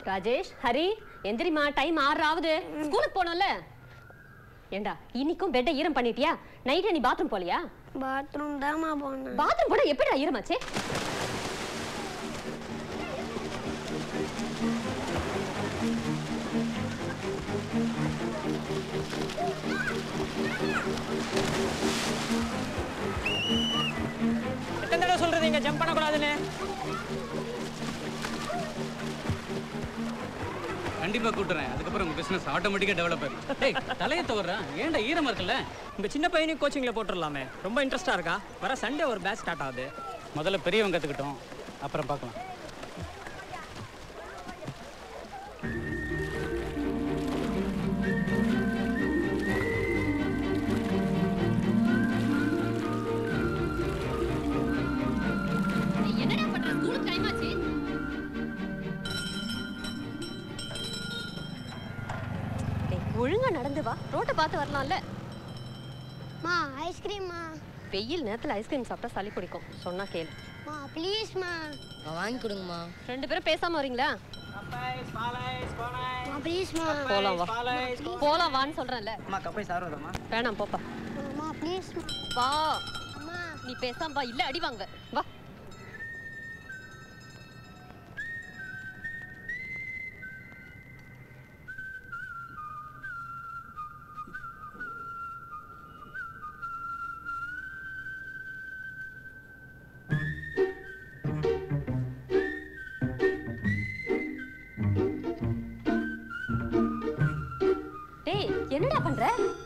Rajesh Hari எந்திரிமா time ஆறு ஆகுது ஸ்கூலுக்கு போனோம்ல ஏண்டா இன்னைக்கும் பெட்டை ஈரம் பண்ணிட்டியா நைட்டு நீ பாத்ரூம் போலியா பாத்ரூம் தாம்மா போனேன் பாத்ரூம் போனா எப்படிடா ஈரமாச்சே எத்தனை தடவை சொல்றது இங்க ஜம்ப் பண்ணக்கூடாதுன்னு கண்டிப்பா கூட்டுறேன் அதுக்கப்புறம் உங்க பிசினஸ் ஆட்டோமேட்டிக்கா டெவலப் ஆகும் டேய் தலையை தவறா ஏன்டா ஈரமா இருக்குல்ல உங்க சின்ன பையனையும் கோச்சிங்ல போட்டுடலாமே ரொம்ப இன்ட்ரெஸ்டா இருக்கா வர சண்டே ஒரு பேட்ச் ஸ்டார்ட் ஆகுது முதல்ல பெரியவங்க கத்துக்கிட்டோம் அப்புறம் பார்க்கலாம் என்னடா பண்ற ஸ்கூலுக்கு டைம் ஆச்சு டேய், ஒழுங்கா நடந்து வா ரோட்டை பார்த்து வரலாம்ல மா ஐஸ்கிரீம்மா வெயில் நேரத்துல ஐஸ்கிரீம் சாப்பிட்டா சளி பிடிக்கும் சொன்னா கேளு மா ப்ளீஸ்மா வாங்கி கொடுங்கம்மா ரெண்டு பேரும் பேசாம வரீங்களா மா ப்ளீஸ்மா போலாம் வா போலாம் வான்னு சொல்றேன்ல அம்மா கப்பை சாரோதம்மா வேணாம் போப்பா மா ப்ளீஸ்மா வா அம்மா நீ பேசாம வா இல்ல அடி வாங்க வா டேய் என்னடா பண்ற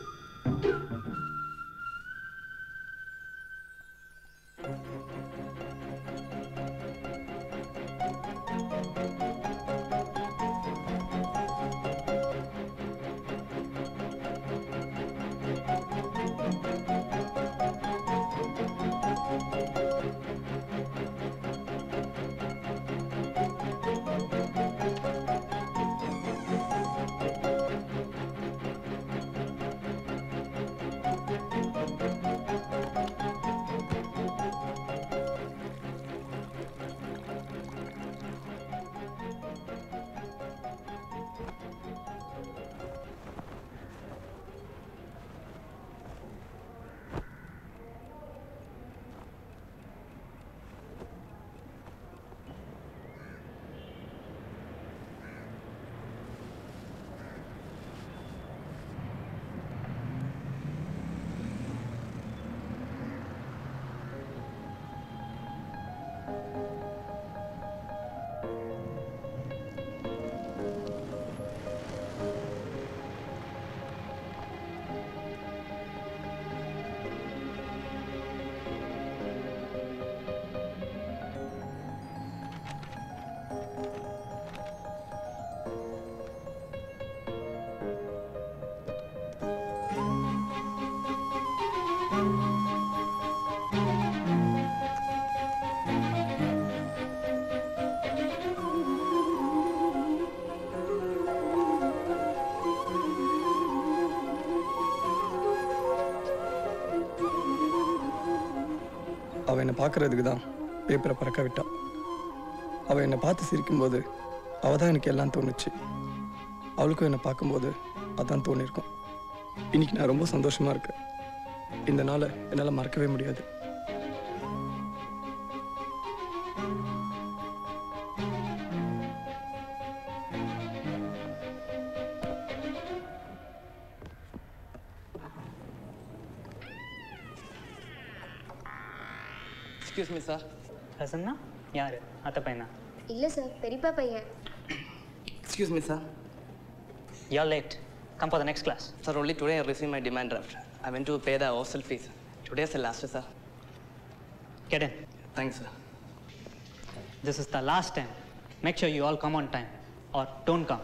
அவள் என்னை பார்க்கறதுக்கு தான் பேப்பரை பறக்க விட்டா அவள் என்னை பார்த்து சிரிக்கும்போது அவள் தான் எனக்கு எல்லாம் தோணுச்சு அவளுக்கும் என்னை பார்க்கும்போது அதான் தோணியிருக்கும் இன்னைக்கு நான் ரொம்ப சந்தோஷமா இருக்கேன் இந்த நாளை என்னால் மறக்கவே முடியாது எக்ஸ்கியூஸ் மீ சார் ரசன்னா யாரு அத்தை பையனா இல்லை சார் பெரியப்பா பையன் excuse me sir you late come for the next class Sir, only today I received my demand draft. I went to pay the hostel fees. Today is the last, day, sir. Get in Thanks, sir. This is the last time make sure you all come on time or don't come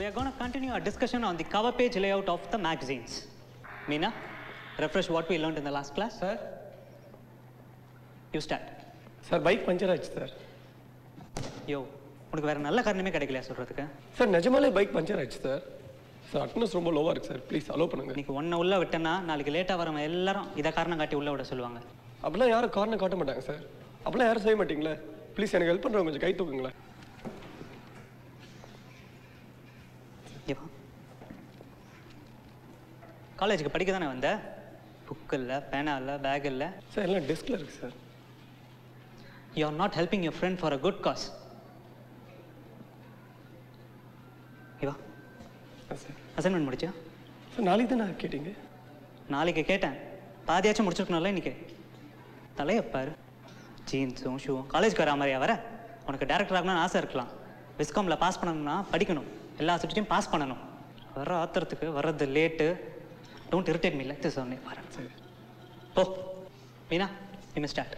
we are going to continue our discussion on the cover page layout of the magazines. Meena, refresh what we learned in the last class. Sir You start. Sir bike puncture ஆச்சு sir யோ உனக்கு வேற நல்ல காரணமே கிடைக்கலையா சொல்றதுக்கு sir நிஜமாலே bike puncture ஆச்சு சார் சார் அட்டனஸ் ரொம்ப லோவாக இருக்குது சார் ப்ளீஸ் அலோவ் பண்ணுங்க இன்னைக்கு ஒன்றை உள்ள விட்டேன்னா நாளைக்கு லேட்டாக வரவங்க எல்லாரும் இதை காரணம் காட்டி உள்ள விட சொல்லுவாங்க அப்படிலாம் யாரும் காரணம் காட்ட மாட்டாங்க சார் அப்படிலாம் யாரும் செய்ய மாட்டீங்களே ப்ளீஸ் எனக்கு ஹெல்ப் பண்ணுறவங்க கொஞ்சம் கை தூக்குங்களேன் இங்க வா. காலேஜுக்கு படிக்க தானே வந்த புக் இல்லை பேனா இல்லை பேக் இல்லை சார் எல்லாம் டெஸ்கில் இருக்குது sir you are not helping your friend for a good cause இவா சார் அசைன்மெண்ட் முடிச்சா சார் நாளைக்கு தான் கேட்டீங்க நாளைக்கு கேட்டேன் பாதியாச்சும் முடிச்சிருக்கணும்ல இன்னைக்கு தலையப்பாரு ஜீன்ஸும் ஷூவும் காலேஜ்க்கு வரா மாதிரியா வர உனக்கு டேரக்டர் ஆகணும்னு ஆசை இருக்கலாம் விஸ்காமில் பாஸ் பண்ணணும்னா படிக்கணும் எல்லா சப்ஜெக்டையும் பாஸ் பண்ணணும் வர ஆத்திரத்துக்கு வர்றது late don't irritate me late சொன்னேன் வரேன் சரி ஓ மீனா இனிமே ஸ்டார்ட்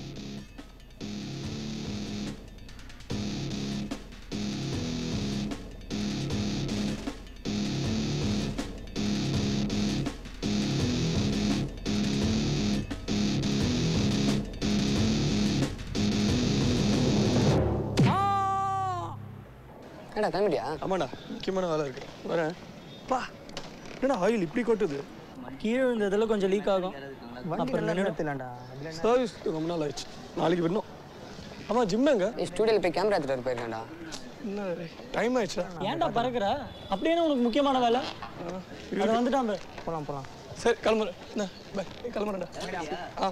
ஏடா கிளம்பிட்டியா ஆமாடா முக்கியமான வேலை இருக்கு வரேன் பா என்னடா ஆயில் இப்படி கொட்டுது கீழே விழுந்ததில் கொஞ்சம் லீக் ஆகும் அப்புறம் நின்றுடலாம்டா சர்வீஸ் ரொம்ப நாள் ஆயிடுச்சு நாளைக்கு வரணும் ஆமாம் ஜிம் எங்க ஸ்டூடியோவில் போய் கேமரா எடுத்துகிட்டு வர போயிருக்கேன்டா என்ன டைம் ஆயிடுச்சா ஏன்டா பறக்குற அப்படியே உனக்கு முக்கியமான வேலை அதை வந்துட்டான் பாரு. போலாம் போலாம் சரி கிளம்புறேன் என்ன பை கிளம்புறேன்டா ஆ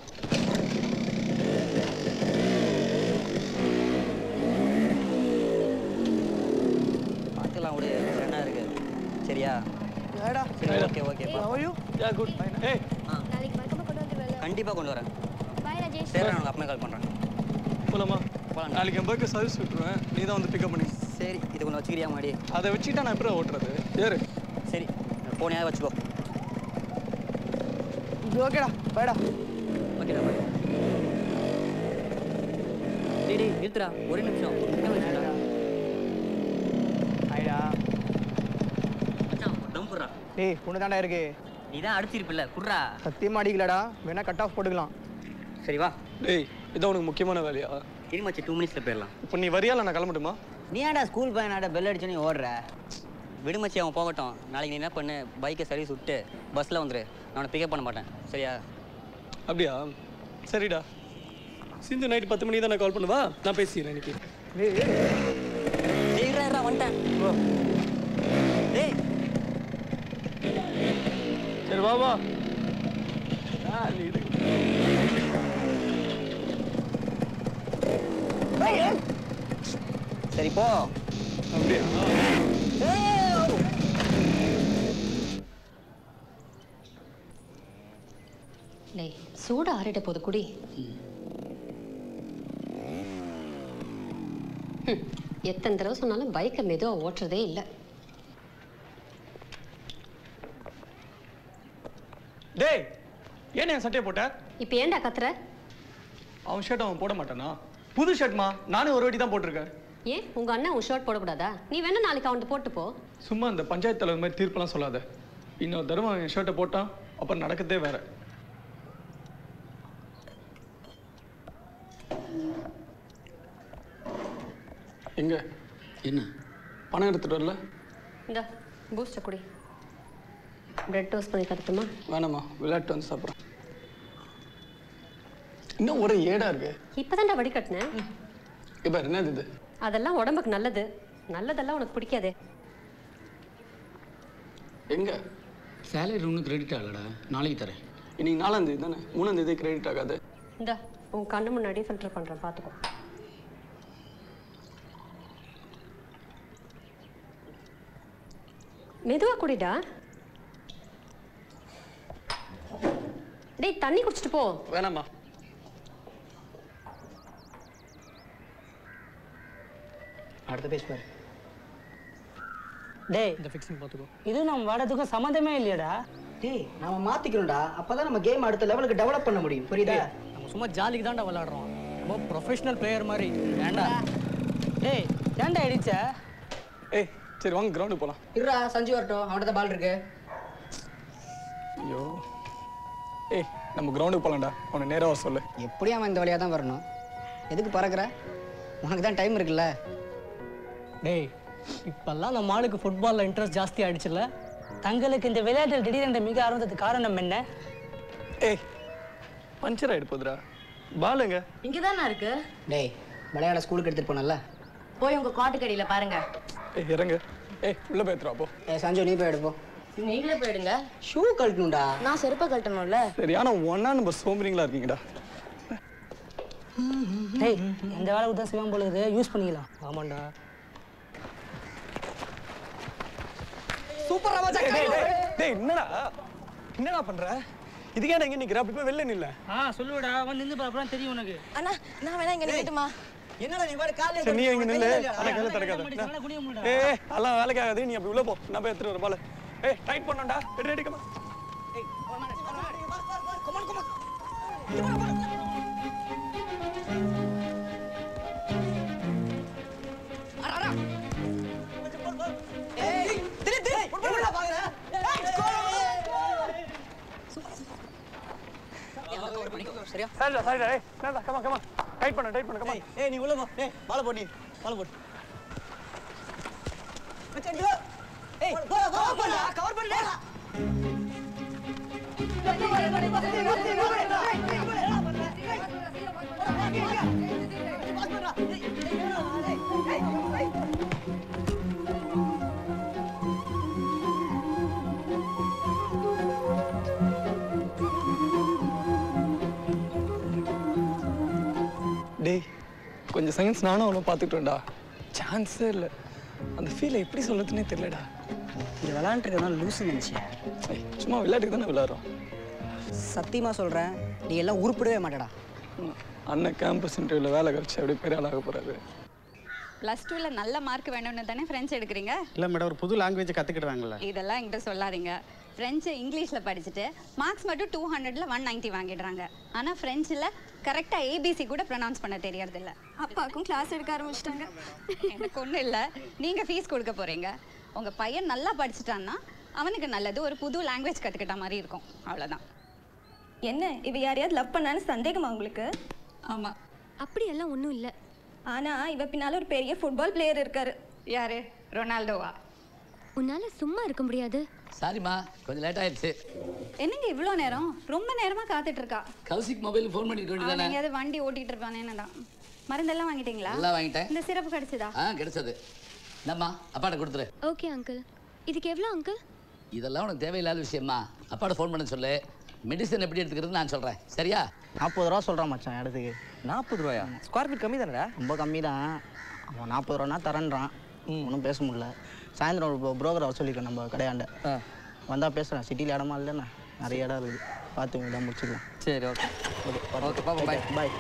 பார்த்துக்கலாம் விடு என்ன இருக்கு சரியா சரி ஓகே ஓகே யா குட் ஏய் நாளைக்கு மறக்காம கொண்டு வந்துருவேல கண்டிப்பாக கொண்டு வரேன் பாய் ராஜேஷ் சரி நான் உனக்கு அப்புறம் கால் பண்ணுறேன் போலாமா போலாம். நாளைக்கு என் பைக்கை சர்வீஸ் விட்டுருவேன் நீ தான் வந்து பிக்கப் பண்ணி சரி இது கொஞ்சம் வச்சுக்கிறியா மாடி அதை வச்சுட்டா நான் எப்படி ஓட்டுறது ஏறு சரி போனையாவது வச்சுக்கோ ஓகேடா போய்டா ஓகேடா பாய் டேய் டேய் நிறுத்துடா ஒரே நிமிஷம் என்ன வச்சுடா ஆயிடா மச்சான் தம் போடுறா டேய் ஒன்று தாண்டா இருக்கு நீ தான் அடிச்சிருப்பில்ல குட்றா சத்தியமா அடிக்கலடா வேணா கட் ஆஃப் போட்டுக்கலாம் சரி வா டேய் இதான் உனக்கு முக்கியமான வேலையா இரு மச்சி டூ மினிட்ஸில் போயிடலாம் இப்போ நீ வரியா இல்லை நான் கிளம்பட்டுமா நீ ஏன்டா ஸ்கூல் பையனாட பெல் அடிச்சு நீ ஓடுற விடுமச்சி அவன் போகட்டும் நாளைக்கு நீ என்ன பண்ணு பைக்கை சர்வீஸ் விட்டு பஸ்ஸில் வந்துரு நான் உன்னை பிக்கப் பண்ண மாட்டேன் சரியா அப்படியா சரிடா சிந்து நைட் பத்து மணிக்கு தான் நான் கால் பண்ணுவா நான் பேசிக்கிறேன் இன்னைக்கு டேய் இருடா, இருடா, வந்துட்டேன் டேய் சரி வா வா சரி போ அப்படியா லேய் சூடு ஆறிட போது குடி ஹம், எத்தனை தடவை சொன்னாலும் பைக்கை மெதுவாக ஓட்டுறதே இல்லை டேய் ஏன் என் சட்டையை போட்ட இப்போ ஏன்டா கத்துற அவன் ஷர்ட் அவன் போட மாட்டானா புது ஷர்ட்மா நானே ஒரு வாட்டி தான் போட்டிருக்கேன் ஏன் உங்க அண்ணன் உன் ஷர்ட் போடக்கூடாதா நீ வேணா நாளைக்கு அவன்கிட்ட போட்டு போ சும்மா இந்த பஞ்சாயத்து தலைவர் மாதிரி தீர்ப்பெல்லாம் சொல்லாத இன்னொரு தடவை அவன் என் ஷர்ட்டை போட்டான் அப்புறம் நடக்கதே வேற எங்க என்ன பணம் எடுத்துட்டு வரல இந்த பூஸ்டர் குடி பிரெட் டோஸ்ட் பண்ணி தரட்டுமா வேணாம்மா விளையாட்டு வந்து சாப்பிட்றேன் இன்னும் ஒரே ஏடா இருக்கு இப்போதான்டா வடிகட்டினேன் இப்போ என்னது இது அதெல்லாம் உடம்புக்கு நல்லது நல்லதெல்லாம் உனக்கு பிடிக்காதே எங்க சேலரி ஒன்றும் கிரெடிட் ஆகலடா நாளைக்கு தரேன் இன்னைக்கு நாலாம் தேதி தானே மூணாம் தேதி கிரெடிட் ஆகாது இந்த உன் கண்ணு முன்னாடி ஃபில்டர் பண்றேன் பார்த்துக்கோ மெதுவா குடிடா டேய் தண்ணி குடிச்சிட்டு போ வேணாம்மா அடுத்த பேஜ் பாரு டேய் இந்த ஃபிக்ஸிங் பார்த்துக்கோ இது நம்ம வாடத்துக்கும் சம்மந்தமே இல்லையாடா டேய் நாம மாத்திக்கணும்டா அப்பதான் நம்ம கேம் அடுத்த லெவலுக்கு டெவலப் பண்ண முடியும் புரியுதா நம்ம சும்மா ஜாலிக்கு தான்டா விளாடுறோம் ரொம்ப ப்ரொஃபஷனல் பிளேயர் மாதிரி ஏன்டா டேய் ஏன்டா அடிச்ச ஏய் சரி வாங்க கிரவுண்டுக்கு போகலாம் இருடா சஞ்சு வரட்டும் அவன்கிட்ட தான் பால் இருக்கு ஐயோ ஏய் நம்ம கிரவுண்டுக்கு போகலாம்டா உன்னை நேராக வர சொல்லு எப்படியும் அவன் இந்த வழியாக தான் வரணும் எதுக்கு பறக்குற உனக்கு தான் டைம் இருக்குல்ல டேய் இப்பெல்லாம் நம்ம ஆளுக்கு ஃபுட்பாலில் இன்ட்ரெஸ்ட் ஜாஸ்தி ஆயிடுச்சுல்ல தங்களுக்கு இந்த விளையாட்டில் திடீரென்று மிக ஆரம்பத்துக்கு காரணம் என்ன ஏய் பஞ்சர் ஆகிடு போதுடா பாலுங்க இங்கே தானே இருக்கு டேய் விளையாட ஸ்கூலுக்கு எடுத்துகிட்டு போனல போய் உங்க காட்டுக்கடியில் பாருங்க ஏய் இறங்கு ஏய் உள்ள போய் எடுத்துருவா போ ஏ சஞ்சு நீ போய் எடுப்போம் நீங்களே போயிடுங்க ஷூ கழட்டணும்டா நான் செருப்பை கட்டணும்ல சரியான ஒன்னா நம்பர் சோம்பரிங்களா இருக்கீங்கடா டேய் இந்த வேலைக்கு தான் சிவம் போல இருக்குது யூஸ் பண்ணிக்கலாம் ஆமாண்டா சூப்பர் ராமாஜா டேய் என்னடா என்னடா பண்ற இதுக்கே எங்க நிக்கிற அப்படி போய் வெளில நில்ல ஆ சொல்லுடா வந்து நின்று அப்புறம் தெரியும் உனக்கு அண்ணா நான் வேணா இங்க நிக்கட்டுமா என்னடா நீ பாரு காலையில சரி நீ எங்க நில்லு அட கையில தரக்காத நல்லா குடிய முடியல ஏய் அதெல்லாம் வேலைக்கு ஆகாது நீ அப்படி உள்ள போ நான் போய் எடுத்துட்டு வர பால ஏய் டைட் பண்ணோம்டா ரெடி ரெடி கமா சரியா சரிடா சரிடா ஏய் நான் கமா கமா டைட் பண்ணு டைட் பண்ணு கமா ஏய் நீ உள்ள போ ஏய் பால போடி பால போடு ஏய் கவர் பண்ணு கவர் பண்ணு டேய் கொஞ்சம் செகண்ட்ஸ் நானும் அவனும் பார்த்துக்கிட்டோம்டா சான்ஸே இல்லை அந்த ஃபீலை எப்படி சொல்லுறதுனே தெரியலடா இந்த விளையாண்டுருக்கதான் லூசு நினச்சேன் ஏய், சும்மா விளையாட்டுக்கு தானே விளையாடுறோம் சத்தியமாக சொல்கிறேன் நீ எல்லாம் உருப்பிடவே மாட்டடா ம், அண்ணன் கேம்பஸ் இன்டர்வியூவில் வேலை கிடச்சி அப்படியே பெரிய ஆளாக போகிறாரு ப்ளஸ் டூவில் நல்ல மார்க் வேணும்னு தானே ஃப்ரெண்ட்ஸ் எடுக்கிறீங்க இல்லை மேடம் ஒரு புது லாங்குவேஜ் கற்றுக்கிடுறாங்கல்ல இதெல்லாம் என்கிட்ட சொல்லாதீங்க ஃப்ரெஞ்சு இங்கிலீஷில் படிச்சுட்டு மார்க்ஸ் மட்டும் டூ ஹண்ட்ரட்ல ஒன் நைன்ட்டி வாங்கிடுறாங்க ஆனால் ஃப்ரெஞ்சில் கரெக்டாக ஏபிசி கூட ப்ரொனவுன்ஸ் பண்ண தெரியறதில்ல அப்பாவுக்கும் கிளாஸ் எடுக்க ஆரம்பிச்சிட்டாங்க எனக்கு ஒன்றும் இல்லை நீங்கள் ஃபீஸ் கொடுக்க போகிறீங்க உங்கள் பையன் நல்லா படிச்சிட்டான்னா அவனுக்கு நல்லது ஒரு புது லாங்குவேஜ் கற்றுக்கிட்ட மாதிரி இருக்கும் அவ்வளோதான் என்ன இவ யாரையாவது லவ் பண்ணான்னு சந்தேகமா உங்களுக்கு ஆமாம் அப்படியெல்லாம் ஒன்றும் இல்லை ஆனா இவ பின்னால ஒரு பெரிய ஃபுட்பால் பிளேயர் இருக்காரு யாரு ரொனால்டோவா உன்னால சும்மா இருக்க முடியாது சாரிம்மா கொஞ்சம் லேட் ஆயிடுச்சு என்னங்க இவ்வளோ நேரம் ரொம்ப நேரமாக காத்துட்டு இருக்கா கௌசிக் மொபைல் ஃபோன் பண்ணிட்டு அவன் வேண்டியதானே எங்கேயாவது வண்டி ஓட்டிட்டு இருப்பானேன்னு தான் மருந்தெல்லாம் வாங்கிட்டீங்களா எல்லாம் வாங்கிட்டேன். இந்த சிறப்பு கிடைச்சதா ஆ கிடைச்சது என்னம்மா அப்பாட்ட கொடுத்துரு ஓகே அங்கிள் இதுக்கு எவ்வளோ அங்கிள் இதெல்லாம் உனக்கு தேவையில்லாத விஷயமா அப்பாட்ட ஃபோன் பண்ண சொல்லு மெடிசன் எப்படி எடுத்துக்கிறது நான் சொல்கிறேன் சரியா நாற்பது ரூபா சொல்கிறான் மச்சான் இடத்துக்கு நாற்பது ரூபாயா ஸ்கொயர் ஃபீட் கம்மி தானடா ரொம்ப கம்மி தான் அவன் நாற்பது ரூபானா தரேன்றான் ஒன்றும் பேச முடியல சாயந்தரம் ஒரு புரோக்கர் வர சொல்லியிருக்கேன் நம்ம கடையாண்ட வந்தால் பேசுகிறேன் சிட்டியில் இடமா இல்லைண்ணா நிறைய இடம் இருக்குது பார்த்து இதான் முடிச்சுக்கலாம் சரி ஓகே ஓகே ஓகே பாப்பா பாய் பாய்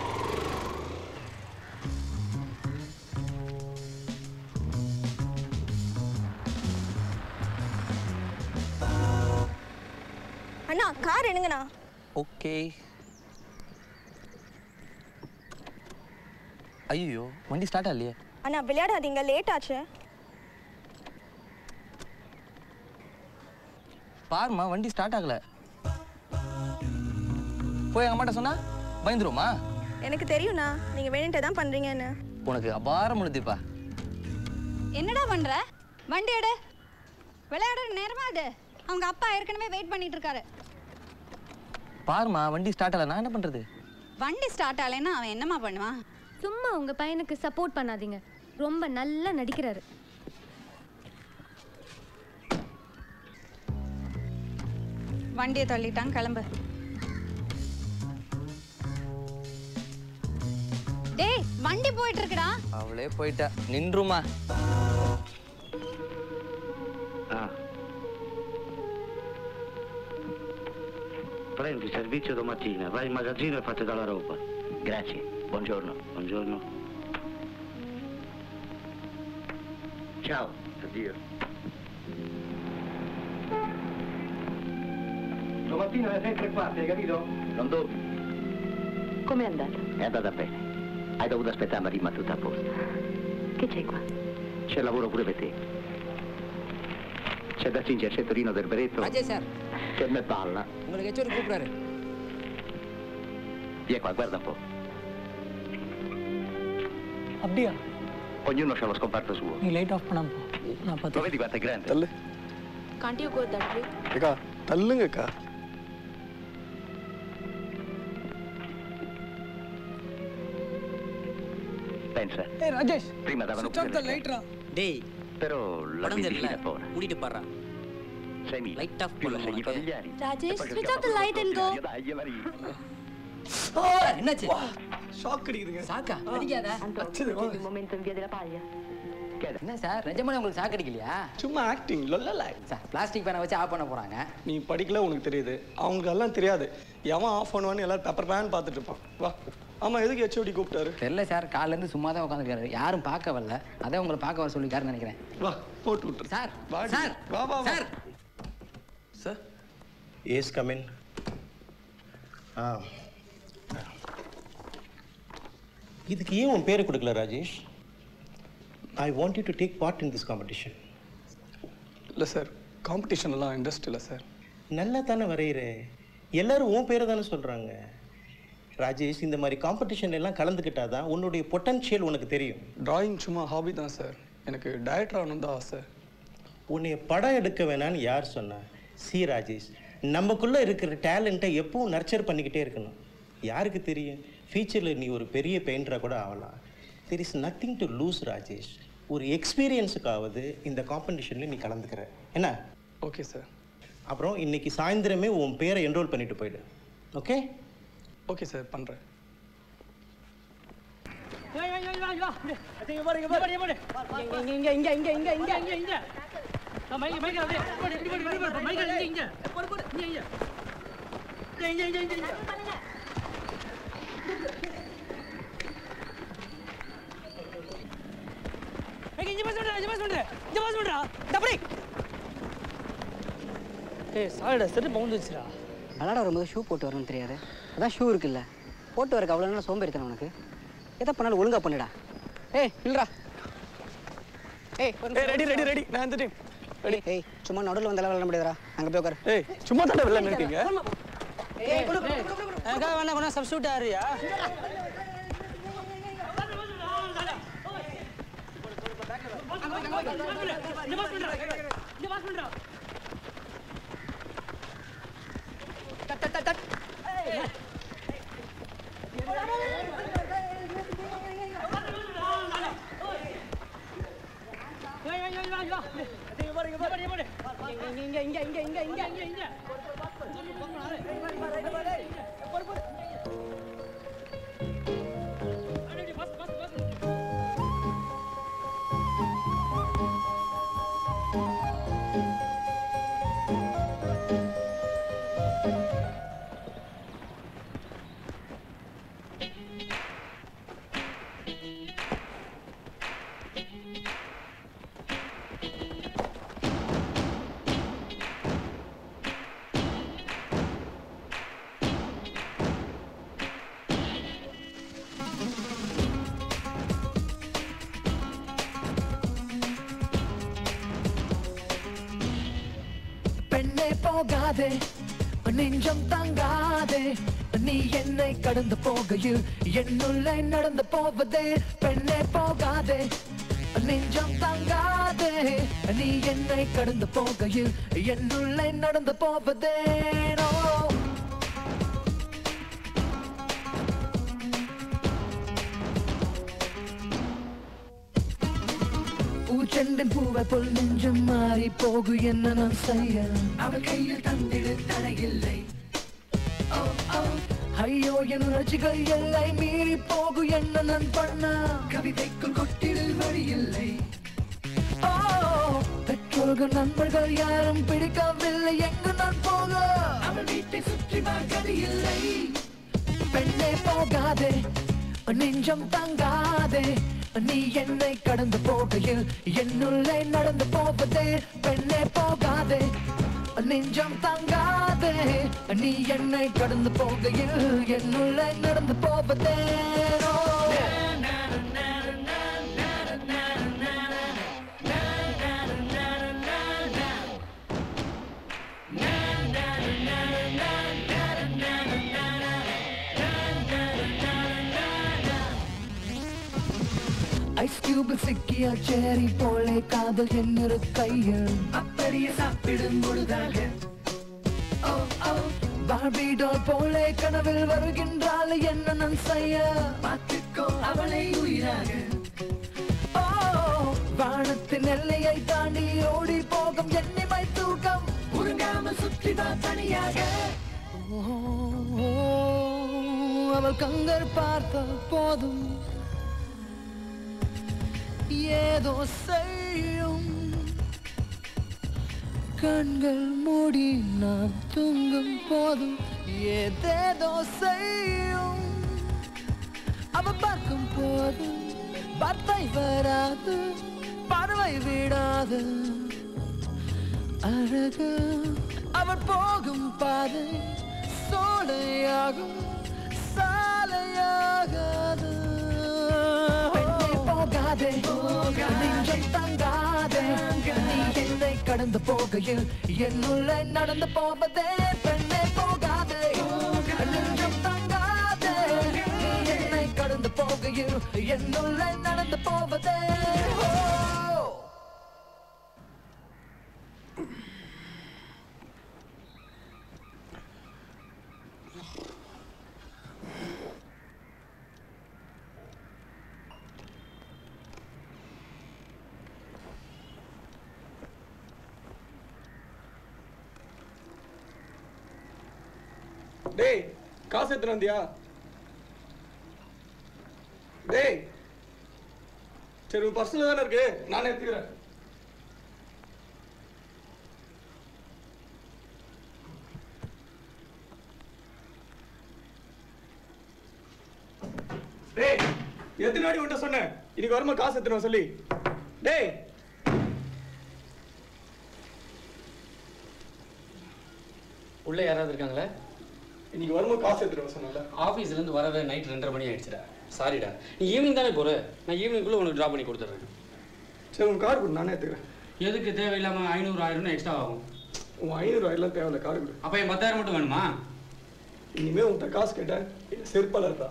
அண்ணா கார் எடுங்கண்ணா ஓகே ஐயோ வண்டி ஸ்டார்ட் ஆகலையே அண்ணா விளையாடாதீங்க லேட் ஆச்சு பாரும்மா வண்டி ஸ்டார்ட் ஆகல போய் எங்கள் அம்மாட்ட சொன்னா பயந்துருமா எனக்கு தெரியும்ண்ணா நீங்க வேணுன்ட்டு தான் பண்றீங்கன்னு உனக்கு அபாரம் முழுதிப்பா என்னடா பண்ற வண்டி எடு விளையாடுற நேரமா அது அவங்க அப்பா ஏற்கனவே வெயிட் பண்ணிட்டு இருக்காரு பாரும்மா வண்டி ஸ்டார்ட் ஆகல நான் என்ன பண்ணுறது வண்டி ஸ்டார்ட் ஆகலைன்னா அவன் என்னம்மா பண்ணுவான் சும்மா உங்க பையனுக்கு சப்போர்ட் பண்ணாதீங்க ரொம்ப நல்லா நடிக்கிறாரு வண்டியை தள்ளிட்டான் கிளம்பு டேய் வண்டி போயிட்டு இருக்குடா அவளே போயிட்டா நின்றுமா Prendi servizio domattina, vai in magazzino e fate dalla roba. Grazie, buongiorno. Buongiorno. Ciao. Addio. Domattina alle 6 e tre quarti, hai capito? Non dormi. Com'è andata? È andata bene. Hai dovuto aspettare ma rimane tutto a posto. Che c'è qua? C'è lavoro pure per te. C'è da cingersi il Torino del Beretto. Rajesh sir Che me palla. உங்களுக்கு HOD கூப்பிடுறாரு Vieni qua, guarda un po'. அப்படியா Ognuno ha lo scomparto suo. நீ light off பண்ணாம போ நான் Lo பார்த்து vedi quanto è grande? தள்ளு Can't you go that way? அக்கா தள்ளுங்கக்கா Pensa, ஏய் ராஜேஷ் prima davano சுவிட்ச் ஆஃப் த pure le லைட்ரா டேய் Però la படம் guidi தெரியல fino a ora. மூடிட்டு பாடுறா 6.000. Light off più பண்ணு assegni உனக்கு. familiari. Rajesh, E poi switch cerchiamo off the light and go. Dai, Maria. Sir, என்னாச்சு ஷாக் அடிக்குதுங்க சாக்கா அடிக்காத Il momento in via della paglia. என்ன சார் நிஜமாலே உங்களுக்கு சாக்கு அடிக்கலையா சும்மா ஆக்டிங் லொல்லல சார் பிளாஸ்டிக் பேனை வச்சு ஆஃப் பண்ண போறாங்க நீ படிக்கல உனக்கு தெரியுது அவங்களுக்கு எல்லாம் தெரியாது எவன் ஆஃப் பண்ணுவான்னு எல்லாரும் பேப்பர் பேன் பார்த்துட்டு இருப்பான் வா ஆமா எதுக்கு ஹெச்ஓடி கூப்பிட்டாரு தெரியல சார் காலைல இருந்து சும்மா தான் உட்காந்துருக்காரு யாரும் பார்க்க வரல அதான் உங்களை பார்க்க வர சொல்லிருக்காருன்னு நினைக்கிறேன் வா போட்டு விட்டுரு சார் வாடி. சார் வா வா வா சார் சார் எஸ் கமின் ஆ இதுக்கு ஏன் உன் பேரை கொடுக்கல Rajesh I want you to take part in this competition இல்லை சார் காம்படிஷன்லாம் இன்ட்ரெஸ்ட் இல்லை சார் நல்லா தானே வரைகிற எல்லாரும் உன் பேரை தானே சொல்கிறாங்க ராஜேஷ் இந்த மாதிரி காம்படிஷன் எல்லாம் கலந்துக்கிட்டா தான் உன்னுடைய பொட்டன்ஷியல் உனக்கு தெரியும் டிராயிங் சும்மா ஹாபி தான் சார் எனக்கு டைரக்டர் ஆகணும் தான் ஆசை உன்னைய படம் எடுக்க வேணான்னு யார் சொன்னா சி ராஜேஷ் நமக்குள்ளே இருக்கிற டேலண்ட்டை எப்பவும் நர்ச்சர் பண்ணிக்கிட்டே இருக்கணும் யாருக்கு தெரியும் ஃபியூச்சரில் நீ ஒரு பெரிய பெயிண்டராக கூட ஆகலாம் there is nothing to lose Rajesh ஒரு எக்ஸ்பீரியன்ஸுக்காவது இந்த காம்படிஷனில் நீ கலந்துக்கிற என்ன ஓகே சார் அப்புறம் இன்னைக்கு சாயந்தரமே உன் பேரை என்ரோல் பண்ணிட்டு போயிடு ஓகே ஓகே சார் பண்ணுறேன் இங்க இங்க இங்க இங்க இங்க இங்க இங்க மைக் மைக் அப்படியே போடு இப்படி போடு இப்படி போடு மைக் இங்க இங்க போடு போடு இங்க இங்க இங்க இங்க இங்க இங்க ஏய் இங்க பாஸ் பண்றா இங்க பாஸ் பண்றா இங்க பாஸ் பண்றா டபடி ஏய் சாரிடா செட்டு பவுந்துச்சுடா விளாட வரும்போது ஷூ போட்டு வரணும்னு தெரியாது அதான் ஷூ இருக்குல்ல போட்டு வரக்கு அவ்வளோ நேரம் சோம்பேறித்தனம் உனக்கு எதை பண்ணாலும் ஒழுங்கா பண்ணுடா ஏய் இல்லடா ஏய் ஏய் ரெடி ரெடி ரெடி நான் இந்த டீம் ரெடி ஏய் சும்மா நடுவில் வந்து விளாட முடியாதுடா அங்கே போய் உட்காரு ஏய் சும்மா தானே விளையாண்டு இருக்கீங்க ஏய் குடு குடு குடு எனக்காக வேணா கொஞ்சம் சப்ஸ்டியூட் ஆறியா இங்க இங்க இங்க இங்க இங்க இங்க இங்க பெண்ணே போகாதே நெஞ்சம் தாங்காதே நீ என்னை கடந்து போகையில் என்னுள்ளே நடந்து போவதே பெண்ணே போகாதே நெஞ்சம் தாங்காதே நீ என்னை கடந்து போகையில் என்னுள்ளே நடந்து போவதே நோ பூச்செண்டின் பூவை போல் நெஞ்சம் மாறி போகு என்ன நான் செய்ய அவள் கையில் தந்திடு தடையில்லை ஓ, ஓ. ஐயோ என் உணர்ச்சிகள் எல்லை மீறி போகு என்ன நான் பண்ண கவிதைக்குள் கொட்டிடில் வழியில்லை ஓ, பெற்றோர்கள் நண்பர்கள் யாரும் பிடிக்கவில்லை எங்கு நான் போக அவள் வீட்டை சுற்றி கதியில்லை பெண்ணே போகாதே நெஞ்சம் தாங்காதே நீ என்னை கடந்து போகையில் என்னுள்ளே நடந்து போவதே பெண்ணே போகாதே நெஞ்சம் தாங்காதே நீ என்னை கடந்து போகையில் என்னுள்ளே நடந்து போவதே ஓ. ஐஸ் கியூபில் சிக்கிய சேரி போலே காதல் என்னொரு கையில் அப்படியே சாப்பிடும் பொழுதாக ஓ ஓ பார்பி டால் போலே கனவில் வருகின்றாள் என்ன நான் செய்ய பார்த்துக்கோ அவளை உயிராக ஓ வானத்தின் எல்லையை தாண்டி ஓடி போகும் எண்ணிமை தூக்கம் உருங்காமல் சுற்றிதான் தனியாக ஓ, ஓ, அவள் கங்கர் பார்த்த போதும் ஏதோ செய்யும் கண்கள் மூடி நான் தூங்கும் போதும் ஏதேதோ செய்யும் அவ பார்க்கும் போது வார்த்தை வராது பார்வை விடாது அழகு அவள் போகும் பாதை சோலையாகும் சாலையாகாது பெண்ணே போகாதே நெஞ்சம் தங்காதே நீ என்னை கடந்து போகையில் என்னுள்ளே நடந்து போவதே பெண்ணே போகாதே நெஞ்சம் தங்காதே நீ என்னை கடந்து போகையில் என்னுள்ளே நடந்து போவதே ஓ டேய் காசு எடுத்துட்டு வந்தியா டேய் சரி உன் பர்சனல் தானே இருக்கு நானே எடுத்துக்கிறேன் டேய் எத்தனை வாடி உன்ட்ட சொன்னேன் இன்னைக்கு வருமா காசு எடுத்துட்டு வா சொல்லி டேய் உள்ள யாராவது இருக்காங்களா இன்னைக்கு வருமா காசு எடுத்துட்டு வா சொன்னல ஆஃபீஸ்ல இருந்து வரவே நைட் ரெண்டரை மணி ஆயிடுச்சுடா சாரிடா நீ ஈவினிங் தானே போற நான் ஈவினிங்குள்ள உனக்கு ட்ராப் பண்ணி கொடுத்துட்றேன் சரி உன் கார்டு கொடு நானே எடுத்துக்கிறேன் எதுக்கு தேவையில்லாம ஐநூறு ஆயிரம் எக்ஸ்ட்ரா ஆகும் உன் ஐநூறு ஆயிரம் தேவையில்ல கார்டு கொடு அப்ப என் பத்தாயிரம் மட்டும் வேணுமா இனிமே உன்கிட்ட காசு கேட்டேன் என்ன செருப்பால இருக்கா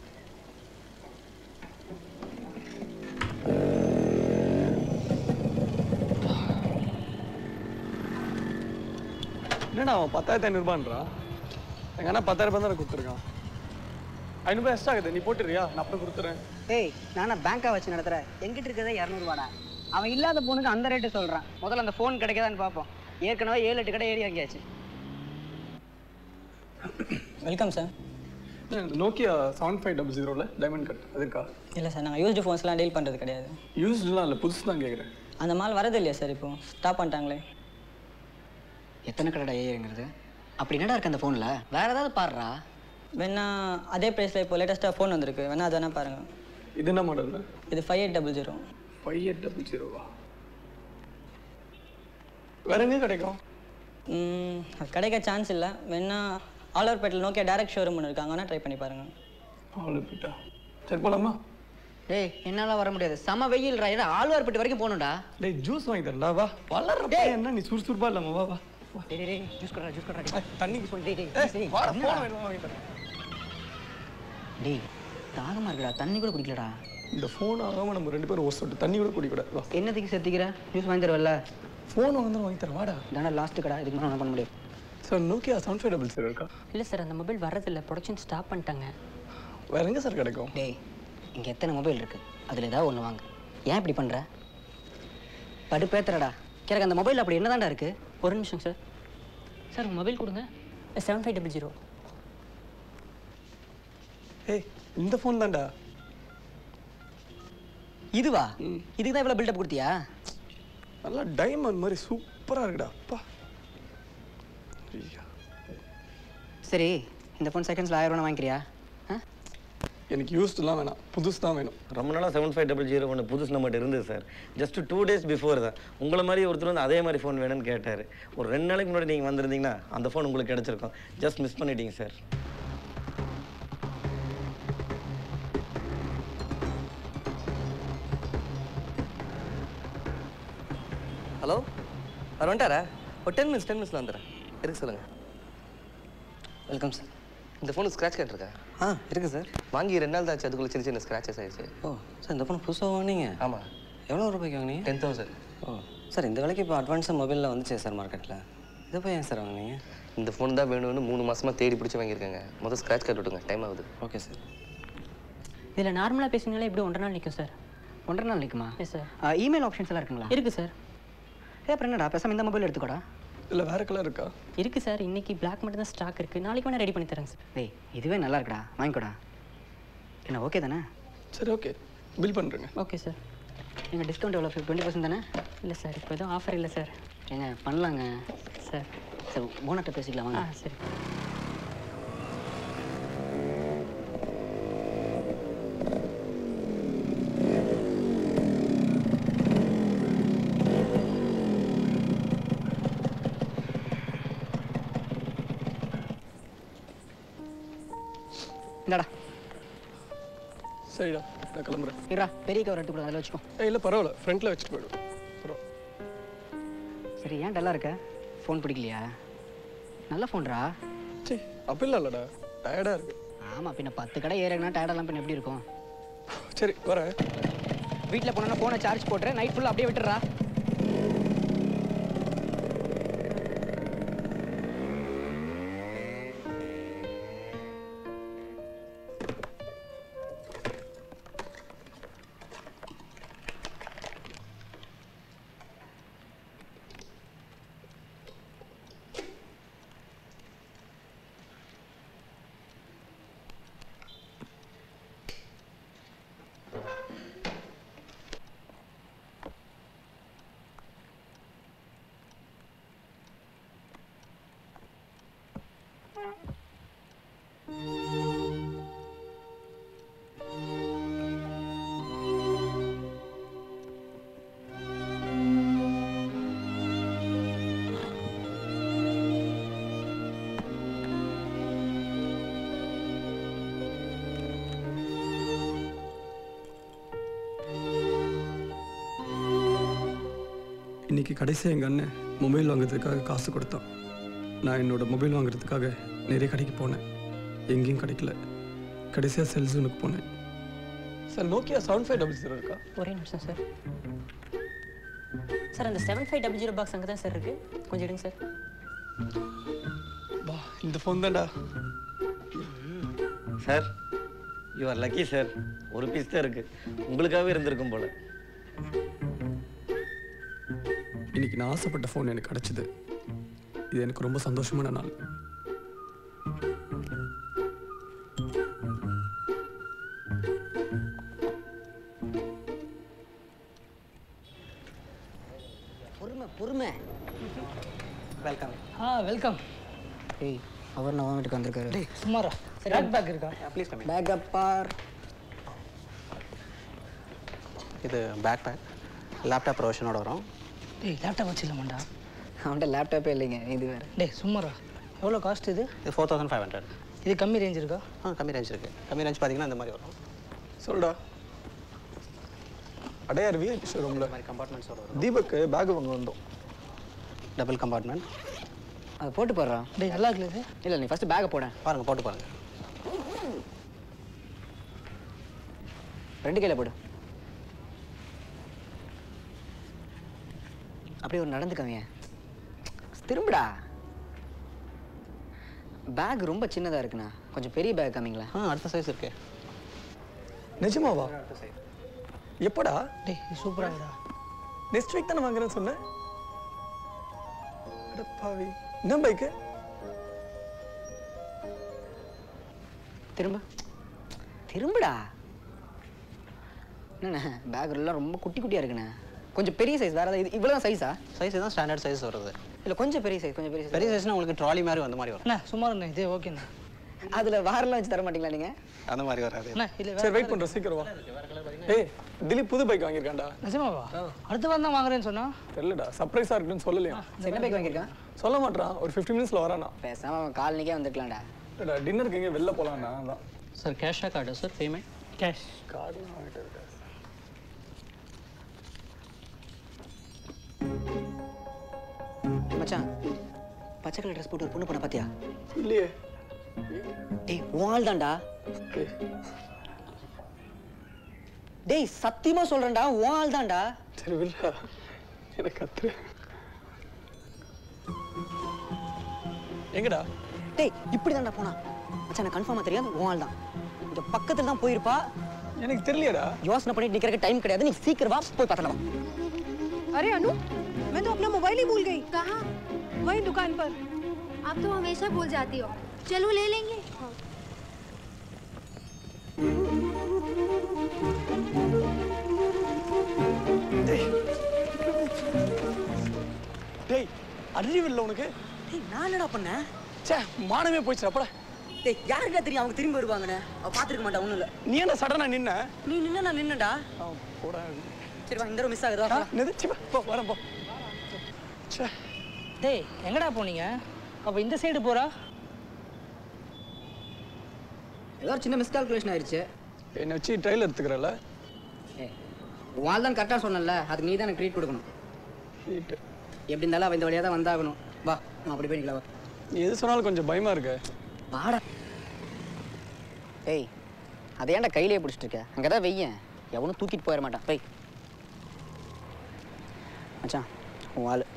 என்னடா அவன் பத்தாயிரத்தி ஐநூறுபான்றான் எங்க அண்ணா பத்தாயிரம் ரூபாய் தான் கொடுத்துருக்கான் ஐநூறுபா எக்ஸ்ட்ரா ஆகுது நீ போட்டுறியா நான் அப்புறம் கொடுத்துறேன் ஏய் நானா பேங்க்கா வச்சு நடத்துறேன் எங்கிட்ட இருக்கிறதே இரநூறுவாடா அவன் இல்லாத பொண்ணுக்கு அந்த ரேட்டு சொல்றான் முதல்ல அந்த ஃபோன் கிடைக்குதான்னு பார்ப்போம் ஏற்கனவே ஏழு எட்டு கடை ஏறி வாங்கியாச்சு welcome sir Nokia seven five double ஜீரோவில் டைமண்ட் கட் அது இருக்கா இல்லை சார் நாங்கள் யூஸ்டு ஃபோன்ஸ்லாம் டீல் பண்ணுறது கிடையாது யூஸ்லாம் இல்லை புதுசு தான் கேட்குறேன் அந்த மால் வரது இல்லையா சார் இப்போ ஸ்டாப் பண்ணிட்டாங்களே எத்தனை கடை ஏறுங்கிறது அப்படி என்னடா இருக்கு அந்த ஃபோனில் வேற ஏதாவது பாடுறா வேணா அதே ப்ரைஸில் இப்போ லேட்டஸ்ட்டாக ஃபோன் வந்திருக்கு வேணா அது வேணா பாருங்கள் இது என்ன மாடல் இது five eight double zero five eight double ஜீரோவா வேற எங்கே கிடைக்கும் அது கிடைக்க சான்ஸ் இல்லை வேணா ஆலூர்பேட்டில் நோக்கியா டேரக்ட் ஷோரூம் ஒன்று இருக்கு அங்கே வேணா ட்ரை பண்ணி பாருங்கள் ஆலூர்பேட்டா சரி போலாமா டேய் என்னால வர முடியாது செம வெயில் ஏன்னா ஆழ்வார்பேட்டு வரைக்கும் போகணும்டா டேய் ஜூஸ் வாங்கி தரேன்டா வா வளர்ற என்ன நீ சுறுசுறுப்பா இல்லாம வா வா டேய் டேய், டேய் ஜூஸ் கடா ஜூஸ் கடா தண்ணி டேய் டேய் ஏய், சரி, வாடா, என்னடா? போன வேணுமா வாங்கி தரேன் டேய் தாகமா இருக்குடா தண்ணி கூட குடிக்கலடா இந்த ஃபோன் ஆகாம நம்ம ரெண்டு பேரும் ஒரு சொட்டு தண்ணி கூட குடிக்கூடாது வா என்னத்துக்கு சேர்த்திக்கிற ஜூஸ் வாங்கி தருவல்ல ஃபோன் வாங்க வாங்கி தரேன் வாடா தானே லாஸ்ட் கடா இதுக்கு மேலே ஒன்றும் பண்ண முடியாது sir Nokia seven five double zero இருக்கா இல்லை சார் அந்த மொபைல் வரதில்லை ப்ரொடக்ஷன் ஸ்டாப் பண்ணிட்டாங்க வேற எங்க சார் கிடைக்கும் டேய் இங்க எத்தனை மொபைல் இருக்கு அதுல ஏதாவது ஒன்று வாங்க ஏன் இப்படி பண்ற படுப்பேத்துறடா எனக்கு அந்த மொபைல் அப்படி என்னதான்டா இருக்கு ஒரு நிமிஷம் சார் சார் உங்கள் மொபைல் கொடுங்க செவன் ஃபைவ் டபுள் ஜீரோ ஏய் இந்த ஃபோன் தான்டா இதுவா இதுக்கு தான் இவ்வளோ பில்டப் கொடுத்தியா நல்லா டைமண்ட் மாதிரி சூப்பரா இருக்குடா அப்பா ஐயா. சரி இந்த ஃபோன் செகண்ட்ஸில் ஆயிரம் ரூபா வாங்கிக்கிறியா எனக்கு யூஸ்டுலாம் வேணாம் புதுசு தான் வேணும் ரொம்ப நாளாக செவன் ஃபைவ் டபுள் ஜீரோ ஒன்று புதுசு நம்மகிட்ட இருந்தது sir just two days before தான் உங்களை மாதிரி ஒருத்தர் வந்து அதே மாதிரி ஃபோன் வேணும்னு கேட்டார் ஒரு ரெண்டு நாளைக்கு முன்னாடி நீங்கள் வந்திருந்தீங்கன்னா அந்த ஃபோன் உங்களுக்கு கிடச்சிருக்கும் ஜஸ்ட் மிஸ் பண்ணிட்டீங்க சார் ஹலோ அவர் வந்துட்டாரா ஒரு டென் மினிட்ஸ் டென் மினிட்ஸில் வந்துடுறேன் இருக்கு சொல்லுங்கள் வெல்கம் சார் இந்த ஃபோனுக்கு ஸ்க்ராட்ச் கார்டு இருக்கா ஆ இருக்குது சார் வாங்கி ரெண்டு நாள் தான் ஆச்சு அதுக்குள்ள சின்ன சின்ன ஸ்க்ராச்சஸ் ஆயிடுச்சு ஓ சார் இந்த ஃபோன் புதுசாக வாங்கினீங்க ஆமாம் எவ்வளோ ரூபாய்க்கு வாங்கினீங்க டென் தௌசண்ட் ஓ சார் இந்த விலைக்கு இப்போ அட்வான்ஸாக மொபைலில் வந்துச்சு சார் மார்க்கெட்டில் இதை போய் ஏன் சார் வாங்கினீங்க இந்த ஃபோன் தான் வேணும்னு மூணு மாசமா தேடி பிடிச்சி வாங்கியிருக்காங்க முதல் ஸ்க்ராட்ச் கார்டு விட்டுங்க டைம் ஆகுது ஓகே சார் இதில் நார்மலாக பேசுனாலே எப்படி ஒன்றரை நாள் நிற்கும் சார் ஒன்றரை நாள் நிற்குமா எஸ் சார் இமெயில் ஆப்ஷன்ஸ் எல்லாம் இருக்குங்களா இருக்குது சார் ஏ அப்புறம் என்னடா பேசாமல் இந்த மொபைல் எடுத்துக்கோடா இல்லை வேறு கலர் இருக்கா இருக்குது சார் இன்னைக்கு பிளாக் மட்டும் தான் ஸ்டாக் இருக்குது நாளைக்கு வேணால் ரெடி பண்ணி தரேங்க சார் டேய் இதுவே நல்லா இருக்குடா வாங்கிக்கோடா என்ன ஓகே தானே சரி ஓகே பில் பண்ணுறேங்க ஓகே சார் எங்கள் டிஸ்கவுண்ட் எவ்வளோ டுவெண்ட்டி பர்சன்ட் தானே இல்லை சார் இப்போ எதுவும் ஆஃபர் இல்லை சார் ஏங்க பண்ணலாங்க சார் சார் ஓனர்கிட்ட பேசிக்கலாம் ஆ வாங்க சரி இந்தாடா சரிடா நான் கிளம்புறேன் இருடா பெரிய கவர் எடுத்து கூட அதில் வச்சுக்கோ ஏய் இல்லை பரவாயில்ல ஃப்ரண்ட்டில் வச்சுட்டு போயிடும் பரவாயில்ல சரி ஏன் டல்லாக இருக்க ஃபோன் பிடிக்கலையா நல்ல ஃபோன்ரா சே அப்படிலாம் இல்லைடா டயர்டாக இருக்கு ஆமாம் பின்ன பத்து கடை ஏறனா டயர்டெல்லாம் பின்ன எப்படி இருக்கும் சரி வரேன் வீட்டில் போனோன்னா ஃபோனை சார்ஜ் போட்டுறேன் நைட் ஃபுல்லாக அப்படியே விட்டுறா இன்னைக்கு கடைசியாக எங்கள் அண்ணன் மொபைல் வாங்குறதுக்காக காசு கொடுத்தான் நான் என்னோட மொபைல் வாங்குறதுக்காக நிறைய கடைக்கு போனேன் எங்கேயும் கிடைக்கல கடைசியாக செல்ஸுனுக்கு போனேன் sir Nokia seven five double zero இருக்கா ஒரே நிமிஷம் சார் சார் அந்த seven five double zero box அங்கே தான் சார் இருக்குது கொஞ்சம் எடுங்க சார் வா இந்த ஃபோன் தான்டா sir you are lucky sir ஒரு பீஸ் தான் இருக்கு உங்களுக்காகவே இருந்திருக்கும் போல இன்னைக்கு நான் ஆசைப்பட்ட ஃபோன் எனக்கு கிடைச்சிது இது எனக்கு ரொம்ப சந்தோஷமான நாள் பொறுமை பொறுமை வெல்கம் ஆ வெல்கம் ஏய் அவர் நான் வீட்டுக்கு வந்திருக்காரு டேய் சும்மாரா பேக் பேக் இருக்கா ப்ளீஸ் கம் பேக் அப்பார் இது பேக் பேக் லேப்டாப் ப்ரொவிஷனோட வரும் டேய் லேப்டாப் வச்சிடலாமாண்டா அவன்கிட்ட லேப்டாப்பே இல்லைங்க இது வேறு டேய் சும்மாரா எவ்வளோ காஸ்ட் இது இது ஃபோர் தௌசண்ட் ஃபைவ் ஹண்ட்ரட் இது கம்மி ரேஞ்ச் இருக்கா ஆ கம்மி ரேஞ்ச் இருக்குது கம்மி ரேஞ்ச் பார்த்தீங்கன்னா இந்த மாதிரி வரும் சொல்டா அடையார் விஐபி ஷோரூமில் மாதிரி கம்பார்ட்மெண்ட்ஸோட வரும் தீபக்கு பேக் வாங்க வந்தோம் டபுள் கம்பார்ட்மெண்ட் அதை போட்டு போடுறா டேய் நல்லா இருக்குல்ல இது இல்லை நீ ஃபஸ்ட்டு பேக்கை போட பாருங்கள் போட்டு பாருங்கள் ரெண்டு கையில் போடு அப்படியே ஒரு நடந்து காமிய திரும்புடா பேக் ரொம்ப சின்னதாக இருக்குண்ணா கொஞ்சம் பெரிய பேக் காமிங்களா ஆ அடுத்த சைஸ் இருக்கு நிஜமாவா எப்படா டேய் இது சூப்பராக இருக்குடா நெக்ஸ்ட் வீக் தானே வாங்குறேன்னு சொன்னேன் அட பாவி என்ன பைக்கு திரும்ப திரும்புடா என்னண்ணே பேக் எல்லாம் ரொம்ப குட்டி குட்டியாக இருக்குண்ணே கொஞ்சம் பெரிய சைஸ் வேறு ஏதாவது இது இவ்வளோ தான் சைஸா சைஸ் தான் ஸ்டாண்டர்ட் சைஸ் வருது இல்லை கொஞ்சம் பெரிய சைஸ் கொஞ்சம் பெரிய சைஸ் பெரிய சைஸ்னா உங்களுக்கு ட்ராலி மாதிரி வந்த மாதிரி வரும் அண்ணா சும்மா இருந்தேன் இதே ஓகேண்ணா அதில் வாரெல்லாம் வச்சு தர மாட்டீங்களா நீங்கள் அந்த மாதிரி வராது அண்ணா இல்லை சரி வெயிட் பண்ணுறோம் சீக்கிரம் வா ஏய் திலீப் புது பைக் வாங்கியிருக்கான்டா நிஜமாவா அடுத்த வாரம் தான் வாங்குறேன்னு சொன்னா தெரியலடா சர்ப்ரைஸாக இருக்குன்னு சொல்லலையா என்ன பைக் வாங்கியிருக்கான் சொல்ல மாட்டான் ஒரு ஃபிஃப்டி மினிட்ஸில் வரானா பேசாமல் அவன் காலனிக்கே வந்துருக்கலாம்டா இல்லைடா டின்னருக்கு எங்கே வெளில போகலான்னா அதான் சார் கேஷா கார்டா சார் பேமெண்ட் கேஷ் கார்டுலாம் வாங்கிட்டு இருக்கேன் மச்சான் பச்சை கலர் ட்ரெஸ் போட்டு ஒரு பொண்ணு பண்ண பார்த்தியா இல்லையே டேய் உன் ஆள் தான்டா டேய் சத்தியமா சொல்றேன்டா உன் ஆள் தான்டா சரி வில்ல எனக்கு கத்து எங்கடா டேய் இப்படி தான்டா போனா மச்சான் எனக்கு கன்ஃபார்மா தெரியாது உன் ஆள் தான் இங்க பக்கத்துல தான் போயிருப்பா எனக்கு தெரியலையடா யோசனை பண்ணிட்டு நிக்கிறதுக்கு டைம் கிடையாது நீ சீக்கிரம் வா போய் பார்த்தலாம் अरे अनु मैं तो अपना मोबाइल ही भूल गई कहाँ वही दुकान पर आप तो हमेशा भूल जाती हो चलो ले लेंगे டேய் அறிவு இல்லை உனக்கு டேய் நான் என்னடா பண்ணேன் ச்சே மானமே போயிடுச்சு அப்படா டேய் யாருக்கா தெரியும் அவங்க திரும்பி வருவாங்கன்னு அவ பாத்துருக்க மாட்டா ஒண்ணும் இல்ல நீ என்ன சடனா நின்ன நீ நின்ன நான் நின்னடா போடா சரி வா இந்த மிஸ் ஆகுதா நிதிச்சு போ வரேன் போ டேய் எங்கடா போனீங்க அப்போ இந்த சைடு போறா ஏதோ ஒரு சின்ன மிஸ்கால்குலேஷன் ஆயிருச்சு என்னை வச்சு ட்ரையல் எடுத்துக்கிறல்ல உன் ஆள் தான் கரெக்டாக சொன்னல அதுக்கு நீ தான் எனக்கு ட்ரீட் கொடுக்கணும் எப்படி இருந்தாலும் அவன் இந்த வழியாக தான் வந்தாகணும் வா நான் அப்படி போய் நிக்கலாம் வா நீ எது சொன்னாலும் கொஞ்சம் பயமா இருக்கு வாடா ஏய் அதை ஏன்டா கையிலேயே பிடிச்சிட்டு இருக்க அங்கே தான் வெய்யன் எவனும் தூக்கிட்டு போயிட மாட்டான் போய் மச்சான் உன் ஆள்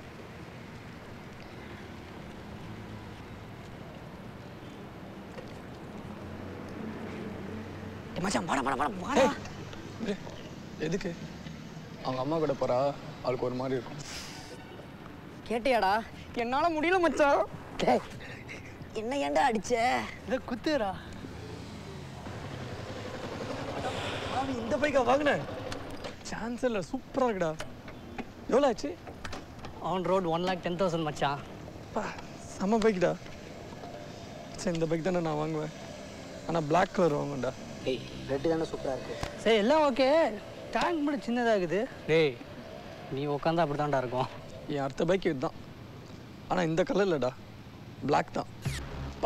ஏய் மச்சான் வாடா வாடா வாடா வாடா எதுக்கு அவங்க அம்மா கூட போறா அவளுக்கு ஒரு மாதிரி இருக்கும் கேட்டியாடா என்னால முடியல மச்சான் டேய் என்ன ஏன்டா அடிச்ச இதை குத்துறா அவன் இந்த பைக்கா வாங்கினேன் சான்ஸ் இல்லை சூப்பராக இருக்குடா எவ்வளோ ஆச்சு on road one lakh ten thousand மச்சான் செம்ம பைக்டா சரி இந்த பைக் தானே நான் வாங்குவேன் ஆனால் பிளாக் கலர் வாங்குவேன்டா ஏய் ரெட்டு தானே சூப்பராக இருக்கு சரி எல்லாம் ஓகே டேங்க் மட்டும் சின்னதாகுது டேய் நீ உட்காந்தா அப்படி தான்டா இருக்கும் என் அடுத்த பைக் இதுதான் ஆனால் இந்த கலர் இல்லைடா பிளாக் தான் பா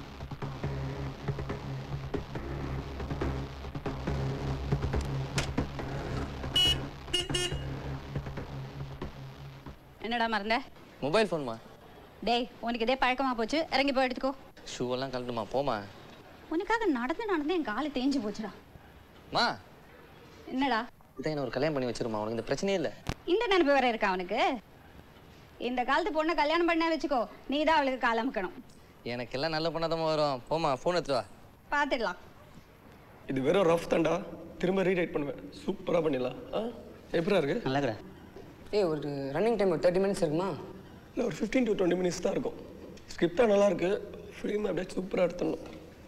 என்னடா மறந்த மொபைல் ஃபோன்மா டேய் உனக்கு இதே பழக்கமா போச்சு இறங்கி போய் எடுத்துக்கோ ஷூவெல்லாம் கழட்டுமா போமா உனக்காக நடந்து நடந்து என் காலு தேஞ்சு போச்சுடா மா என்னடா இதான் என்ன ஒரு கல்யாணம் பண்ணி வச்சிருமா உனக்கு இந்த பிரச்சனையே இல்லை இந்த நினைப்பு வேற இருக்கா அவனுக்கு இந்த காலத்து பொண்ணை கல்யாணம் பண்ண வச்சுக்கோ நீ தான் அவளுக்கு காலமுக்கணும் எனக்கெல்லாம் நல்ல பண்ணாதமா வரும் போமா ஃபோன் எடுத்துட்டு வா பார்த்துடலாம் இது வெறும் ரஃப் தான்டா திரும்ப ரீரைட் பண்ணுவேன் சூப்பராக பண்ணிடலாம் ஆ எப்படா இருக்கு நல்லா ஏய் ஒரு ரன்னிங் டைம் ஒரு தேர்ட்டி மினிட்ஸ் இருக்குமா இல்லை ஒரு ஃபிஃப்டீன் டு டுவெண்ட்டி மினிட்ஸ் தான் இருக்கும் ஸ்கிரிப்டாக நல்லா இருக்கு ஃபிலிம் அப்படியே சூப்பராக எடுத்துடணும்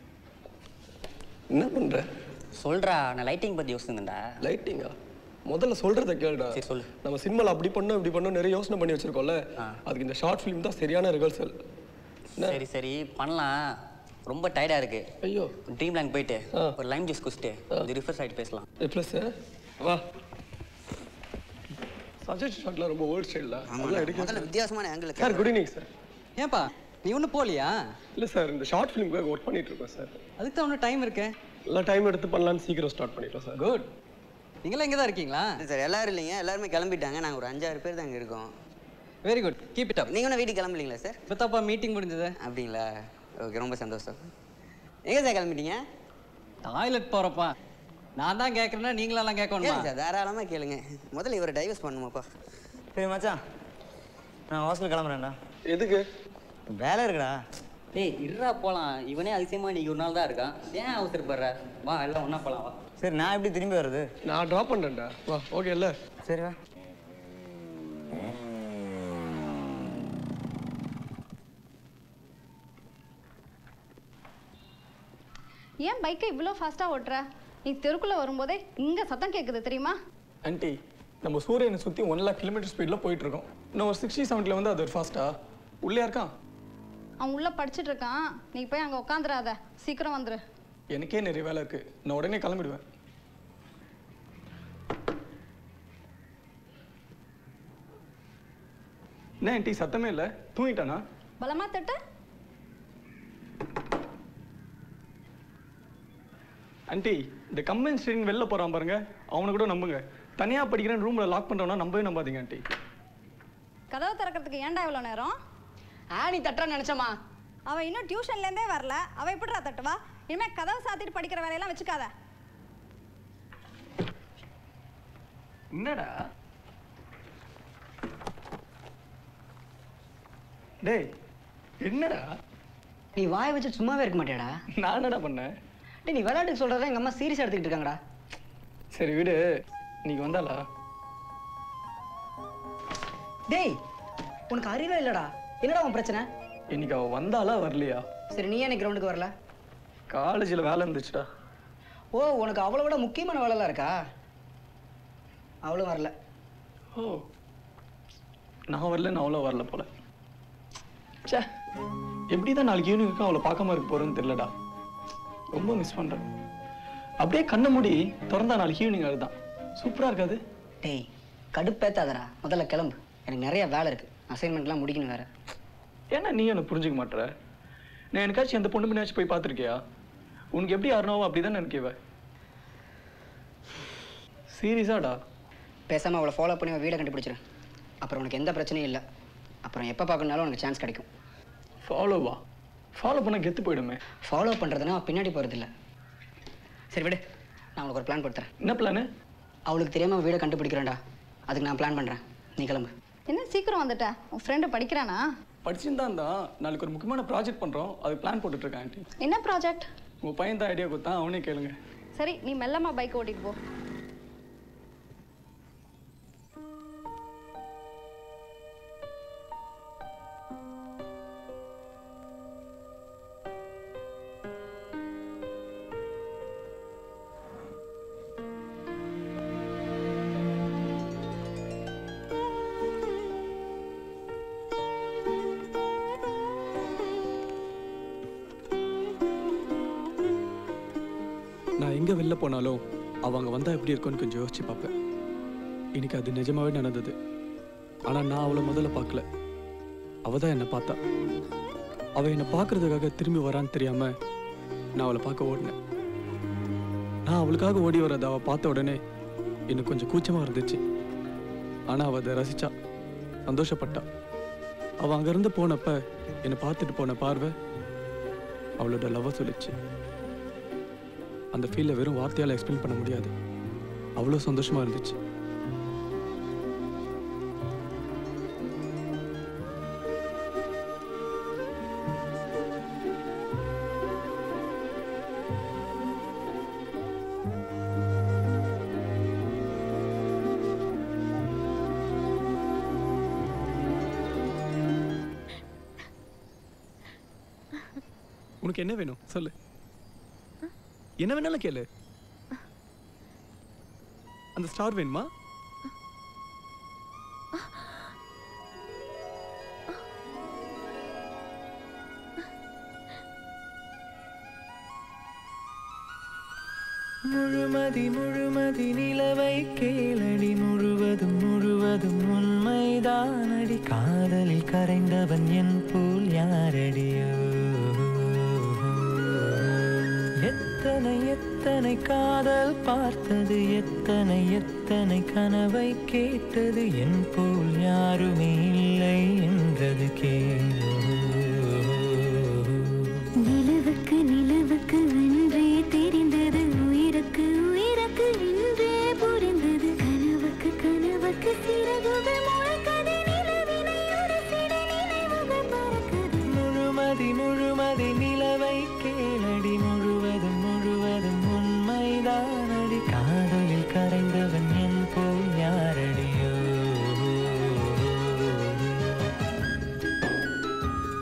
என்ன பண்ணுற சொல்றா நான் லைட்டிங் பத்தி யோசிச்சுருந்தேன்டா லைட்டிங்கா முதல்ல சொல்கிறத கேளுடா சரி சொல்லு நம்ம சினிமாவில் அப்படி பண்ணோம் இப்படி பண்ணோம் நிறைய யோசனை பண்ணி வச்சிருக்கோம்ல அதுக்கு இந்த ஷார்ட் ஃபிலிம் தான் சரியான ரிஹர்சல் சரி சரி பண்ணலாம் ரொம்ப டயர்டா இருக்கு ஐயோ ட்ரீம் லேண்ட் போயிட்டு ஒரு லைம் ஜூஸ் குடிச்சிட்டு கொஞ்சம் ரிஃப்ரெஷ் ஆகிட்டு பேசலாம் ப்ளஸ் வா சஜஸ்ட் ஷாட்லாம் ரொம்ப ஓல்ட் ஸ்டைலில் அதெல்லாம் எடுக்க முதல்ல வித்தியாசமான angle sir good evening sir ஏன்பா நீ ஒன்றும் போகலையா இல்லை சார் இந்த ஷார்ட் ஃபிலிமுக்காக ஒர்க் பண்ணிட்டு இருக்கோம் சார் அதுக்கு தான் ஒன்றும் டைம் இருக்கு எல்லாம் டைம் எடுத்து பண்ணலான்னு சீக்கிரம் ஸ்டார்ட் பண்ணிட்டோம் சார் குட் நீங்களாம் இங்கே தான் இருக்கீங்களா சார் எல்லாரும் இல்லைங்க எல்லாருமே கிளம்பிட்டாங்க நாங்கள் ஒரு அஞ்சாறு பேர் தான் இங்கே இருக்கோம் very good keep it up நீங்கள் ஒன்றும் வீட்டுக்கு கிளம்பலீங்களா சார் இப்போதாப்பா மீட்டிங் முடிஞ்சது அப்படிங்களா ஓகே ரொம்ப சந்தோஷம் எங்கே சார் கிளம்பிட்டீங்க டாய்லெட் போறப்பா நான் தான் கேட்குறேன்னா நீங்களெல்லாம் கேட்கணுமா கேளுங்க சார் தாராளமாக கேளுங்க முதல்ல இவரை டைவர்ஸ் பண்ணுமாப்பா சரி மச்சான் நான் ஹாஸ்டல் கிளம்புறேன்டா எதுக்கு வேலை இருக்குடா டேய் இருடா போகலாம் இவனே அதிசயமா இன்னைக்கு ஒரு நாள் தான் இருக்கான் ஏன் அவசரப்படுற வா எல்லாம் ஒன்றா போகலாம் வா சரி நான் எப்படி திரும்பி வர்றது நான் ட்ராப் பண்ணுறேன்டா வா ஓகே இல்லை சரி வா ஏன் பைக்கை இவ்வளோ ஃபாஸ்ட்டாக ஓட்டுற நீ தெருக்குள்ளே வரும்போதே இங்கே சத்தம் கேட்குது தெரியுமா ஆன்ட்டி நம்ம சூரியனை சுற்றி ஒன் லேக் கிலோமீட்டர் ஸ்பீடில் போயிட்டு இருக்கோம் இன்னும் ஒரு சிக்ஸ்டி செவன்ட்டில் வந்து அது ஒரு ஃபாஸ்ட்டா உள்ளே இருக்கான் அவன் உள்ளே படிச்சுட்டு இருக்கான் நீ போய் அங்கே உட்காந்துடாத சீக்கிரம் வந்துரு எனக்கே நிறைய வேலை இருக்குது நான் உடனே கிளம்பிடுவேன் என்ன ஆன்ட்டி சத்தமே இல்லை தூங்கிட்டானா பலமா தட்டு ஆன்ட்டி இந்த கம்பெனி ஸ்டேரிங் வெளில போகிறான் பாருங்க அவனை கூட நம்புங்க தனியாக படிக்கிறேன் ரூமில் லாக் பண்ணுறோன்னா நம்பவே நம்பாதீங்க ஆன்ட்டி கதவை திறக்கிறதுக்கு ஏன்டா இவ்வளோ நேரம் ஆ நீ தட்டுறான்னு நினச்சம்மா அவ இன்னும் டியூஷன்லேருந்தே வரல அவ எப்படிடா தட்டுவா இனிமே கதவை சாத்திட்டு படிக்கிற வேலையெல்லாம் வச்சுக்காத என்னடா டேய் என்னடா நீ வாய் வச்சு சும்மாவே இருக்க மாட்டியாடா நான் என்னடா பண்ணேன் டேய் நீ விளையாட்டுக்கு சொல்கிறத எங்கள் அம்மா சீரியஸாக எடுத்துக்கிட்டு இருக்காங்கடா சரி விடு இன்னைக்கு வந்தாளா டேய் உனக்கு அறிவே இல்லைடா என்னடா உன் பிரச்சனை இன்னைக்கு அவ வந்தாளா வரலையா சரி நீ ஏன் கிரவுண்டுக்கு வரல காலேஜில் வேலை இருந்துச்சுடா ஓ உனக்கு அவளை விட முக்கியமான வேலைலாம் இருக்கா அவளும் வரல ஓ நான் வரல நான் அவ்வளோ வரல போல ச்சே எப்படி தான் நாளைக்கு ஈவினிங்க்கு அவளை பார்க்காம இருக்க போறேன்னு தெரியலடா ரொம்ப மிஸ் பண்றேன் அப்படியே கண்ணை மூடி திறந்தா நாளைக்கு ஈவினிங் அதுதான் சூப்பரா இருக்காது டேய் கடுப்பேத்தாதடா முதல்ல கிளம்பு எனக்கு நிறைய வேலை இருக்கு அசைன்மெண்ட்லாம் முடிக்கணும் வேற ஏன்னா நீ என்ன புரிஞ்சுக்க மாட்ற நான் எனக்காச்சும் எந்த பொண்ணு முன்னாச்சும் போய் பார்த்துருக்கியா உனக்கு எப்படி யாருனாவோ அப்படிதான் எனக்கு இவ சீரியஸாடா பேசாமல் அவளை ஃபாலோ பண்ணி அவள் வீடை கண்டுபிடிச்சிரு அப்புறம் உனக்கு எந்த பிரச்சனையும் இல்லை அப்புறம் எப்போ பார்க்கணுனாலும் உனக்கு சான்ஸ் கிடைக்கும் ஃபாலோவா ஃபாலோ பண்ண கெத்து போயிடுமே ஃபாலோ பண்ணுறதுனா அவள் பின்னாடி போகிறதில்ல சரி விடு நான் உனக்கு ஒரு பிளான் கொடுத்துறேன் என்ன பிளானு அவளுக்கு தெரியாமல் வீடை கண்டுபிடிக்கிறேன்டா அதுக்கு நான் பிளான் பண்ணுறேன் நீ கிளம்பு என்ன சீக்கிரம் வந்துட்ட உன் ஃப்ரெண்டு படிக்கிறானா படிச்சுன்னு தான் தான் நாளைக்கு ஒரு முக்கியமான ப்ராஜெக்ட் பண்ணுறோம் அதுக்கு பிளான் போட்டுட்டு இருக்கேன் ஆண்டி என்ன ப்ராஜெக்ட் உங்கள் பையன் தான் ஐடியா கொடுத்தான் அவனே கேளுங்க சரி நீ மெல்லமா பைக் ஓட்டிட்டு போ நான் எங்கே வெளில போனாலும் அவங்க வந்தால் எப்படி இருக்கும்னு கொஞ்சம் யோசிச்சு பார்ப்பேன் இன்னைக்கு அது நிஜமாவே நடந்தது ஆனால் நான் அவளை முதல்ல பார்க்கல அவ தான் என்னை பார்த்தா அவள் என்னை பார்க்கறதுக்காக திரும்பி வரான்னு தெரியாம நான் அவளை பார்க்க ஓடினேன் நான் அவளுக்காக ஓடி வரதை அவள் பார்த்த உடனே எனக்கு கொஞ்சம் கூச்சமாக இருந்துச்சு ஆனால் அவள் அதை ரசிச்சா சந்தோஷப்பட்டா அவள் அங்கேருந்து போனப்ப என்னை பார்த்துட்டு போன பார்வை அவளோட லவ்வை சொல்லிச்சு அந்த ஃபீலை வெறும் வார்த்தையால் எக்ஸ்பிளைன் பண்ண முடியாது அவ்வளோ சந்தோஷமா இருந்துச்சு உனக்கு என்ன வேணும் சொல்லு என்ன வேணாலும் கேளு அந்த ஸ்டார் வேணுமா முழுமதி முழுமதி நிலவை கேளடி முழுவதும் முழுவதும் உண்மைதானடி காதலில் கரைந்தவன் என் போல் யாரடியோ எத்தனை எத்தனை காதல் பார்த்தது எத்தனை எத்தனை கனவை கேட்டது என் போல் யாருமே இல்லை என்றது கேளோ நிலவுக்கு நிலவுக்கு அன்றே தெரிந்தது உயிருக்கு உயிருக்கு இன்றே புரிந்தது கனவுக்கு கனவுக்கு சிறகுகள் முளைக்கது நிலவினை உரசிட நினைவுகள் பறக்குது முழுமதி முழுமதி நிலவை கேளடி முழுவதும் முழுவதும் உண்மைதானடி காதலில் கரைந்தவன் என் போல் யாரடியோ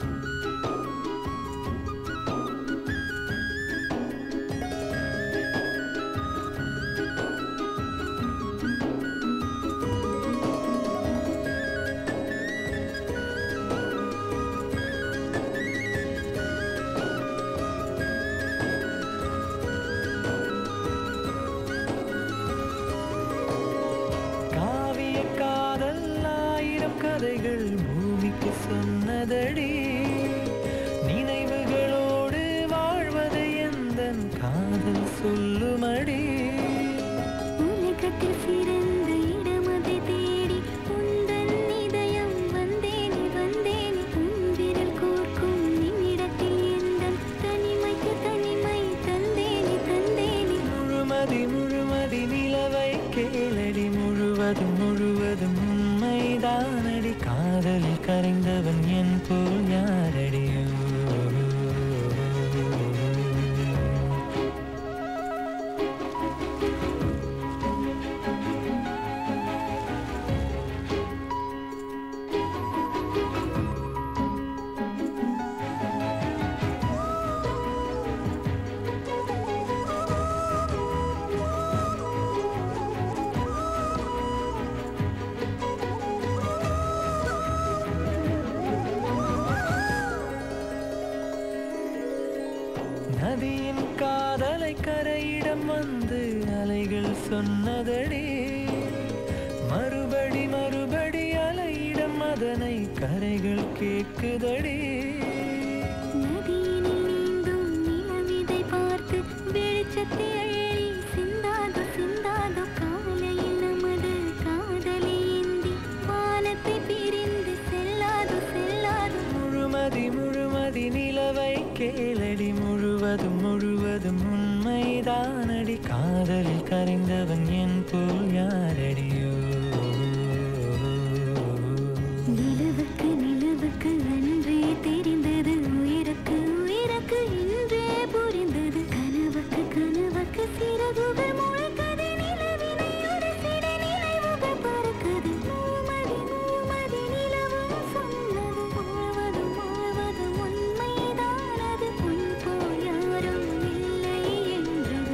நதியின் காதலை கரையிடம் வந்து அலைகள் சொன்னதடி மறுபடி மறுபடி அலையிடம் அதனை கரைகள் கேட்குதடி நதியினில் நீந்தும் நிலவிதை பார்த்து வெளிச்சத்தை அள்ளி சிந்தாதோ சிந்தாதோ காலையில் நமது காதலை ஏந்தி வானத்தை பிரிந்து செல்லாதோ செல்லாதோ முழுமதி முழுமதி நிலவை கேளடி முழுவதும் முழுவதும் உண்மைதானடி காதலில் கரைந்தவன் என் போல் யாரடியோ நிலவுக்கு நிலவுக்கு அன்றே தெரிந்தது உயிருக்கு உயிருக்கு இன்றே புரிந்தது கனவுக்கு கனவுக்கு சிறகுகள் முளைக்கது நிலவினை ஒரு சில நினைவுகள் பறக்குது மூமதி மூமதி நிலவும் சொன்னது வாழ்வது வாழ்வது உண்மைதானது உன் போல் யாரும் இல்லை என்றது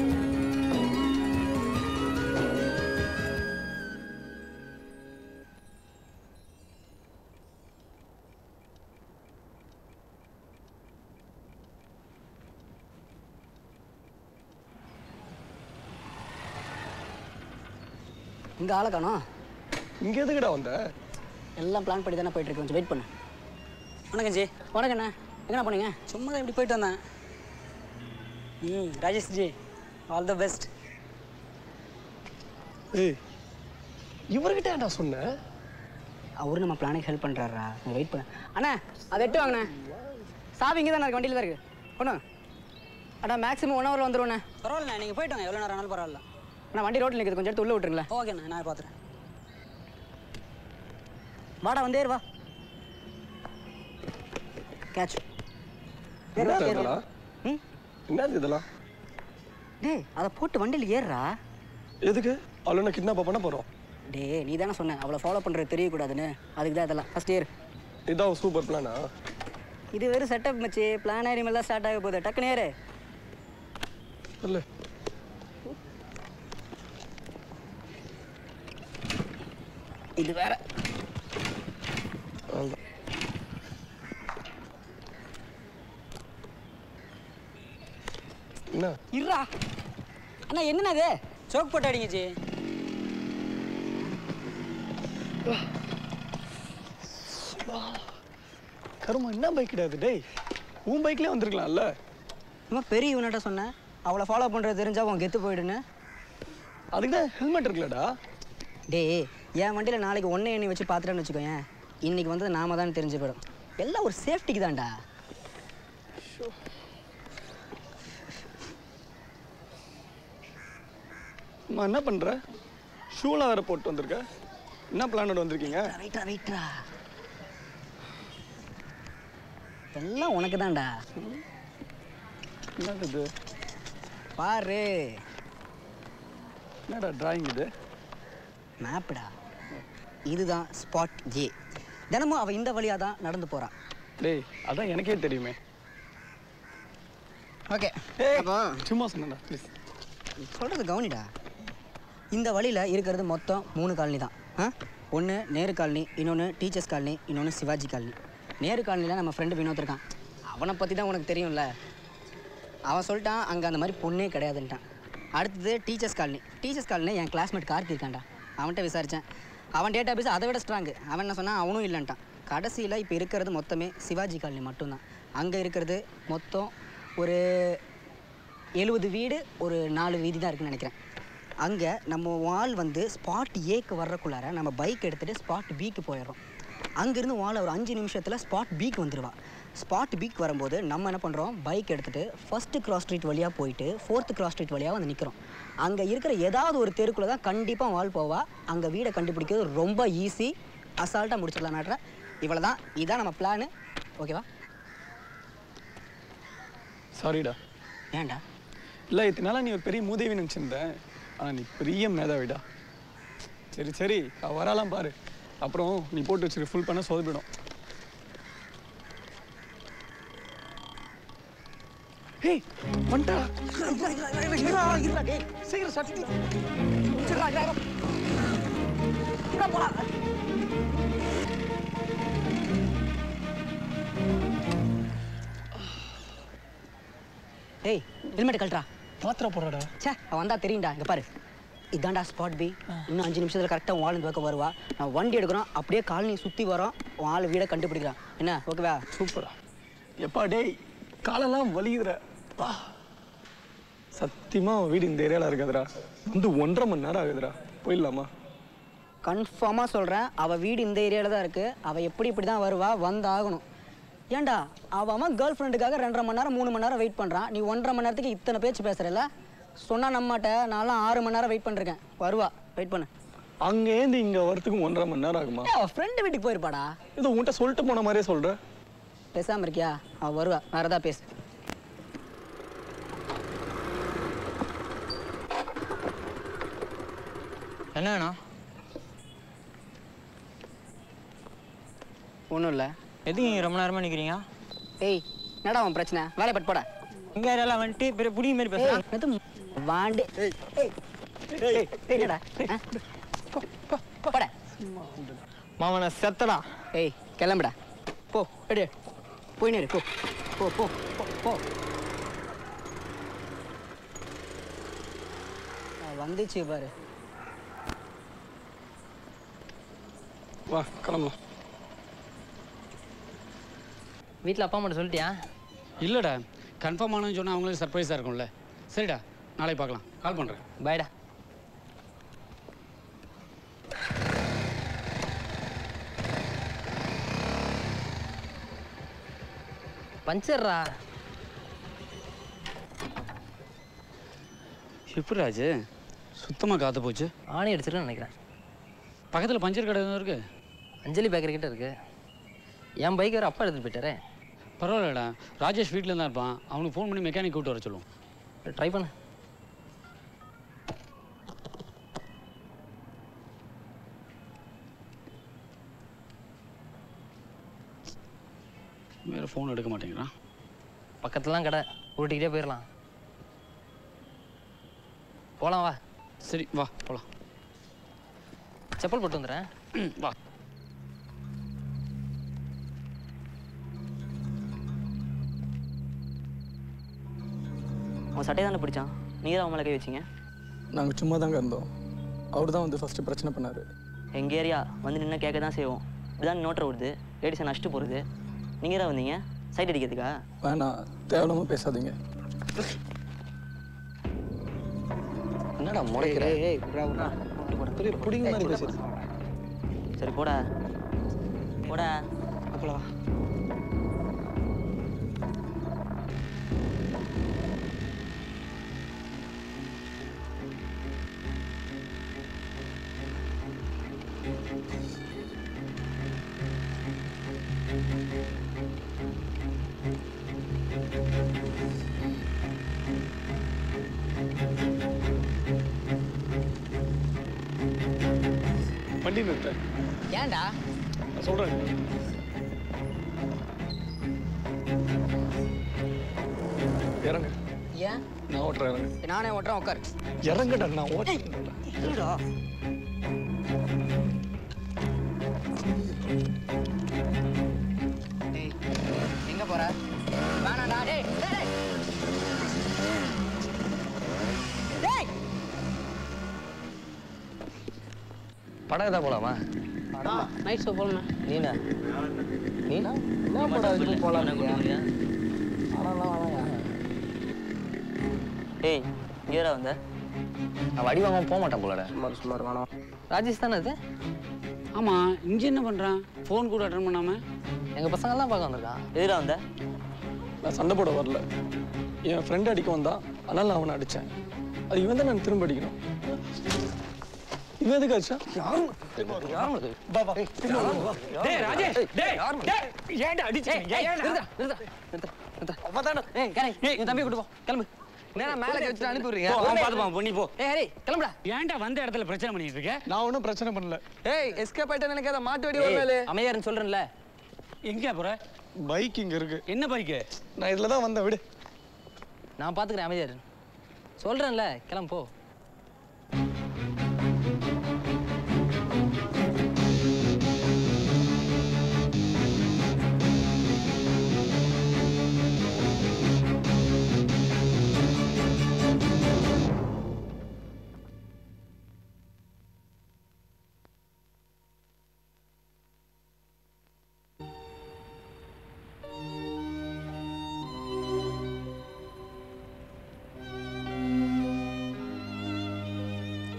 இங்கே ஆளை காணோம் இங்கே எதுக்குடா வந்த எல்லாம் பிளான் பண்ணி தானே போயிட்டு இருக்கு கொஞ்சம் வெயிட் பண்ணு வணக்கம் ஜி வணக்கண்ணே எங்கண்ணா போனீங்க சும்மா தான் இப்படி போயிட்டு வந்தேன் ம் Rajesh ji all the best ஏய் இவர்கிட்ட ஏன்டா சொன்ன அவரு நம்ம பிளானுக்கு ஹெல்ப் பண்ணுறாரா வெயிட் பண்ண அண்ணா அதை எட்டு வாங்கண்ணே சாவி இங்கே தானே இருக்கு வண்டியில் தான் இருக்கு ஒன்று அண்ணா மேக்ஸிமம் ஒன் ஹவரில் வந்துடுவோண்ணே பரவாயில்லண்ணே நீங்கள் போயிட்டு வாங்க எவ்வளோ நேரம் ஆனாலும் பரவாயில்ல அண்ணா வண்டி ரோட்டில் நிற்குது கொஞ்சம் எடுத்து உள்ளே விட்டுருங்களேன் ஓகேண்ணா நான் பார்த்துறேன் வாடா வந்தே இரு, வா கேட்ச் என்னடா இதெல்லாம் என்னது இதெல்லாம் டேய் அதை போட்டு வண்டியில் ஏறுறா எதுக்கு அவளை என்ன கிட்னாப் பண்ண போறோம் டேய் நீ தானே சொன்ன அவளை ஃபாலோ பண்ணுறது தெரியக்கூடாதுன்னு அதுக்கு தான் இதெல்லாம் ஃபஸ்ட் இயர் இதான் சூப்பர் பிளானா இது வெறும் செட்டப் மச்சி பிளான் ஏரிமெல்லாம் தான் ஸ்டார்ட் ஆக போகுது டக்குனு ஏறு இல்ல இது வேற அவ்வளவுதான். என்ன இருடா அண்ணா என்னண்ணா இது சோக் போட்டு அடிங்க ஜி கருமா என்ன பைக் கிடையாது டேய் உன் பைக்லயே வந்திருக்கலாம்ல நம்ம பெரிய யூனிட்டா சொன்னேன் அவளை ஃபாலோ பண்ணுறது தெரிஞ்சா உன் கெத்து போயிடுன்னு அதுக்கு தான் ஹெல்மெட் இருக்குல்லடா டேய் என் வண்டியில் நாளைக்கு ஒன்றே எண்ணி வச்சு பார்த்துட்டேன்னு வச்சுக்கோயேன் இன்னைக்கு வந்தது நாம தான் தெரிஞ்சு போயிடும் எல்லாம் ஒரு சேஃப்டிக்கு தான்டா அம்மா என்ன பண்ற ஷூலாம் வேற போட்டு வந்திருக்க என்ன பிளானோட வந்திருக்கீங்க ரைட்டா ரைட்டா எல்லாம் உனக்கு தான்டா என்னது இது பாரு என்னடா டிராயிங் இது மேப்டா இதுதான் ஸ்பாட் ஏ தினமும் அவள் இந்த வழியாக தான் நடந்து போகிறான் டேய் அதான் எனக்கே தெரியுமே ஓகே சும்மா சொன்னடா ப்ளீஸ் சொல்கிறது கவனிடா இந்த வழியில் இருக்கிறது மொத்தம் மூணு காலனி தான் ஆ ஒன்று நேரு காலனி இன்னொன்று டீச்சர்ஸ் காலனி இன்னொன்று சிவாஜி காலனி நேரு காலனியில் நம்ம ஃப்ரெண்டு வினோத் இருக்கான் அவனை பற்றி தான் உனக்கு தெரியும்ல அவன் சொல்லிட்டான் அங்கே அந்த மாதிரி பொண்ணே கிடையாதுன்ட்டான் அடுத்தது டீச்சர்ஸ் காலனி டீச்சர்ஸ் காலனி என் கிளாஸ்மேட் கார்த்தி இருக்கான்டா அவன்கிட்ட விசாரித்தேன் அவன் டேட்டா பேஸ் அதை விட ஸ்ட்ராங்கு அவன் என்ன சொன்னான் அவனும் இல்லைன்ட்டான் கடைசியில் இப்போ இருக்கிறது மொத்தமே சிவாஜி காலனி மட்டும்தான் அங்கே இருக்கிறது மொத்தம் ஒரு எழுபது வீடு ஒரு நாலு வீதி தான் இருக்குன்னு நினைக்கிறேன் அங்கே நம்ம வால் வந்து ஸ்பாட் ஏக்கு வர்றக்குள்ளார நம்ம பைக் எடுத்துகிட்டு ஸ்பாட் பிக்கு போயிடுறோம் அங்கேருந்து வால் ஒரு அஞ்சு நிமிஷத்தில் ஸ்பாட் பிக்கு வந்துடுவா ஸ்பாட் பிக் வரும்போது நம்ம என்ன பண்ணுறோம் பைக் எடுத்துகிட்டு ஃபஸ்ட்டு கிராஸ் ஸ்ட்ரீட் வழியாக போயிட்டு ஃபோர்த்து கிராஸ் ஸ்ட்ரீட் வழியாக வந்து நிற்கிறோம் அங்கே இருக்கிற ஏதாவது ஒரு தெருக்குள்ளே தான் கண்டிப்பாக வால் போவா அங்கே வீடை கண்டுபிடிக்கிறது ரொம்ப ஈஸி அசால்ட்டாக முடிச்சிடலாம் நாட்டுற இவ்வளோ தான் இதான் நம்ம பிளானு ஓகேவா சாரிடா ஏன்டா இல்லை இத்தனால நீ ஒரு பெரிய மூதேவி நினச்சிருந்தேன் ஆனால் நீ பெரிய மேதாவிடா சரி சரி அவ வராலாம் பாரு அப்புறம் நீ போட்டு வச்சிரு ஃபுல் பண்ண சொதப்பிடும் ஏய் வந்துட்டா சீக்கிரம் சட்டி ஏய் ஹெல்மெட் கழட்டா பாத்திர போறாடா ச்சே அவன் வந்தா தெரியும்டா இங்க பாரு இதான்டா ஸ்பாட் பி இன்னும் அஞ்சு நிமிஷத்துல கரெக்டாக உன் ஆள் இந்த பக்கம் வருவா நான் வண்டி எடுக்கிறோம் அப்படியே காலனி சுற்றி வரோம் உன் ஆள் வீடை கண்டுபிடிக்கிறான் என்ன ஓகேவா சூப்பரா எப்பா டேய் காலெல்லாம் வலிக்குதுற பா சத்தியமா அவன் வீடு இந்த ஏரியால இருக்காதுடா வந்து ஒன்றரை மணி நேரம் ஆகுதுடா போயிடலாமா கன்ஃபார்மாக சொல்கிறேன் அவள் வீடு இந்த ஏரியாவில் தான் இருக்குது அவள் எப்படி இப்படி தான் வருவா வந்தாகணும் ஏன்டா அவன் அவன் கேர்ள் ஃப்ரெண்டுக்காக ரெண்டரை மணி நேரம் மூணு மணி நேரம் வெயிட் பண்ணுறான் நீ ஒன்றரை மணி நேரத்துக்கு இத்தனை பேச்சு பேசுகிறல்ல சொன்னா நம்மாட்ட நான்லாம் ஆறு மணி நேரம் வெயிட் பண்ணிருக்கேன் வருவா வெயிட் பண்ணு அங்கேருந்து இங்க வரத்துக்கு ஒன்றரை மணி நேரம் ஆகுமா ஏய், அவ ஃப்ரெண்டு வீட்டுக்கு போயிருப்பாடா இது உன்கிட்ட சொல்லிட்டு போன மாதிரியே சொல்ற பேசாமல் இருக்கியா அவள் வருவா வேறு ஏதாவது பேசு என்ன வேணும் ஒன்றும் இல்லை எதுக்கு இங்கே ரொம்ப நேரமாக நிற்கிறீங்க ஏய் என்னடா அவன் பிரச்சனை வேலையை பட்டு போட இங்கே யாரெல்லாம் வந்துட்டு பெரிய புடி மாதிரி பேசுகிறேன் ஏய், எது வாண்டு ஏய் ஏய் ஏய், என்னடா ஆ? போ, போ, போடா மாமனை செத்தடா ஏய் கிளம்புடா போ எடு போய் நேரு போ போ போ போ, போ ஆ, வந்துச்சு பாரு வா கிளம்பலாம் வீட்டில் அப்பா அம்மாட்ட சொல்லிட்டியா இல்லைடா கன்ஃபார்ம் ஆனு சொன்னால் அவங்களுக்கு சர்ப்ரைஸாக இருக்கும்ல சரிடா நாளைக்கு பார்க்கலாம் கால் பண்ணுறேன் பாய்டா பஞ்சர்ரா எப்படி ராஜு சுத்தமாக காத்து போச்சு ஆணி அடிச்சிருக்கேன்னு நினைக்கிறேன் பக்கத்தில் பஞ்சர் கடை எதுவும் இருக்கு அஞ்சலி பேக்கரி கிட்ட இருக்கு என் பைக் வேறு அப்பா எடுத்துகிட்டு போயிட்டாரே பரவாயில்லடா ராஜேஷ் வீட்டில் தான் இருப்பான் அவனுக்கு ஃபோன் பண்ணி மெக்கானிக் கூப்பிட்டு வர சொல்லுவோம் ட்ரை பண்ணு வேறு ஃபோன் எடுக்க மாட்டேங்கிறான் பக்கத்துலாம் கடை உருட்டிக்கிட்டே போயிடலாம் போகலாம் வா சரி வா போகலாம் செப்பல் போட்டு வந்துடுறேன் வா உன் சட்டையை தானே பிடிச்சான் நீங்க தான் அவன் மேலே கை வச்சிங்க நாங்கள் சும்மா தாங்க இருந்தோம் அவர் தான் வந்து ஃபஸ்ட்டு பிரச்சனை பண்ணார் எங்கள் ஏரியா வந்து நின்று கேட்க தான் செய்வோம் இப்படிதான் நோட்டரை விடுது லேடிஸை நஷ்ட்டு போகிறது நீங்கள் தான் வந்தீங்க சைட் அடிக்கிறதுக்கா வேணாம் தேவையில்லாமல் பேசாதீங்க என்னடா முறைக்கிற ஏய் ஏய் விட்றா விட்றா பெரிய புடிங்க மாதிரி பேசுறது சரி போடா போடா அப்பளவா வண்டி நிறுத்த ஏன்டா நான் சொல்கிறேன் இறங்க ஏன் நான் ஓட்டுறேன் இறங்க நானே ஓட்டுறேன் உட்காரு இறங்கடா நான் ஓட்டுறேன் இருடா டேய் எங்க போற வேணாடா டேய் டேய், டேய் டேய் படம் எதா போலாமா நைட் ஷோ போகலாமே நீனா நீனா என்ன படம் இதுக்கு போகலாம் ஏய் இங்கேடா வந்த நான் வடி வாங்க போக மாட்டேன் போலடா சுமார் சுமார் வேணாம் ராஜேஷ் தானே அது ஆமாம் இங்கே என்ன பண்ணுறான் ஃபோன் கூட அட்டன் பண்ணாமல் எங்கள் பசங்கள்லாம் பார்க்க வந்திருக்கான் எதுடா வந்த நான் சண்டை போட வரல என் ஃப்ரெண்ட் அடிக்க வந்தான் அதனால நான் அவனை அடித்தேன் அது இவன் தான் நான் திரும்ப அடிக்கணும் இவன் எதுக்கு அடிச்சா டேய் ராஜேஷ் டேய் டேய் ஏன்டா அடிச்சே ஏய் கரை என் தம்பி கூட்டு போ கிளம்பு நேரா மேலே வச்சுட்டு அனுப்பி விடுறீங்க போ, அவன் பார்த்துப்பான், பொண்ணி போ. ஏய் ஹரி கிளம்புடா ஏன்டா வந்த இடத்துல பிரச்சனை பண்ணிட்டு இருக்க நான் ஒன்றும் பிரச்சனை பண்ணல ஏய் எஸ்கேப் ஆயிட்டேன்னு நினைக்காத மாட்டு வெடி வருவேலே அமையாருன்னு சொல்றேன்ல எங்க போற பைக் இங்கே இருக்கு என்ன பைக்கு நான் இதில் தான் வந்தேன் விடு நான் பாத்துக்கிறேன் அமைதியாரு சொல்றேன்ல கிளம்பு போ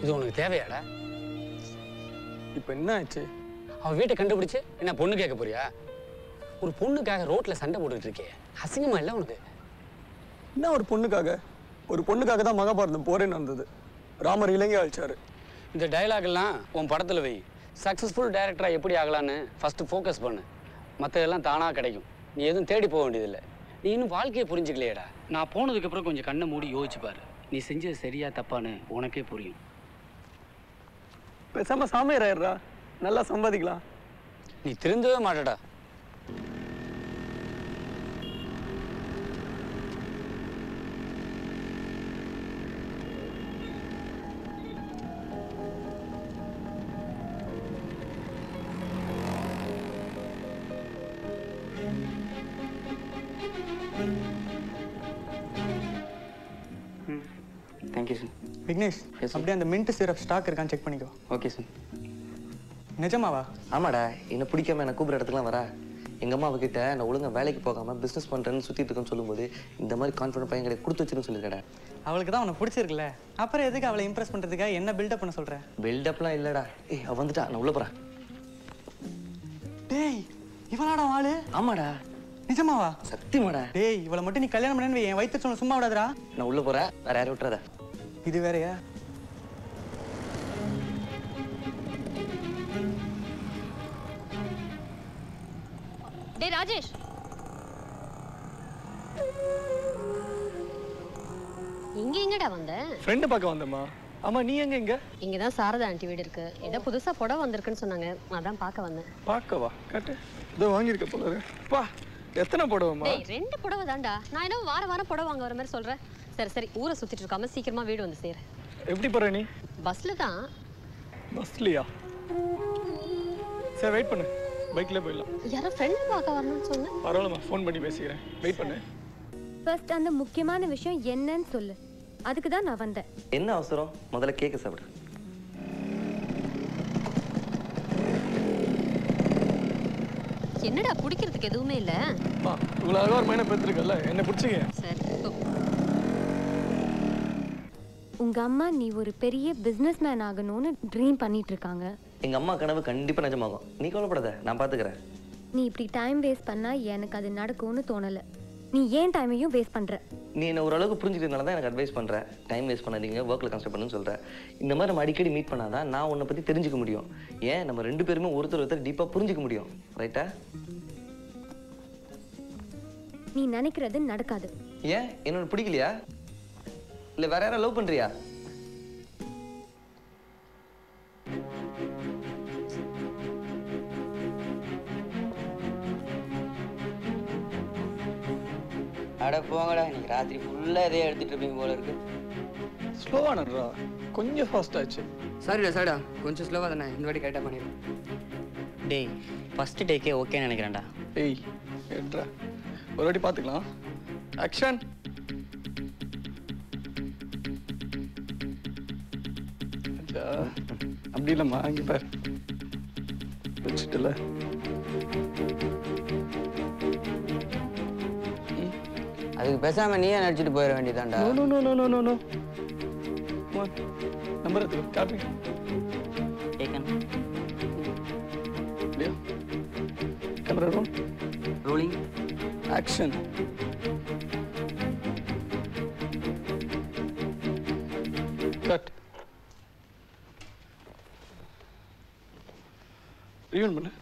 இது உனக்கு தேவையாடா இப்போ என்ன ஆச்சு அவன் வீட்டை கண்டுபிடிச்சு என்ன பொண்ணு கேட்க போறியா ஒரு பொண்ணுக்காக ரோட்ல சண்டை போட்டுட்டு இருக்கே அசிங்கமா இல்லை உனக்கு என்ன ஒரு பொண்ணுக்காக ஒரு பொண்ணுக்காக தான் மகாபாரதம் போரே நடந்தது ராமர் இலங்கை அழிச்சாரு இந்த டயலாக் எல்லாம் உன் படத்துல வை சக்ஸஸ்ஃபுல் டைரக்டரா எப்படி ஆகலான்னு ஃபர்ஸ்ட் ஃபோக்கஸ் பண்ணு மற்றதெல்லாம் தானா கிடைக்கும் நீ எதுவும் தேடி போக வேண்டியதில்லை நீ இன்னும் வாழ்க்கையை புரிஞ்சுக்கலையேடா நான் போனதுக்கு அப்புறம் கொஞ்சம் கண்ணை மூடி யோசிச்சு பாரு நீ செஞ்சது சரியா தப்பான்னு உனக்கே புரியும் பேசாம சாமியார் ஆயிடுறா நல்லா சம்பாதிக்கலாம் நீ திருந்தவே மாட்டடா தேங்க்யூ சார் விக்னேஷ் அப்படியே அந்த மின்ட் சிரப் ஸ்டாக் இருக்கான்னு செக் பண்ணிக்கோ ஓகே சார் நிஜமாவா ஆமாடா என்ன பிடிக்காம என்ன கூப்பிட்ற இடத்துக்குலாம் வரா எங்க அம்மா அவகிட்ட நான் ஒழுங்கா வேலைக்கு போகாம பிசினஸ் பண்றேன்னு சுத்திட்டு இருக்கேன்னு சொல்லும்போது இந்த மாதிரி கான்ஃபிடன்ட் பையன் கிடையாது கொடுத்து வச்சிருன்னு சொல்லிருக்கடா அவளுக்கு தான் உனக்கு பிடிச்சிருக்குல்ல அப்புறம் எதுக்கு அவளை இம்ப்ரெஸ் பண்றதுக்காக என்ன பில்டப் பண்ண சொல்ற பில்டப்லாம் இல்லடா ஏய் அவ வந்துட்டா நான் உள்ள போறேன் டேய் இவளாடா ஆளு ஆமாடா நிஜமாவா சத்தியமாடா டேய் இவளை மட்டும் நீ கல்யாணம் பண்ணு என் வயிற்று சொன்ன சும்மா விடாதடா நான் உள்ள போறேன் வேற யாரும் விட்டுறத இது வேறயா டேய் ராஜேஷ் இங்க எங்கடா வந்த ஃப்ரெண்டு பார்க்க வந்தம்மா ஆமா நீ எங்க இங்க இங்க தான் சாரதா ஆண்டி வீடு இருக்கு ஏதோ புதுசா புடவை வந்திருக்குன்னு சொன்னாங்க அதான் பார்க்க வந்தேன் பார்க்கவா காட்டு இதோ வாங்கியிருக்க போல இருக்கு. பா எத்தனை போடுவோம்மா டேய் ரெண்டு புடவை தான்டா நான் என்ன வார வாரம் புடவை வாங்க வர மாதிரி சொல்றேன் சரி சரி ஊரை சுத்திட்டு இருக்காம சீக்கிரமா வீடு வந்து சேரு எப்படி போற நீ பஸ்ல தான் பஸ்லியா சரி வெயிட் பண்ணு பைக்ல போயிடலாம் யாரோ ஃப்ரெண்ட் பார்க்க வரணும்னு சொன்னேன் பரவாயில்லம்மா ஃபோன் பண்ணி பேசிக்கிறேன் வெயிட் பண்ணு ஃபர்ஸ்ட் அந்த முக்கியமான விஷயம் என்னன்னு சொல்லு அதுக்கு தான் நான் வந்தேன் என்ன அவசரம் முதல்ல கேக்க சாப்பிடு என்னடா குடிக்கிறதுக்கு எதுவுமே இல்ல அம்மா இவ்வளோ அழகாக ஒரு மைனை பெற்றுருக்கல என்ன பிடிச்சிங்க சரி போ. உங்க அம்மா நீ ஒரு பெரிய பிசினஸ் மேன் ஆகணும்னு ட்ரீம் பண்ணிட்டு இருக்காங்க எங்க அம்மா கனவு கண்டிப்பா நிஜமாகும் நீ கவலைப்படாத நான் பாத்துக்கிறேன் நீ இப்படி டைம் வேஸ்ட் பண்ணா எனக்கு அது நடக்கும்னு தோணல நீ ஏன் டைமையும் வேஸ்ட் பண்ற நீ என்ன ஓரளவுக்கு புரிஞ்சுக்கிறதுனால தான் எனக்கு அட்வைஸ் பண்ற டைம் வேஸ்ட் பண்ணாதீங்க ஒர்க்கில் கான்செப்ட் பண்ணுன்னு சொல்ற இந்த மாதிரி நம்ம அடிக்கடி மீட் பண்ணாதான் நான் உன்னை பத்தி தெரிஞ்சுக்க முடியும் ஏன் நம்ம ரெண்டு பேருமே ஒருத்தர் ஒருத்தர் டீப்பா புரிஞ்சுக்க முடியும் ரைட்டா நீ நினைக்கிறது நடக்காது ஏன் என்னோட பிடிக்கலையா இல்ல வேற யாரா லவ் பண்றியா அட போங்கடா இன்னைக்கு ராத்திரி ஃபுல்லாக இதே எடுத்துட்டு இருப்பீங்க போல இருக்கு ஸ்லோவா நடுறா கொஞ்சம் ஃபாஸ்ட் ஆச்சு சாரிடா சாரிடா கொஞ்சம் ஸ்லோவாக தானே இந்த வாட்டி கரெக்டாக பண்ணிடுறேன் டேய் ஃபர்ஸ்ட் டேக்கே ஓகேன்னு நினைக்கிறேன்டா ஏய் எட்ரா ஒரு வாட்டி பார்த்துக்கலாம் ஆக்ஷன் அப்படி இல்லைம்மா இங்கே பாரு வச்சுட்டுல அதுக்கு பேசாம நீயே நடிச்சிட்டு போயிட வேண்டியதான்டா no no no no no no number எடுத்துக்கோ காட்டுங்க இல்லையா camera roll rolling action cut ரீவன் பண்ணு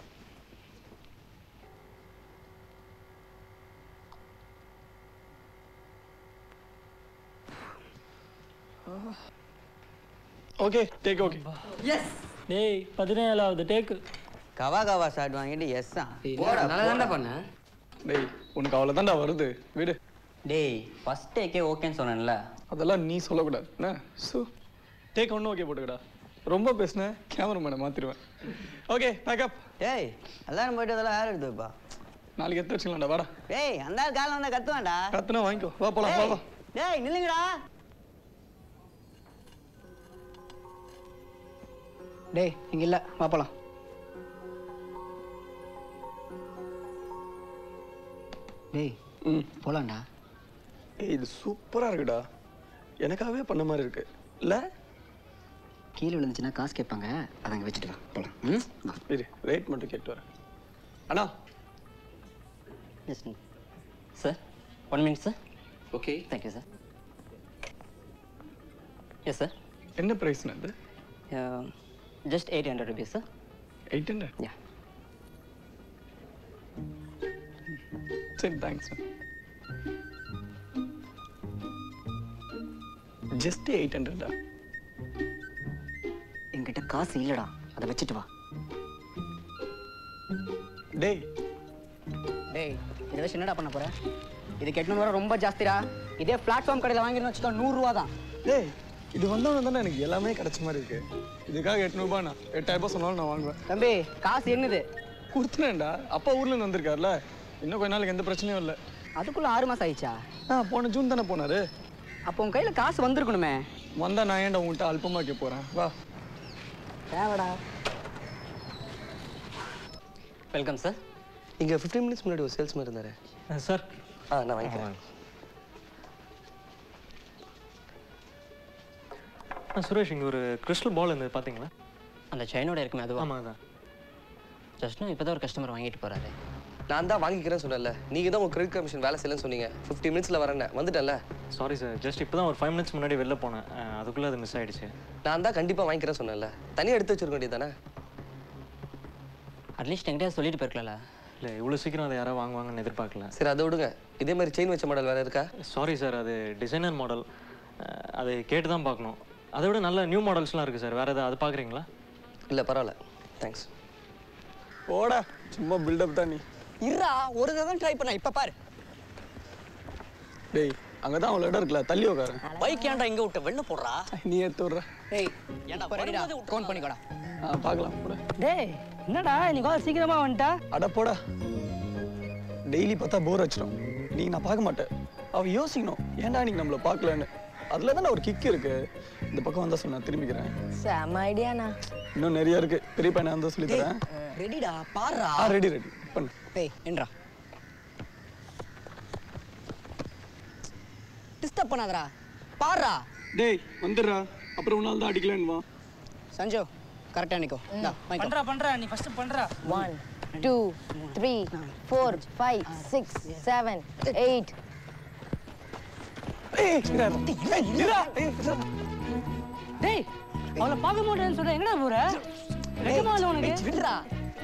ஓகே டேக் ஓகே எஸ் டேய் பதினேழாவது டேக்கு கவா கவா ஷாட் வாங்கிட்டு எஸ் தான் நல்லா தான்டா பண்ணேன் டேய் உனக்கு அவ்வளோதான்டா வருது விடு டேய் ஃபர்ஸ்ட் டேக்கே ஓகேன்னு சொன்னேன்ல அதெல்லாம் நீ சொல்லக்கூடாது என்ன ஸோ டேக் ஒன்று ஓகே போட்டுக்கடா ரொம்ப பேசினேன் கேமராமேனை மாற்றிடுவேன் ஓகே பேக்கப் டேய் எல்லாரும் போயிட்டு அதெல்லாம் யார் எடுத்து வைப்பா நாளைக்கு எடுத்து வச்சுக்கலாம்டா வாடா டேய் அந்த ஆள் காலம் வந்தா கத்துவான்டா கத்துனா வாங்கிக்கோ வா போலாம் வா வா டேய் நில்லுங்கடா டேய் இங்க இல்ல வா போலாம் டேய் ம் போலாம்டா ஏய் இது சூப்பராக இருக்குடா எனக்காகவே பண்ண மாதிரி இருக்கு இல்லை கீழே விழுந்துச்சுன்னா காசு கேட்பாங்க அதை அங்கே வச்சுட்டு வா போகலாம் ம் வா இரு ரேட் மட்டும் கேட்டு வரேன் அண்ணா yes sir one minute sir okay thank you sir yes sir என்ன ப்ரைஸ்ண்ணா இது just eight hundred rupees sir eight hundred yeah சரி தேங்க்ஸ் ஜஸ்ட் எயிட் ஹண்ட்ரடா என்கிட்ட காசு இல்லைடா அதை வச்சுட்டு வா டேய் டேய் இதை வச்சு என்னடா பண்ண போற இதுக்கு எட்நூறு ரூபா ரொம்ப ஜாஸ்திடா இதே பிளாட்ஃபார்ம் கடையில் வாங்கிருந்தோம் வச்சுக்கோ நூறுரூவா தான் டேய் இது வந்தவன தானே எனக்கு எல்லாமே கிடைச்ச மாதிரி இருக்கு இதுக்காக எட்நூறுபா நான் எட்டாயிரம் ரூபாய் சொன்னாலும் நான் வாங்குவேன் தம்பி காசு என்னது கொடுத்துனேன்டா அப்பா ஊர்ல இருந்து வந்திருக்காருல இன்னும் கொஞ்ச நாளுக்கு எந்த பிரச்சனையும் இல்லை அதுக்குள்ள ஆறு மாசம் ஆயிடுச்சா ஆ போன ஜூன் தானே போனாரு அப்போ உன் கையில காசு வந்திருக்கணுமே வந்தா நான் ஏன்டா உங்கள்கிட்ட அல்பமா கேட்க போறேன் வா தேவைடா வெல்கம் சார் இங்கே ஃபிஃப்டீன் மினிட்ஸ் முன்னாடி ஒரு சேல்ஸ்மேன் இருந்தார் சார் ஆ நான் வாங்கிக்கிறேன் ஆ சுரேஷ் இங்கே ஒரு கிறிஸ்டல் பால் இருந்தது பார்த்தீங்களா அந்த செயினோட இருக்குமே அதுவா ஆமாம் அதான் ஜஸ்ட் இப்போ தான் ஒரு கஸ்டமர் வாங்கிட்டு போறாரு நான் தான் வாங்கிக்கிறேன்னு சொன்னேன்ல நீங்கள் தான் உங்கள் கிரெடிட் கமிஷன் வேலை செய்யலன்னு சொன்னீங்க ஃபிஃப்டி மினிட்ஸில் வரேன் வந்துட்டேன்ல சாரி சார் ஜஸ்ட் இப்போ தான் ஒரு ஃபைவ் மினிட்ஸ் முன்னாடி வெளில போனேன் அஹ், அதுக்குள்ளே அது மிஸ் ஆயிடுச்சு நான் தான் கண்டிப்பாக வாங்கிக்கிறேன்னு சொன்னேன்ல தனியாக எடுத்து வச்சிருக்க வேண்டியது தானே அட்லீஸ்ட் என்கிட்ட சொல்லிட்டு போயிருக்கலாம்ல இல்லை இவ்வளோ சீக்கிரம் அதை யாராவது வாங்குவாங்கன்னு எதிர்பார்க்கல சரி அதை விடுங்க இதே மாதிரி செயின் வச்ச மாடல் வேறு இருக்கா சாரி சார் அது டிசைனர் மாடல் அது கேட்டு தான் பார்க்கணும் அதை விட நல்ல நியூ மாடல்ஸ்லாம் இருக்குது சார் வேறு எதாவது அது பார்க்குறீங்களா இல்லை பரவாயில்ல தேங்க்ஸ் போடா சும்மா பில்டப் தான் நீ இருடா ஒரு தடவை ட்ரை பண்ண இப்போ பாரு டேய் அங்கே தான் அவ்வளோ இடம் இருக்குல்ல தள்ளி உட்காரு பைக் ஏன்டா இங்க விட்ட வெளில போடுறா நீ எடுத்து விட்ற டேய் ஏன்டா ரெடிடா கவுண்ட் பண்ணிக்கோடா ஆ பார்க்கலாம் போட டேய் என்னடா நீ கொஞ்சம் சீக்கிரமா வந்துட்டா அட போடா டெய்லி பார்த்தா போர் அடிச்சிடும் நீ நான் பார்க்க மாட்டேன் அவ யோசிக்கணும் ஏன்டா நீங்க நம்மள பார்க்கலன்னு அதுல தானே ஒரு கிக் இருக்கு இந்த பக்கம் வந்தா சொன்னா திரும்பிக்கிறேன் செம்ம ஐடியாண்ணா இன்னும் நிறைய இருக்கு பெரிய பையனை வந்தா சொல்லி தரேன் ரெடிடா பாருடா ஆ ரெடி ரெடி பண்ணு டேய் என்றா டிஸ்டர்ப் பண்ணாதடா பாருடா டேய் வந்துடுறா அப்புறம் உன்னால தான் அடிக்கலன்னு வா சஞ்சு கரெக்டா நிக்கோ இந்தா வாங்கிக்கோ பண்றா பண்றா நீ ஃபர்ஸ்ட் பண்றா one two three four five six seven eight டேய் அவளை பார்க்க மாட்டேன்னு சொல்ற எங்கடா போற வெக்கமா இல்ல உனக்கு விடுறா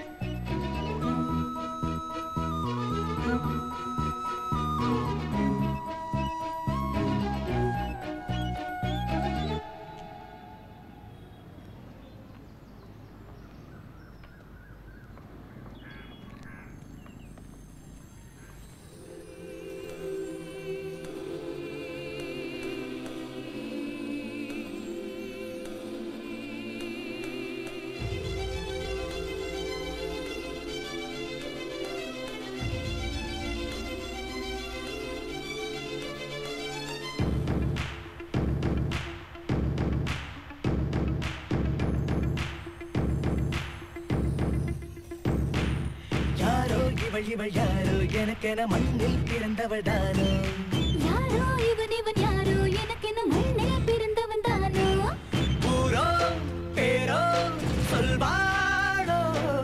யாரோ இவள் இவள் யாரோ எனக்கென மண்ணில் பிறந்தவள் தானோ யாரோ இவன் இவன் யாரோ எனக்கு என்ன மண்ணில் பிறந்தவன் தானோ ஊரோ பேரோ சொல்வாளோ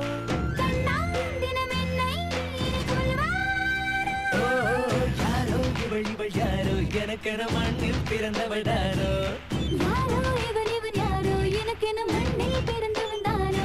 தினம் என்னை ஓ, யாரோ இவள் இவள் யாரோ எனக்கென மண்ணில் பிறந்தவள் தானோ யாரோ இவன் இவன் யாரோ எனக்கு என்ன மண்ணில் பிறந்தவன் தானோ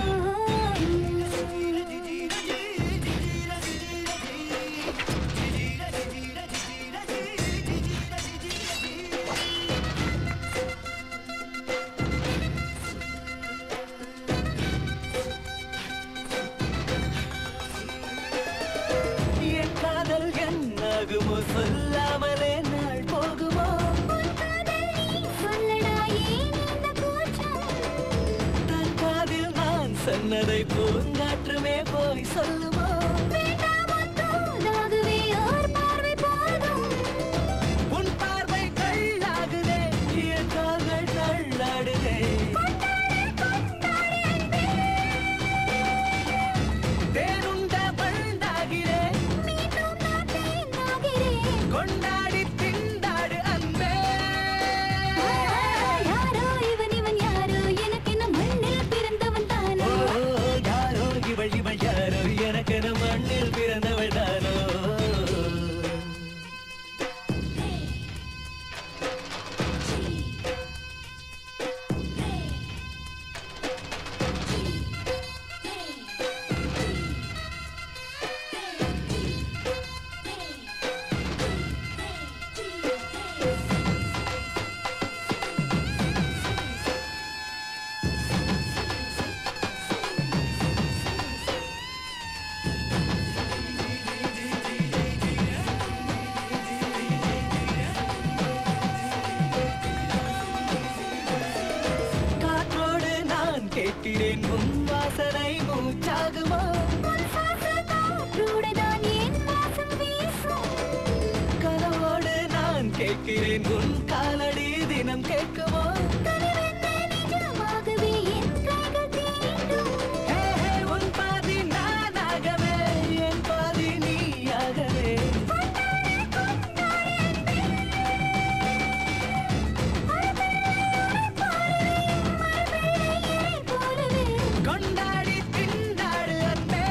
என் காதல் என்னாகுமோ சொல்லாமலே நாள் போகுமோ சொல்லடா ஏன் இந்த கூச்சம் தன் காதில் நான் சொன்னதை பூங்காற்றுமே போய் சொல்லுமோ போதாகவே ஓர் பார்வை போதும் உன் பார்வை கல்லாகுதே என் கால்கள் தள்ளாடுதே தேனுண்ட பண்டாகிறேன் கொண்டாடி திண்டாடு அன்பே யாரோ இவன் இவன் யாரோ எனக்கு நிற்கிறேன் உன் காலடி தினம் கேட்கவோ நிஜமாகவே என் கைகள் தீண்டும் ஹே, ஹே, உன் பாதி நானாகவே என் பாதி நீயாகவே கொண்டாடி திண்டாடு அன்பே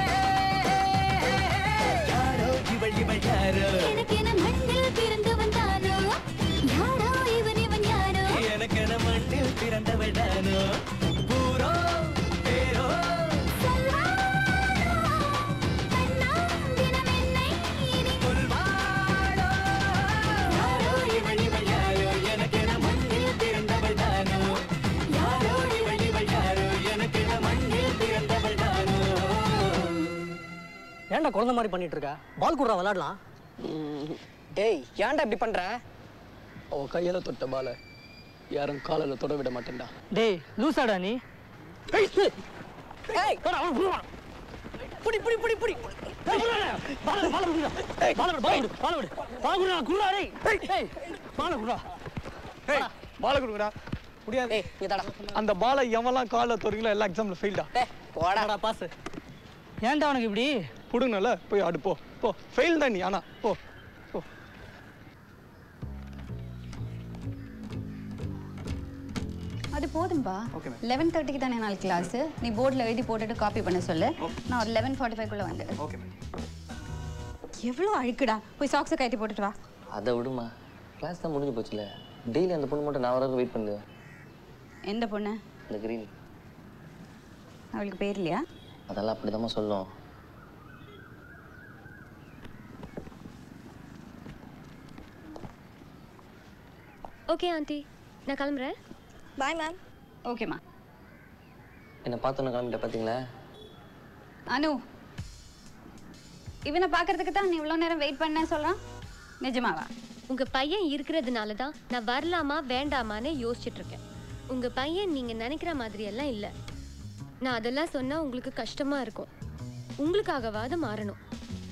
யாரோ இவள் இவள் யாரோ எனக்கென மண்ணில் பிறந்தவன் தானோ யாரோ இவன் இவன் யாரோ எனக்கென மண்ணில் பிறந்தவள் தானோ ஊரோ பேரோ யாரோ இவள் இவள் யாரோ எனக்கென மண்ணில் பிறந்தவள் தானோ யாரோ இவள் இவள் யாரோ எனக்கென மண்ணில் பிறந்தவள் தானோ ஏன்டா குழந்தை மாதிரி பண்ணிட்டு இருக்க பால் குடுறா விளையாடலாம் டேய் ஏன்டா இப்படி பண்ற அவ கையில தொட்ட பால யாரும் காலில் தொட விட மாட்டேன்டா டேய் லூசாடா நீ ஏய் புடி புடி புடி புடி பால பால விடு பால விடு பால விடு பால விடு பால குடுறா குடுறா டேய் ஏய் பால குடுறா ஏய் பால கொடுங்கடா முடியாது ஏய் இதாடா அந்த பாலை எவன்லாம் காலில் தொடுங்களோ எல்லா எக்ஸாம்ல ஃபெயில்டா போடா பாஸ் ஏன்டா அவனுக்கு இப்படி புடுங்கல போய் ஆடு போ போ ஃபெயில் தான் நீ ஆனா போ போ அது போதும்பா லெவன் தேர்ட்டிக்கு தானே நாள் கிளாஸ் நீ போர்டில் எழுதி போட்டுட்டு காப்பி பண்ண சொல்லு நான் ஒரு லெவன் ஃபார்ட்டி ஃபைவ்க்குள்ளே வந்துடு ஓகே எவ்வளோ அழுக்குடா போய் சாக்ஸை கட்டி போட்டுட்டு வா அதை விடுமா கிளாஸ் தான் முடிஞ்சு போச்சுல டெய்லி அந்த பொண்ணு மட்டும் நான் வர வெயிட் பண்ணுது எந்த பொண்ணு இந்த கிரீன் அவளுக்கு பேர் இல்லையா அதெல்லாம் அப்படிதாம்மா சொல்லும் ஓகே ஆண்டி நான் கிளம்புறேன் பாய் மேம் ஓகேம்மா என்னை பார்த்தோன்னு கிளம்பிட்ட பார்த்தீங்களா அனு இவனை பார்க்கறதுக்கு தான் நீ இவ்வளோ நேரம் வெயிட் பண்ண சொல்கிறான் நிஜமாவா உங்க பையன் இருக்கிறதுனால தான் நான் வரலாமா வேண்டாமான்னு யோசிச்சுட்டு இருக்கேன் உங்க பையன் நீங்க நினைக்கிற மாதிரி எல்லாம் இல்ல நான் அதெல்லாம் சொன்னா உங்களுக்கு கஷ்டமா இருக்கும் உங்களுக்காகவாது மாறணும்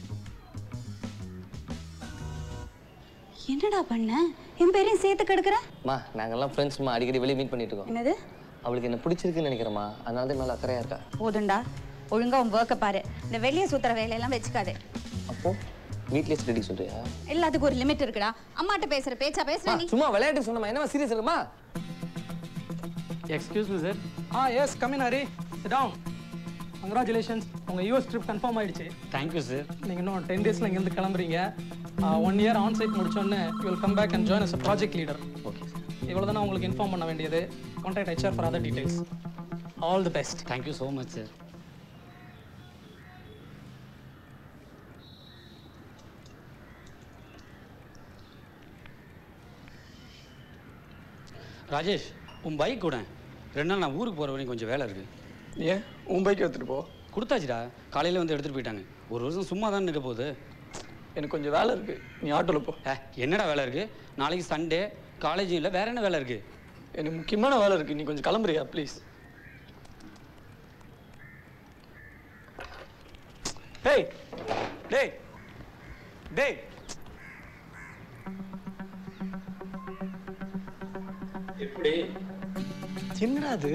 என்னடா பண்ண என் பேரையும் சேர்த்து கெடுக்கிற அம்மா நாங்கெல்லாம் ஃப்ரெண்ட்ஸ்மா அடிக்கடி வெளியே மீட் பண்ணிட்டு இருக்கோம் என்னது அவளுக்கு என்ன பிடிச்சிருக்குன்னு நினைக்கிறேம்மா அதனால தான் மேலே அக்கறையா இருக்கா போதும்டா ஒழுங்கா உன் ஒர்க்கை பாரு இந்த வெளியே சுத்துற வேலையெல்லாம் வச்சுக்காதே அப்போ வீட்லயே ஸ்டடி சொல்றியா எல்லாத்துக்கும் ஒரு லிமிட் இருக்குடா அம்மாட்ட பேசுற பேச்சா பேசுற நீ சும்மா விளையாட்டு சொன்னமா என்ன சீரியஸ் இருக்குமா எக்ஸ்கியூஸ் மீ சார் ஆ yes come in Hari sit down congratulations உங்கள் யூஎஸ் ட்ரிப் கன்ஃபார்ம் ஆயிடுச்சு தேங்க்யூ சார் நீங்கள் இன்னும் டென் டேஸில் இங்கேருந்து கிளம்புறீங்க ஒன் இயர் ஆன் சைட் முடிச்சோன்னே you will come back and join as a project leader okay இவ்வளோ தான் உங்களுக்கு இன்ஃபார்ம் பண்ண வேண்டியது contact HR for other details all the best thank you so much sir Rajesh உன் பைக் கூட ரெண்டு நாள் நான் ஊருக்கு போகிற வரைக்கும் கொஞ்சம் வேலை இருக்குது ஏன் உன் பைக் எடுத்துட்டு போ கொடுத்தாச்சுடா காலையில் வந்து எடுத்துகிட்டு போயிட்டாங்க ஒரு வருஷம் சும்மா தான் நிற்க போகுது எனக்கு கொஞ்சம் வேலை இருக்கு நீ ஆட்டோல போ ஏ என்னடா வேலை இருக்குது நாளைக்கு சண்டே காலேஜும் இல்லை வேற என்ன வேலை இருக்குது எனக்கு முக்கியமான வேலை இருக்கு நீ கொஞ்சம் கிளம்புறியா ப்ளீஸ் டேய் டேய் டேய் எப்படி என்னடா அது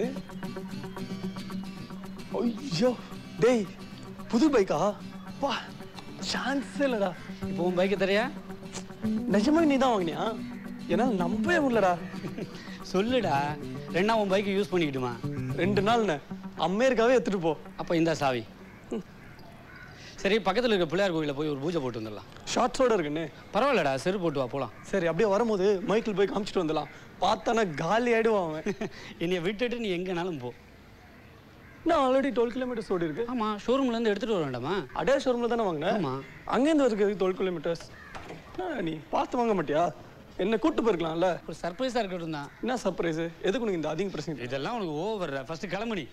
ஐயோ டேய் புது பைக்கா வா சான்ஸே இல்லடா இப்போ உன் பைக்கை தெரியா நிஜமா நீ தான் வாங்கினியா என்னால் நம்பவே முடியலடா சொல்லுடா ரெண்டா உன் பைக்கை யூஸ் பண்ணிக்கிட்டுமா ரெண்டு நாள்ண்ணே அமெரிக்காவே எடுத்துட்டு போ அப்போ இந்த சாவி சரி பக்கத்தில் இருக்க பிள்ளையார் கோயிலில் போய் ஒரு பூஜை போட்டு வந்துடலாம் ஷார்ட்ஸோட இருக்குண்ணே பரவாயில்லடா செரு போட்டு வா போகலாம் சரி அப்படியே வரும்போது மைக்கிள் போய் காமிச்சிட்டு வந்துடலாம் பார்த்தானா காலி ஆயிடுவான் அவன் என்னைய விட்டுட்டு நீ எங்கேனாலும் போ நான் ஆல்ரெடி டுவெல் கிலோமீட்டர்ஸ் ஓடி இருக்கு ஆமாம் ஷோரூம்லேருந்து எடுத்துகிட்டு வர வேண்டாமா அடே ஷோரூமில் தானே வாங்கினேன் ஆமா. அங்கேருந்து இருக்கு டுவெல் கிலோமீட்டர்ஸ் நீ பார்த்து வாங்க மாட்டியா என்ன கூட்டு போயிருக்கலாம்ல ஒரு சர்ப்ரைஸாக இருக்கட்டும் தான் என்ன சர்ப்ரைஸ் எதுக்கு உனக்கு இந்த அதிக பிரச்சனை இதெல்லாம் உனக்கு ஓவர் ஃபர்ஸ்ட் கிளம்புனி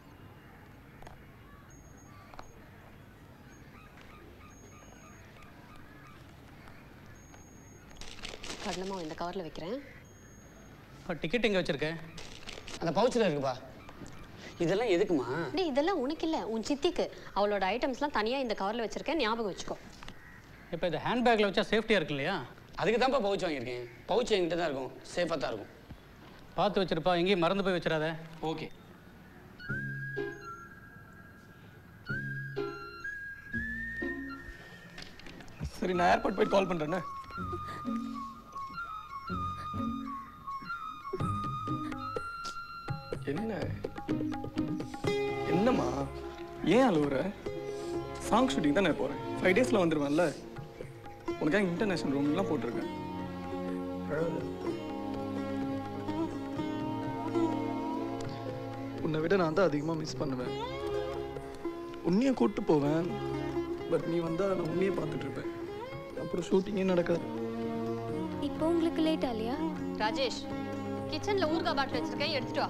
கடலமாக இந்த கவரில் வைக்கிறேன் டிக்கெட் எங்கே வச்சிருக்க அந்த பவுச்சில் இருக்குப்பா இதெல்லாம் எதுக்குமா டேய் இதெல்லாம் உனக்கு இல்லை உன் சித்திக்கு அவளோட ஐட்டம்ஸ்லாம் தனியாக இந்த கவரில் வச்சிருக்கேன் ஞாபகம் வச்சுக்கோ இப்போ இந்த ஹேண்ட்பேக்கில் வச்சா சேஃப்டியாக இருக்கு இல்லையா அதுக்கு தான்ப்பா பவுச் வாங்கியிருக்கேன் பவுச் என்கிட்ட தான் இருக்கும் சேஃபாக தான் இருக்கும் பார்த்து வச்சிருப்பா எங்கேயும் மறந்து போய் வச்சிடாத ஓகே சரி நான் ஏர்போர்ட் போய் கால் பண்ணுறேண்ணே என்ன என்னம்மா ஏன் அழுவுற சாங் ஷூட்டிங் தான் நான் போகிறேன் ஃபைவ் டேஸில் வந்துடுவேன்ல உனக்காக இன்டர்நேஷ்னல் ரூம்லாம் போட்டிருக்கேன் அழாத. உன்னை விட நான் தான் அதிகமாக மிஸ் பண்ணுவேன் உன்னையும் கூப்பிட்டு போவேன் பட் நீ வந்தா நான் உன்னையே பார்த்துட்டு இருப்பேன் அப்புறம் ஷூட்டிங்கே நடக்காது இப்போ உங்களுக்கு லேட் ஆலையா ராஜேஷ் கிச்சன்ல ஊறுகாய் பாட்டில் வச்சிருக்கேன் எடுத்துட்டு வா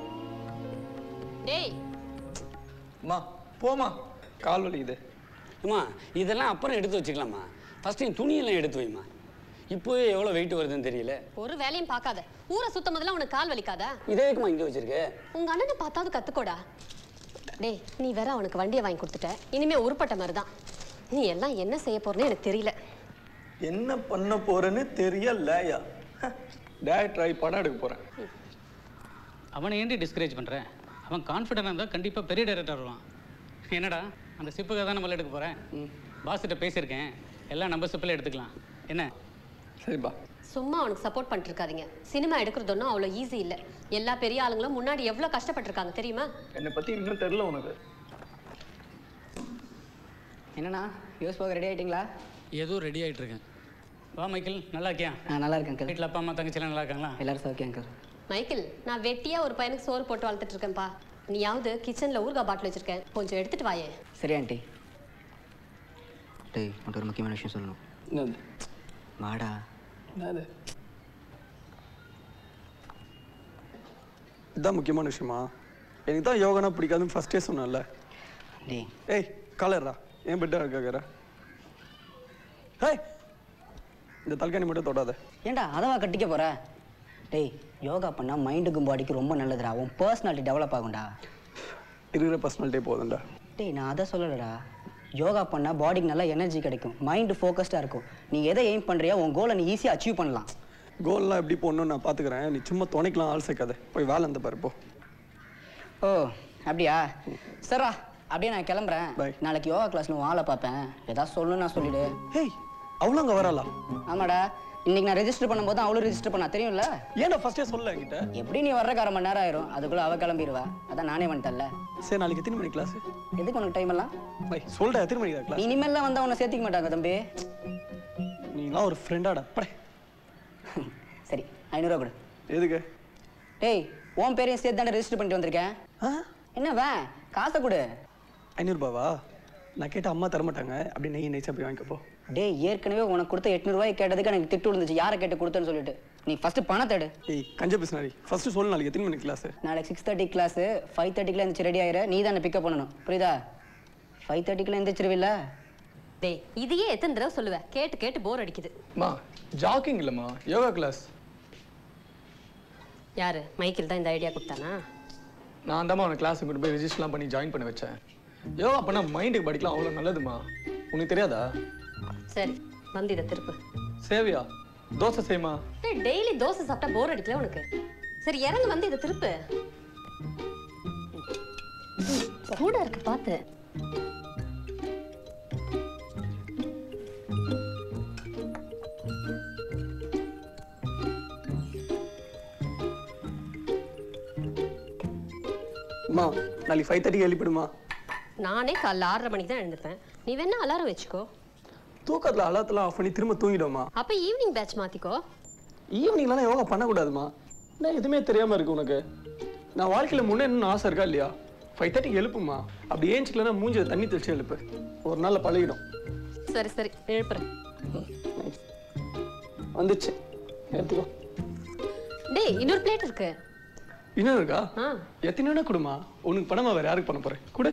டேய் அம்மா போமா கால் வலிக்குது அம்மா இதெல்லாம் அப்புறம் எடுத்து வச்சுக்கலாமா ஃபஸ்ட்டு என் துணியெல்லாம் எடுத்து வைம்மா இப்போவே எவ்வளோ வெயிட் வருதுன்னு தெரியல ஒரு வேலையும் பார்க்காத ஊரை சுத்தம் முதல்ல உனக்கு கால் வலிக்காதா இதே எதுக்குமா இங்கே வச்சிருக்க உங்க அண்ணனை பார்த்தாவது கத்துக்கோடா டேய் நீ வேற அவனுக்கு வண்டியை வாங்கி கொடுத்துட்ட இனிமே உருப்பட்ட மாதிரி தான் நீ எல்லாம் என்ன செய்ய போறேன்னு எனக்கு தெரியல என்ன பண்ண போறேன்னு தெரியலையா டேரக்ட் ட்ரை படம் எடுக்க போறேன் அவனை ஏன்டி டிஸ்கரேஜ் பண்ணுறேன் அவன் கான்ஃபிடென்ட்டாக இருந்தால் கண்டிப்பாக பெரிய டைரக்டர் வருவான் என்னடா அந்த சிப்புக்காக தான் நம்மள எடுக்க போகிறேன் பாஸ்கிட்ட பேசியிருக்கேன் எல்லாம் நம்ம சிப்பில் எடுத்துக்கலாம் என்ன சரிப்பா சும்மா அவனுக்கு சப்போர்ட் பண்ணிட்டு இருக்காதீங்க சினிமா எடுக்கிறது ஒன்றும் அவ்வளோ ஈஸி இல்லை எல்லா பெரிய ஆளுங்களும் முன்னாடி எவ்வளோ கஷ்டப்பட்டிருக்காங்க தெரியுமா என்னை பத்தி இன்னும் தெரியல உனக்கு என்னண்ணா யோஸ் போக ரெடி ஆயிட்டீங்களா ஏதோ ரெடி ஆகிட்டு இருக்கேன் வா மைக்கேல் நல்லா இருக்கியா நான் நல்லா இருக்கேன் அங்கிள் வீட்டில் அப்பா அம்மா தங்கச்சிலாம் நல்லா இருக்காங்களா எல்லாரும் சௌக்கியம் அங்கிள் மைக்கேல் நான் வெட்டியா ஒரு பையனுக்கு சோறு போட்டு வளர்த்துட்டு இருக்கேன்ப்பா நீயாவது கிச்சன்ல ஊறுகாய் பாட்டில் வச்சிருக்கேன் கொஞ்சம் எடுத்துட்டு வாயே சரி ஆண்டி டேய் உன்ட்டு ஒரு முக்கியமான விஷயம் சொல்லணும் என்னது வாடா என்னது இதுதான் முக்கியமான விஷயமா எனக்கு தான் யோகானா பிடிக்காதுன்னு ஃபர்ஸ்டே சொன்னேன்ல டேய் ஏய் காலர்ரா ஏன் பெட்டா இருக்காக்கிற ஏய் இந்த தல்காணி மட்டும் தொடாத ஏன்டா அதவா கட்டிக்க போற டேய் யோகா பண்ணா மைண்டுக்கும் பாடிக்கும் ரொம்ப நல்லதுடா உன் பர்சனாலிட்டி டெவலப் ஆகும்டா இருக்கிற பர்சனாலிட்டியே போதும்டா டேய் நான் அதை சொல்லலடா யோகா பண்ணா பாடிக்கு நல்லா எனர்ஜி கிடைக்கும் மைண்டு ஃபோக்கஸ்டாக இருக்கும் நீ எதை எய்ம் பண்ணுறியா உன் கோலை நீ ஈஸியாக அச்சீவ் பண்ணலாம் கோல்லாம் எப்படி போடணும்னு நான் பார்த்துக்கிறேன் நீ சும்மா துணைக்கலாம் ஆள் சேர்க்காத போய் வேலை அந்த பாரு போ ஓ அப்படியா சரிடா அப்படியே நான் கிளம்புறேன் நாளைக்கு யோகா கிளாஸ்ல உன் ஆளை பார்ப்பேன் ஏதாவது சொல்லணும்னு நான் சொல்லிடு ஹேய் அவ்வளோ அங்கே வராளா ஆமாடா இன்னைக்கு நான் ரெஜிஸ்டர் பண்ணும்போது தான் அவளும் ரெஜிஸ்டர் பண்ணா தெரியும்ல ஏன்டா ஃபர்ஸ்டே சொல்ல என்கிட்ட எப்படி நீ வர்றக்கு அரை மணி நேரம் ஆயிரும் அதுக்குள்ள அவ கிளம்பிடுவா அதான் நானே வந்துட்டேன்ல சரி நாளைக்கு எத்தனை மணி கிளாஸ் எதுக்கு உனக்கு டைம் எல்லாம் பை சொல்டா எத்தனை மணிக்கு நீ கிளாஸ் இனிமேல்லாம் வந்தா உன்னை சேர்த்திக்க மாட்டாங்க தம்பி நீங்களாம் ஒரு ஃப்ரெண்டாடா படே சரி ஐநூறுரூவா கொடு எதுக்கு டேய் உன் பேரையும் சேர்த்து தானே ரெஜிஸ்டர் பண்ணிட்டு வந்திருக்கேன் என்ன வே காசை கொடு ஐநூறுபாவா நான் கேட்ட அம்மா தர மாட்டாங்க அப்படி நெய் நெய்ச்சா போய் வாங்கிக்கப்போ டேய் ஏற்கனவே உனக்கு கொடுத்த எட்நூறுவாய் கேட்டதுக்கு எனக்கு திட்டு விழுந்துச்சு யாரை கேட்டு கொடுத்தேன்னு சொல்லிட்டு நீ ஃபர்ஸ்ட் பணத்தை எடு ஏய் கஞ்ச பிஸ்னாரி ஃபர்ஸ்ட் சொல்லு நாளைக்கு எத்தனை மணி கிளாஸ் நாளைக்கு சிக்ஸ் தேர்ட்டி கிளாஸு ஃபைவ் தேர்ட்டிக்குலாம் இருந்துச்சு ரெடி ஆயிரு நீ தான் பிக்கப் பண்ணணும் புரியுதா ஃபைவ் தேர்ட்டிக்குலாம் எந்திரிச்சிருவில்ல டேய் இதையே எத்தனை தடவை சொல்லுவேன் கேட்டு கேட்டு போர் அடிக்குது மா ஜாக்கிங் இல்லைம்மா யோகா கிளாஸ் யாரு மைக்கேல் தான் இந்த ஐடியா கொடுத்தானா நான் தான் அவனை கிளாஸுக்கு கொண்டு போய் ரெஜிஸ்டர்லாம் பண்ணி ஜாயின் பண்ண வச்சேன் யோகா பண்ணா மைண்டுக்கு படிக்கலாம் அவ்வளோ நல்லதுமா உனக்கு தெரியாதா சரி வந்து இதை திருப்பு சேவியா தோசை செய்யுமா டேய் டெய்லி தோசை சாப்பிட்டா போர் அடிக்கல உனக்கு சரி இறங்கு வந்து இதை திருப்பு கூட இருக்கு பார்த்து அம்மா நாளைக்கு ஃபைவ் தேர்ட்டிக்கு எழுப்பிடுமா நானே காலைல ஆறரை மணிக்கு தான் எழுந்திருப்பேன் நீ வேணா அலாரம் வச்சுக்கோ தூக்கத்தில் அலாத்தெல்லாம் ஆஃப் பண்ணி திரும்ப தூங்கிடுவோமா அப்ப ஈவினிங் பேட்ச் மாத்திக்கோ ஈவினிங்லாம் யோகா பண்ணக்கூடாதுமா நான் எதுவுமே தெரியாமல் இருக்கு உனக்கு நான் வாழ்க்கையில் முன்னேறணும்னு ஆசை இருக்கா இல்லையா ஃபைவ் தேர்ட்டிக்கு எழுப்புமா அப்படி ஏஞ்சிக்கலன்னா மூஞ்சில தண்ணி தெளிச்சு எழுப்பு ஒரு நாளில் பழகிடும் சரி சரி எழுப்புறேன் வந்துச்சு எடுத்துக்கோ டேய் இன்னொரு பிளேட் இருக்கு இன்னும் இருக்கா ஆ எத்தனை வேணா கொடுமா உனக்கு பணமா வேற யாருக்கு பண்ண போறேன் கூட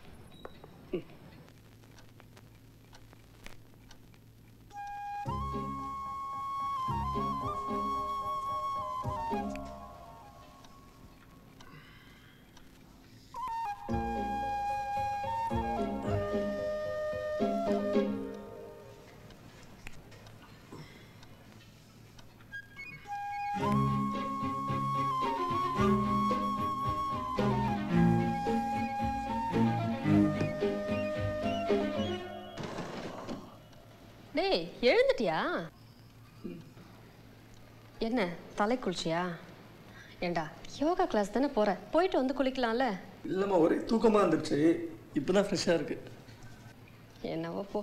டேய் எழுந்துட்டியா என்ன தலை குளிச்சியா ஏண்டா யோகா கிளாஸ் தானே போற போயிட்டு வந்து குளிக்கலாம்ல இல்லைம்மா ஒரே தூக்கமாக இருந்துச்சு இப்போ தான் ஃப்ரெஷ்ஷாக இருக்கு என்னவோ போ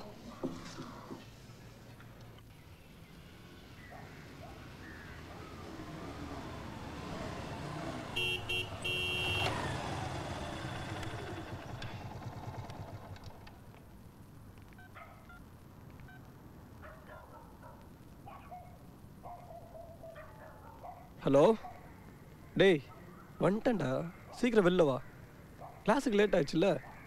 ஹலோ டேய் வந்துட்டேன்டா சீக்கிரம் வெளில வா கிளாஸுக்கு லேட் ஆயிடுச்சுல்ல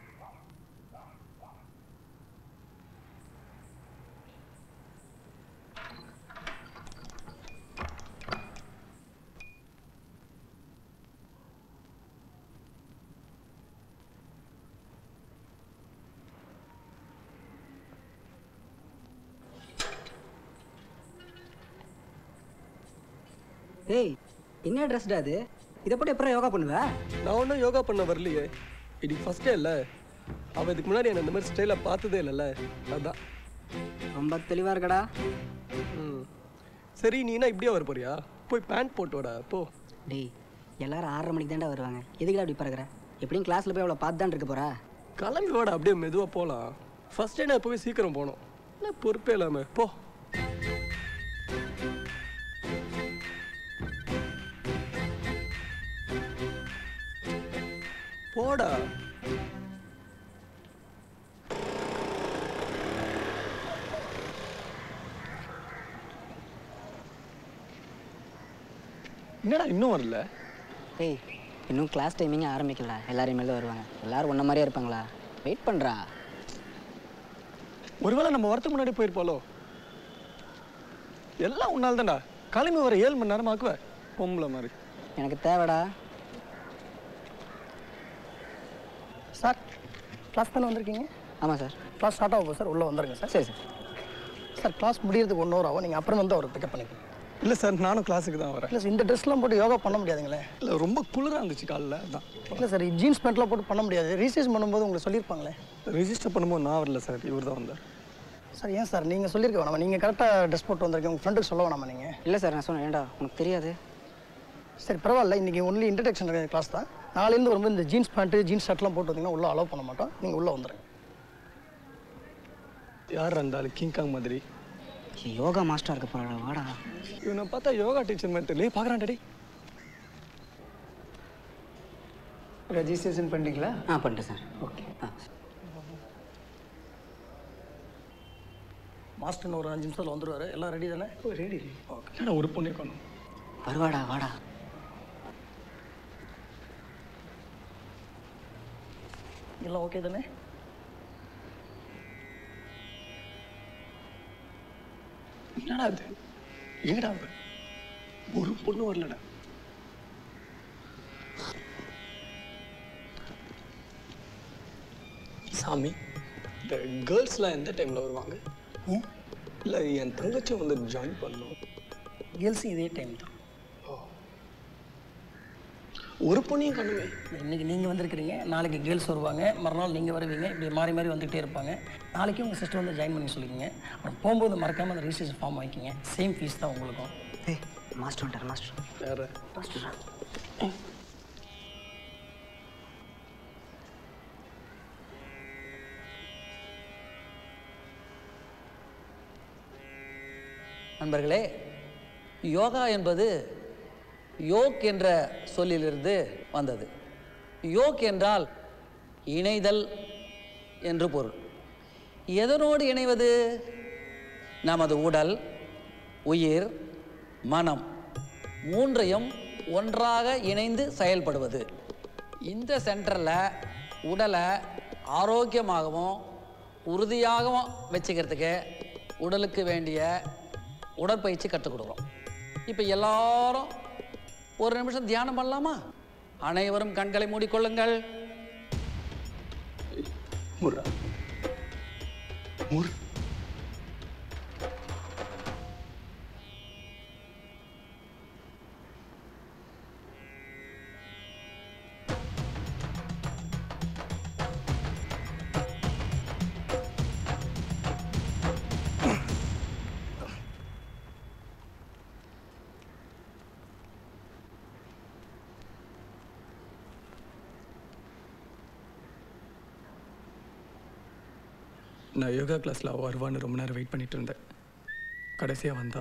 டேய் என்ன ட்ரெஸ்டா அது இதை போட்டு எப்பறம் யோகா பண்ணுவ நான் ஒன்றும் யோகா பண்ண வரலையே இன்னைக்கு ஃபர்ஸ்ட் டே இல்லை அவள் இதுக்கு முன்னாடி என்ன இந்த மாதிரி ஸ்டைலாக பார்த்ததே இல்லைல்ல அதான் ரொம்ப தெளிவாக இருக்கடா ம் சரி நீ என்ன இப்படியே வர போறியா போய் பேண்ட் போட்டு வாடா போ டேய் எல்லாரும் ஆறரை மணிக்கு தான்டா வருவாங்க எதுக்குடா அப்படி பறக்குற எப்படியும் கிளாஸில் போய் அவளை பார்த்து தான் இருக்க போறா கிளம்பி வாடா அப்படியே மெதுவாக போகலாம் ஃபர்ஸ்ட் டே நான் எப்போவே சீக்கிரம் போகணும் என்ன பொறுப்பே இல்லாமல் போ போடா என்னடா இன்னும் வரல டேய் இன்னும் கிளாஸ் டைமிங் ஆரம்பிக்கல எல்லாரும் மேலே வருவாங்க எல்லாரும் ஒன்றை மாதிரியே இருப்பாங்களா வெயிட் பண்ணுறா ஒருவேளை நம்ம வரத்துக்கு முன்னாடி போயிருப்பாளோ எல்லாம் உன்னால தான்டா கிளம்பி வர ஏழு மணி நேரம் ஆக்குவ பொம்பளை மாதிரி எனக்கு தேவைடா சார் கிளாஸ் தானே வந்திருக்கீங்க ஆமாம் சார் கிளாஸ் ஸ்டார்ட் ஆகும் சார் உள்ளே வந்துருங்க சார் சரி சார் சார் கிளாஸ் முடியறதுக்கு ஒன் ஹவர் ஆகும் நீங்கள் அப்புறம் வந்து அவரை பிக்கப் பண்ணிக்கணும் இல்லை சார் நானும் கிளாஸுக்கு தான் வரேன் இல்லை சார் இந்த ட்ரெஸ்லாம் போட்டு யோகா பண்ண முடியாதுங்களே இல்லை ரொம்ப குளிராக இருந்துச்சு காலைல அதான் இல்லை சார் ஜீன்ஸ் பேண்ட்லாம் போட்டு பண்ண முடியாது ரீசர்ச் பண்ணும்போது உங்களுக்கு சொல்லியிருப்பாங்களே ரெஜிஸ்டர் பண்ணும்போது நான் வரல சார் இவர் தான் வந்தார் சார் ஏன் சார் நீங்கள் சொல்லியிருக்க வேணாமா நீங்கள் கரெக்டாக ட்ரெஸ் போட்டு வந்திருக்கீங்க உங்கள் ஃப்ரெண்டுக்கு சொல்ல வேணாமா நீங்கள் இல்லை சார் நான் சொன்னேன் ஏன்டா உனக்கு தெரியாது சரி பரவாயில்ல இன்றைக்கி ஒன்லி இன்ட்ரடக்ஷன் கிளாஸ் தான் நாளையிலேருந்து வரும்போது இந்த ஜீன்ஸ் பேண்ட்டு ஜீன்ஸ் ஷர்ட்லாம் போட்டு வந்தீங்கன்னா உள்ளே அலோவ் பண்ண மாட்டோம் நீங்கள் உள்ளே வந்துடுங்க யார் இருந்தாலும் கிங்காங் மாதிரி யோகா மாஸ்டர் இருக்க போறாடா வாடா இவனை பார்த்தா யோகா டீச்சர் மாதிரி தெரியல பார்க்குறான் டேடி ரெஜிஸ்ட்ரேஷன் பண்ணிட்டீங்களா ஆ பண்ணிட்டேன் சார் ஓகே மாஸ்டர் ஒரு அஞ்சு நிமிஷத்தில் வந்துடுவார் எல்லாம் ரெடி தானே ரெடி ஓகே என்னடா ஒரு பொண்ணே காணும் வருவாடா வாடா எல்லாம் ஓகே தானே என்னடா இது எங்கடா அவ ஒரு பொண்ணு வரலடா சாமி இந்த கேர்ள்ஸ்லாம் எந்த டைமில் வருவாங்க இல்லை என் தங்கச்சி வந்து ஜாயின் பண்ணணும் கேர்ள்ஸும் இதே டைம் தான் ஒரு பொண்ணையும் காணுமே இன்னைக்கு நீங்கள் வந்திருக்கிறீங்க நாளைக்கு கேர்ள்ஸ் வருவாங்க மறுநாள் நீங்கள் வருவீங்க இப்படி மாறி மாறி வந்துகிட்டே இருப்பாங்க நாளைக்கு உங்கள் சிஸ்டர் வந்து ஜாயின் பண்ணி சொல்லிக்கோங்க அப்புறம் போகும்போது மறக்காமல் அந்த ரிஜிஸ்ட்ரேஷன் ஃபார்ம் வாங்கிக்கிங்க சேம் ஃபீஸ் தான் உங்களுக்கும் ஏய் மாஸ்டர் வந்துட்டார் மாஸ்டர் வேறு மாஸ்டரா நண்பர்களே யோகா என்பது யோக் என்ற சொல்லிலிருந்து வந்தது யோக் என்றால் இணைதல் என்று பொருள் எதனோடு இணைவது நமது உடல் உயிர் மனம் மூன்றையும் ஒன்றாக இணைந்து செயல்படுவது இந்த சென்டரில் உடலை ஆரோக்கியமாகவும் உறுதியாகவும் வச்சுக்கிறதுக்கு உடலுக்கு வேண்டிய உடற்பயிற்சி கற்றுக் கொடுக்குறோம் இப்போ எல்லாரும் ஒரு நிமிஷம் தியானம் பண்ணலாமா அனைவரும் கண்களை மூடிக்கொள்ளுங்கள் முர்ரா முர் நான் யோகா கிளாஸில் அவள் வருவான்னு ரொம்ப நேரம் வெயிட் பண்ணிட்டு இருந்தேன் கடைசியாக வந்தா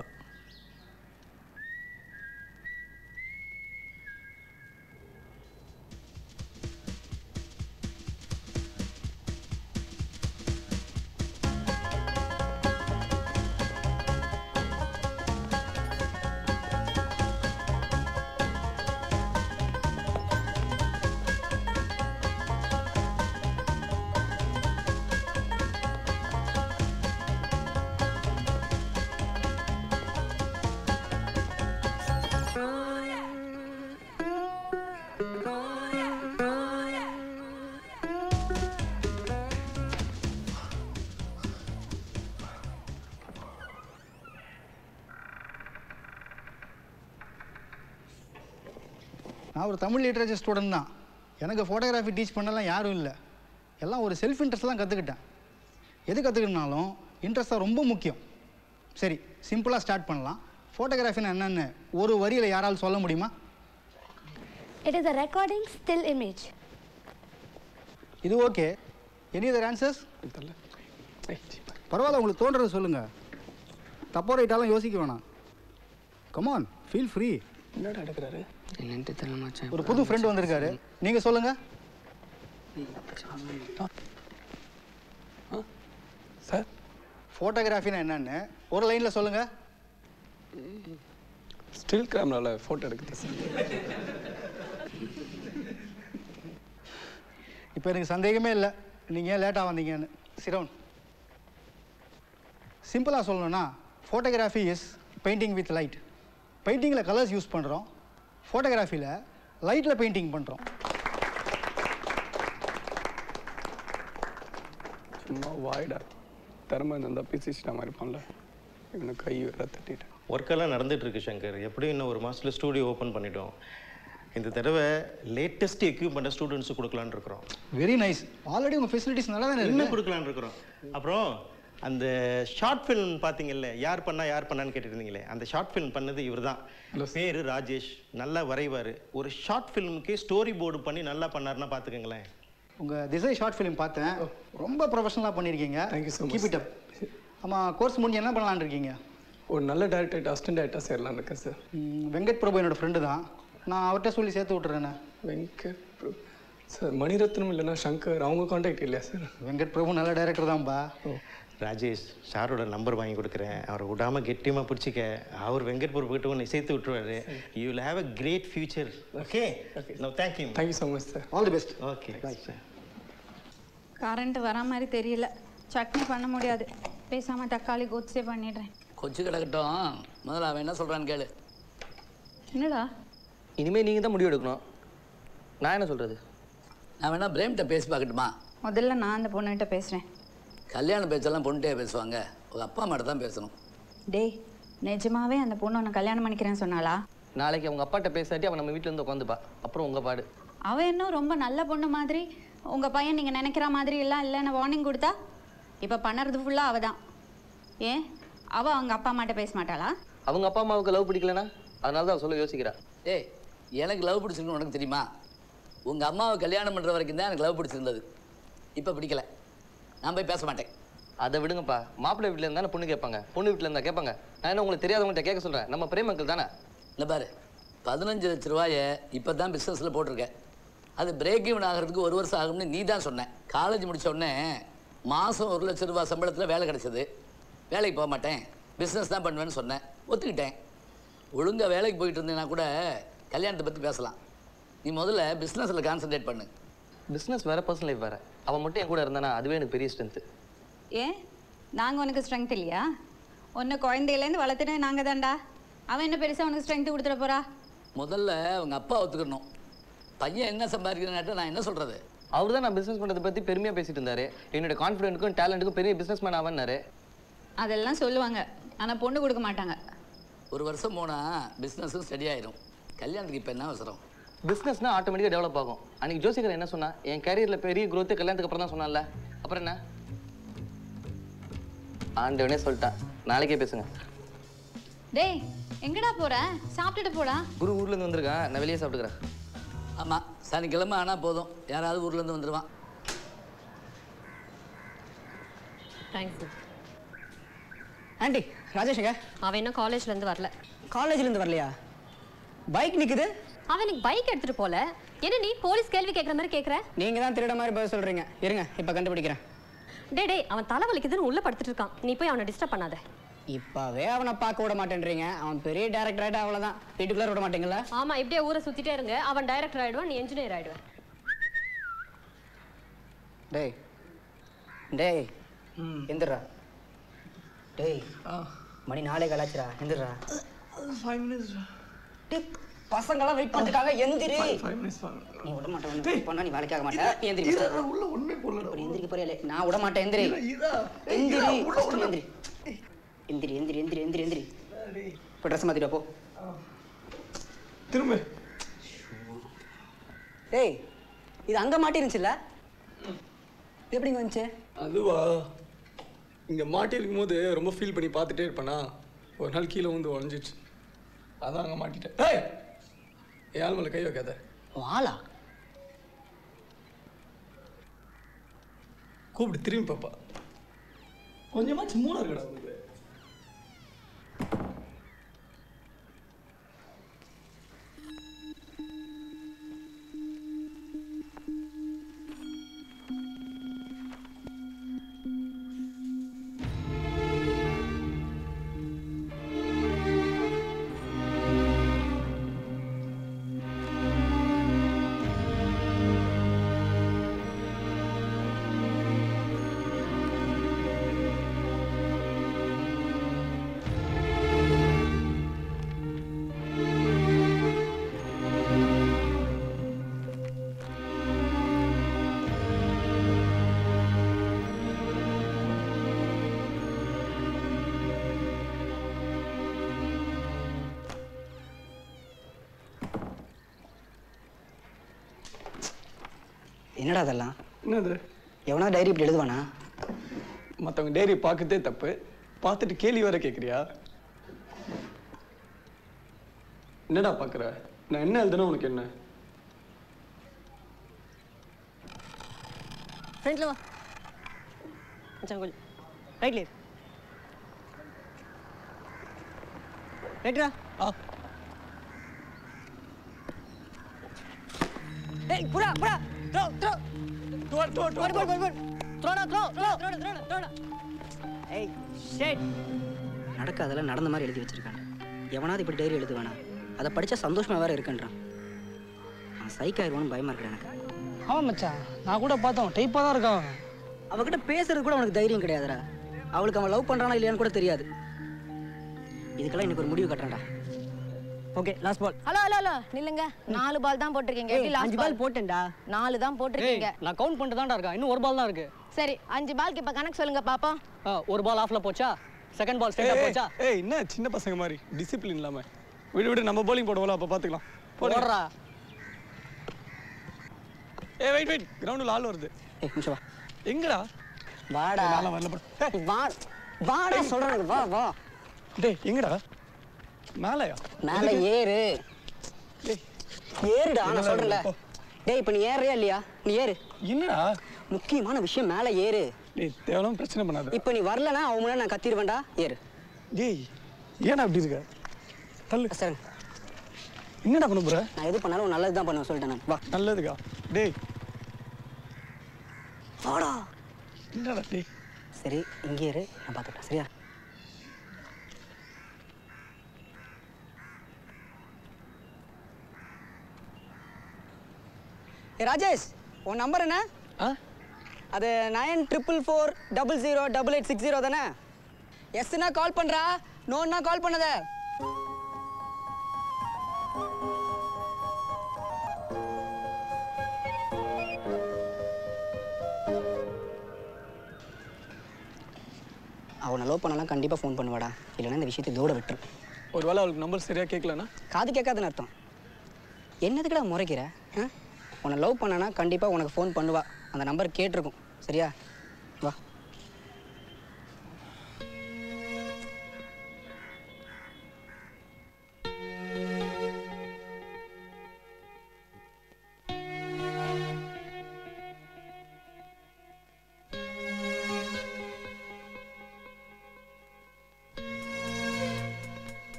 நான் ஒரு தமிழ் லிட்ரேச்சர் ஸ்டூடெண்ட் தான் எனக்கு ஃபோட்டோகிராஃபி டீச் பண்ணலாம் யாரும் இல்லை எல்லாம் ஒரு செல்ஃப் இன்ட்ரெஸ்ட் தான் கற்றுக்கிட்டேன் எது கற்றுக்கினாலும் இன்ட்ரெஸ்ட் ரொம்ப முக்கியம் சரி சிம்பிளாக ஸ்டார்ட் பண்ணலாம் ஃபோட்டோகிராஃபினா என்னென்னு ஒரு வரியில் யாராலும் சொல்ல முடியுமா It is a recording still image. இது ஓகே எனி அதர் ஆன்சர்ஸ் பரவாயில்ல உங்களுக்கு தோன்றது சொல்லுங்கள் தப்போ ரைட்டாலும் யோசிக்க வேணாம் கமான் ஃபீல் ஃப்ரீ என்னடா எடுக்கிறாரு என்னன்ட்டு தெரியல மச்சான் ஒரு புது ஃப்ரெண்டு வந்திருக்காரு நீங்கள் சொல்லுங்கள் சார் ஃபோட்டோகிராஃபினா என்னன்னு ஒரு லைனில் சொல்லுங்கள் ஸ்டில் கேமராவில் ஃபோட்டோ எடுக்குது சார் இப்போ எனக்கு சந்தேகமே இல்லை நீங்கள் ஏன் லேட்டாக வந்தீங்கன்னு சிரவுன் சிம்பிளாக சொல்லணும்னா photography is painting with light பெயிண்டிங்கில் கலர்ஸ் யூஸ் பண்ணுறோம் ஃபோட்டோகிராஃபியில் லைட்டில் பெயிண்டிங் பண்ணுறோம் சும்மா வாய்டா திறமை இருந்தால் பிசிச்சிட்டா மாதிரி இருப்பான்ல இவனுக்கு கை வேற தட்டிட்டேன் ஒர்க்கெல்லாம் நடந்துட்டு இருக்கு சங்கர் எப்படியும் இன்னும் ஒரு மாசத்துல ஸ்டூடியோ ஓப்பன் பண்ணிட்டோம் இந்த தடவை லேட்டஸ்ட் எக்யூப்மெண்ட்டை ஸ்டூடெண்ட்ஸுக்கு கொடுக்கலான்னு இருக்கிறோம் வெரி நைஸ் ஆல்ரெடி உங்கள் ஃபெசிலிட்டிஸ் நல்லா தானே இன்னும் இருக்கு கொடுக்கலான்னு இருக்கிறோம் அப்புறம் அந்த ஷார்ட் ஃபிலிம் பார்த்தீங்கல்ல யார் பண்ணா யார் பண்ணான்னு கேட்டுருந்தீங்களே அந்த ஷார்ட் ஃபிலிம் பண்ணது இவர் தான் பேர் ராஜேஷ் நல்லா வரைவார் ஒரு ஷார்ட் ஃபிலிமுக்கே ஸ்டோரி போர்டு பண்ணி நல்லா பண்ணாருன்னா பார்த்துக்கங்களேன் உங்கள் திசை ஷார்ட் ஃபிலிம் பார்த்தேன் ரொம்ப ப்ரொஃபஷனலாக பண்ணியிருக்கீங்க thank you so keep it up ஆமாம் கோர்ஸ் முடிஞ்சு என்ன பண்ணலான்னு இருக்கீங்க ஒரு நல்ல டேரக்டர் அசிஸ்டன்ட் டேரக்டர் சேரலாம்னு இருக்கேன் சார் ம், வெங்கட் பிரபு என்னோட ஃப்ரெண்டு தான் நான் அவர்கிட்ட சொல்லி சேர்த்து விட்டுறேண்ணே வெங்கட் பிரபு சார் மணிரத்னம் இல்லைன்னா சங்கர் அவங்க காண்டாக்ட் இல்லையா சார் வெங்கட் பிரபு நல்ல டைரக்டர் தான்ப்பா ராஜேஷ் சாரோட நம்பர் வாங்கி கொடுக்குறேன் அவரை விடாம கெட்டியமாக பிடிச்சிக்க அவர் வெங்கட் பொறுப்பு கிட்ட உன்னை சேர்த்து விட்டுருவாரு you will have a great future okay no thank you thank you so much sir all the best okay current வர மாதிரி தெரியல சட்னி பண்ண முடியாது பேசாம தக்காளி கோச்சே பண்ணிடுறேன் கொச்சு கிடக்கட்டும் முதல்ல அவன் என்ன சொல்கிறான்னு கேளு என்னடா இனிமேல் நீங்கள் தான் முடிவு எடுக்கணும் நான் என்ன சொல்கிறது நான் வேணா பிரேம்கிட்ட பேசி பார்க்கட்டுமா முதல்ல நான் அந்த பொண்ணுகிட்ட பேசுறேன் கல்யாண பேச்செல்லாம் பொண்ணுட்டே பேசுவாங்க உங்க அப்பா அம்மாட்ட தான் பேசணும் டேய் நிஜமாவே அந்த பொண்ணு உன்னை கல்யாணம் பண்ணிக்கிறேன்னு சொன்னாளா நாளைக்கு அவங்க அப்பாட்ட பேசாட்டி அவன் நம்ம வீட்டில் இருந்து உட்காந்துப்பா அப்புறம் உங்கள் பாடு அவ இன்னும் ரொம்ப நல்ல பொண்ணு மாதிரி உங்க பையன் நீங்க நினைக்கிற மாதிரி எல்லாம் இல்லைன்னு வார்னிங் கொடுத்தா இப்ப பண்ணறது ஃபுல்லா அவ தான் ஏன் அவ அவங்க அப்பா அம்மாட்ட பேச மாட்டாளா அவங்க அப்பா அம்மாவுக்கு லவ் பிடிக்கலனா அதனால தான் அவ சொல்ல யோசிக்கிறா ஏய் எனக்கு லவ் பிடிச்சிருக்குன்னு உனக்கு தெரியுமா உங்க அம்மாவை கல்யாணம் பண்ற வரைக்கும் தான் எனக்கு லவ் பிடிச்சிருந்தது இப்போ பிடிக்கல நான் போய் பேச மாட்டேன் அதை விடுங்கப்பா மாப்பிள்ளை வீட்டில் இருந்தானே பொண்ணு கேட்பாங்க பொண்ணு வீட்டில் இருந்தா கேட்பாங்க நான் என்ன உங்களுக்கு தெரியாதவங்கள்ட்ட கேட்க சொல்கிறேன் நம்ம பிரேம் அங்கிள் தானே இல்லை பாரு பதினஞ்சு லட்ச ரூபாயை இப்போ தான் பிஸ்னஸில் போட்டிருக்கேன் அது பிரேக் ஈவன் ஆகிறதுக்கு ஒரு வருஷம் ஆகும்னு நீ தான் சொன்ன காலேஜ் முடிச்ச உடனே மாதம் ஒரு லட்ச ரூபா சம்பளத்தில் வேலை கிடைச்சது வேலைக்கு போக மாட்டேன் பிஸ்னஸ் தான் பண்ணுவேன்னு சொன்னேன் ஒத்துக்கிட்டேன் ஒழுங்காக வேலைக்கு போயிட்டு இருந்தேன்னா கூட கல்யாணத்தை பற்றி பேசலாம் நீ முதல்ல பிஸ்னஸில் கான்சென்ட்ரேட் பண்ணு பிஸ்னஸ் வேற பர்சனல் லைஃப் வேற அவன் மட்டும் என் கூட இருந்தானா அதுவே எனக்கு பெரிய ஸ்ட்ரென்த்து ஏன் நாங்க உனக்கு ஸ்ட்ரென்த் இல்லையா உன்னை குழந்தையிலேருந்து வளர்த்துட்டு நாங்க தான்டா அவன் என்ன பெருசா உனக்கு ஸ்ட்ரென்த் கொடுத்துட போறா முதல்ல அவங்க அப்பா ஒத்துக்கணும் பையன் என்ன சம்பாதிக்கிறேன்னாட்ட நான் என்ன சொல்கிறது அவர் தான் நான் பிஸ்னஸ் பண்ணுறதை பற்றி பெருமையாக பேசிட்டு இருந்தாரு என்னோட கான்ஃபிடென்ட்டுக்கும் டேலண்ட்டுக்கும் பெரிய பிஸ்னஸ் மேன் ஆவன்னாரு அதெல்லாம் சொல்லுவாங்க ஆனா பொண்ணு கொடுக்க மாட்டாங்க ஒரு வருஷம் போனால் பிஸ்னஸும் ஸ்டடி ஆயிரும் கல்யாணத்துக்கு இப்போ என்ன அவசரம் பிஸ்னஸ்னா ஆட்டோமேட்டிக்காக டெவலப் ஆகும் அன்னைக்கு ஜோசிகர் என்ன சொன்னா என் கேரியரில் பெரிய growth கல்யாணத்துக்கு அப்புறம் தான் சொன்னான்ல அப்புறம் என்ன ஆண்டவனே சொல்லிட்டான் நாளைக்கே பேசுங்க டேய் எங்கடா போற சாப்பிட்டுட்டு போடா குரு ஊர்லேருந்து வந்திருக்கான் நான் வெளியே சாப்பிட்டுக்கிறேன் ஆமாம் சனிக்கிழமை ஆனால் போதும் யாராவது ஊர்லேருந்து வந்துடுவான் தேங்க்ஸ் ஆண்டி ராஜேஷுங்க அவன் இன்னும் காலேஜ்ல இருந்து வரல காலேஜ்ல இருந்து வரலையா பைக் நிக்குது அவன் இன்னைக்கு பைக் எடுத்துட்டு போல என்ன நீ போலீஸ் கேள்வி கேட்குற மாதிரி கேட்குற நீங்க தான் திருட மாதிரி பதில் சொல்றீங்க இருங்க இப்ப கண்டுபிடிக்கிறேன் டே டேய் அவன் தலை வலிக்குதுன்னு உள்ள படுத்துட்டு இருக்கான் நீ போய் அவனை டிஸ்டர்ப் பண்ணாத இப்பவே அவனை பார்க்க விட மாட்டேன்றீங்க அவன் பெரிய டேரக்டர் ஆயிட்டா அவ்வளவுதான் வீட்டுக்குள்ள விட மாட்டீங்களா ஆமா இப்படியே ஊரை சுத்திட்டே இருங்க அவன் டைரக்டர் ஆயிடுவான் நீ என்ஜினியர் ஆயிடுவேன் டேய் டேய் எந்திரா டேய் மணி நாளே கலாச்சுரா எந்திரா ஃபைவ் மினிட்ஸ் டேய் பசங்களாம் வெயிட் பண்ணிருக்காங்க எந்திரி ஃபைவ் மினிட்ஸ் நீ விட மாட்டேன் வெயிட் பண்ணா நீ வேலைக்காக மாட்டே நீ எந்திரி உள்ள ஒண்ணுமே போடல இப்ப எந்திரிக்க போறியா நான் விட மாட்டேன் எந்திரி எந்திரி first நீ எந்திரி எந்திரி எந்திரி எந்திரி எந்திரி எந்திரி இப்போ ட்ரெஸ் மாத்திட்டு வா, போ திரும்ப டேய் இது அங்க மாட்டிருந்துச்சுல்ல இது எப்படி இங்க வந்துச்சு அதுவா இங்க மாட்டி இருக்கும்போது ரொம்ப ஃபீல் பண்ணி பார்த்துட்டே இருப்பேனா ஒரு நாள் கீழே வந்து உடஞ்சிச்சு அதான் அங்கே மாட்டிட்டேன் ஏய் என் ஆள் மேலே கை வைக்காத வாளா கூப்பிட்டு திரும்பி பாப்பா கொஞ்சமாச்சு மூளை இருக்கடா உங்களுக்கு என்னடா அதெல்லாம் என்னது எவனா டைரி இப்படி எழுதுவானா மற்றவங்க டைரி பார்க்கறதே தப்பு பார்த்துட்டு கேள்வி வேற கேட்குறியா என்னடா பார்க்குற நான் என்ன எழுதுனா உனக்கு என்ன ஃப்ரெண்ட்ல வா மச்சான் கொஞ்சம் ரைட்ல இரு ரைட்ரா ஆ டேய் புடா புடா throw throw throw throw throw போடு போடு போடு த்ரோடா த்ரோ த்ரோ த்ரோடா த்ரோடா த்ரோடா ஏய் ஷேட் நடக்காதெல்லாம் நடந்த மாதிரி எழுதி வச்சிருக்காங்க எவனாவது இப்படி டைரி எழுதுவானா அதை படிச்சா சந்தோஷமா வேற இருக்குன்றான் நான் சைக் ஆயிடுவான்னு பயமா இருக்கு எனக்கு ஆமாம் மச்சான் நான் கூட பார்த்தோம் டைப்பாக தான் இருக்கான் அவன். அவகிட்ட பேசுறது கூட அவனுக்கு தைரியம் கிடையாதுடா அவளுக்கு அவன் லவ் பண்றானா இல்லையான்னு கூட தெரியாது இதுக்கெல்லாம் இன்னைக்கு ஒரு முடிவு கட்டுறேன்டா okay last ball hello hello hello நில்லுங்க நாலு பால் தான் போட்டிருக்கீங்க எப்படி ஏய், last அஞ்சு ball? பால் போட்டேன்டா நாலு தான் போட்டிருக்கீங்க நான் கவுண்ட் பண்ணிட்டு தான்டா இருக்கேன் இன்னும் ஒரு பால் தான் இருக்கு சரி அஞ்சு பால்க்கு இப்ப கணக்கு சொல்லுங்க பாப்போம் ஆ, ஒரு பால் ஆஃப்ல போச்சா செகண்ட் பால் ஏய், ஸ்ட்ரைட்டா போச்சா ஏய் என்ன சின்ன பசங்க மாதிரி டிசிப்ளின் இல்லாம விடு விடு நம்ம bowling போடுவோம்ல அப்போ பார்த்துக்கலாம் போடுங்க. போடுறா ஏய் வெயிட் வெயிட் கிரவுண்டில் ஆள் வருது ஏய் நிமிஷம் வா எங்கடா வாடா ஏய், நான்லாம் வரல bro. வா வாடா சொல்றேன் வா வா டேய் எங்கடா மேலையா மேல ஏறு ஏறுடா நான் என்னடா சொல்றேன்ல இது? டேய் இப்போ நீ ஏறுறியா இல்லையா நீ ஏறு என்னடா முக்கியமான விஷயம் மேல ஏறு டேய் தேவலாம் பிரச்சனை பண்ணாத இப்போ நீ வரலனா அவன் முன்னாடி நான் கத்திடுவேன்டா ஏறு டேய் ஏன்டா அப்படி இருக்க தள்ளு சரி என்னடா பண்ண போற நான் எது பண்ணாலும் நல்லது தான் பண்ணுவேன் சொல்லிட்டேன் நான் வா நல்லதுக்கா டேய் வாடா என்னடா டேய் சரி இங்கே இரு நான் பார்த்துக்கிறேன் சரியா ஏ ராஜேஷ் உன் நம்பர் என்ன ஆ அது nine triple four double zero double eight six zero தானே எஸ்னா கால் பண்ணுறா நோன்னா கால் பண்ணத அவனை லவ் பண்ணலாம் கண்டிப்பாக ஃபோன் பண்ணுவாடா இல்லைன்னா இந்த விஷயத்தை இதோட விட்டுரு ஒருவேளை அவளுக்கு நம்பர் சரியா கேட்கலனா காது கேட்காதுன்னு அர்த்தம் என்னதுக்குடா முறைக்கிற ஆ? உன்னை லவ் பண்ணனா கண்டிப்பாக உனக்கு ஃபோன் பண்ணுவா அந்த நம்பர் கேட்டிருக்கும் சரியா வா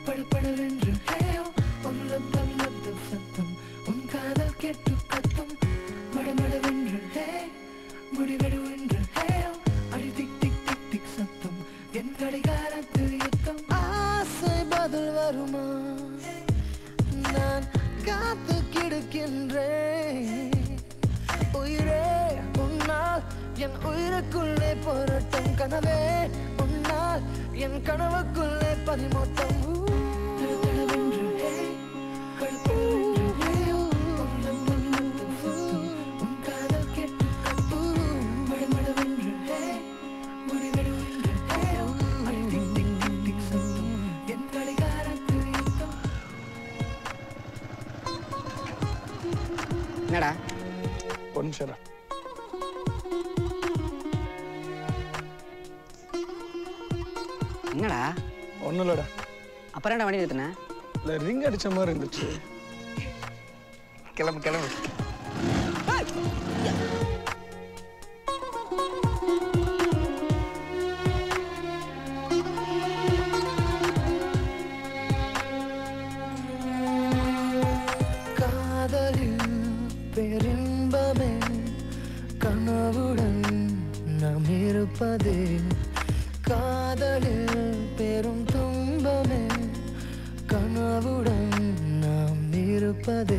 படபடவென்று ஹேயோ உன் லப்தம் லப்தம் சத்தம் உன் காதல் கேட்டு கத்தும் மடமடவென்று ஹே முடிவெடுவென்று ஹேயோ அடி டிக் டிக் டிக் டிக் சத்தம் என் கடிகாரத்து யுத்தம் ஆசை பதில் வருமா நான் காத்து கிடக்கின்றேன் உயிரே உன்னால் என் உயிருக்குள்ளே போராட்டம் கனவே உன்னால் என் கனவுக்குள்ளே பனிமூட்டம் தடதடவென்று, ஹே, கடுப்படவென்று, ஹேயோ, உள்ளம் உள்ளம் சத்தம், உன் காதல் கேட்டு கத்தும். மடமடவென்று, ஹே, முடிவெடுவென்று, ஹேயோ, அடி டிக் டிக் டிக் டிக் சத்தம், என் கடிகாரத்து யுத்தம் என்னடா ஒரு நிமிஷம் இரு. என்னடா ஒன்றும் இல்லைடா அப்புறம் என்ன வண்டி நிறுத்தின இல்லை ரிங் அடிச்ச மாதிரி இருந்துச்சு கிளம்பு கிளம்பு காதலில் பெரும்பமே கனவுடன் நாம் இருப்பதே காதலில் பெரும் துன்பமே கனவுடன் நாம் இருப்பதே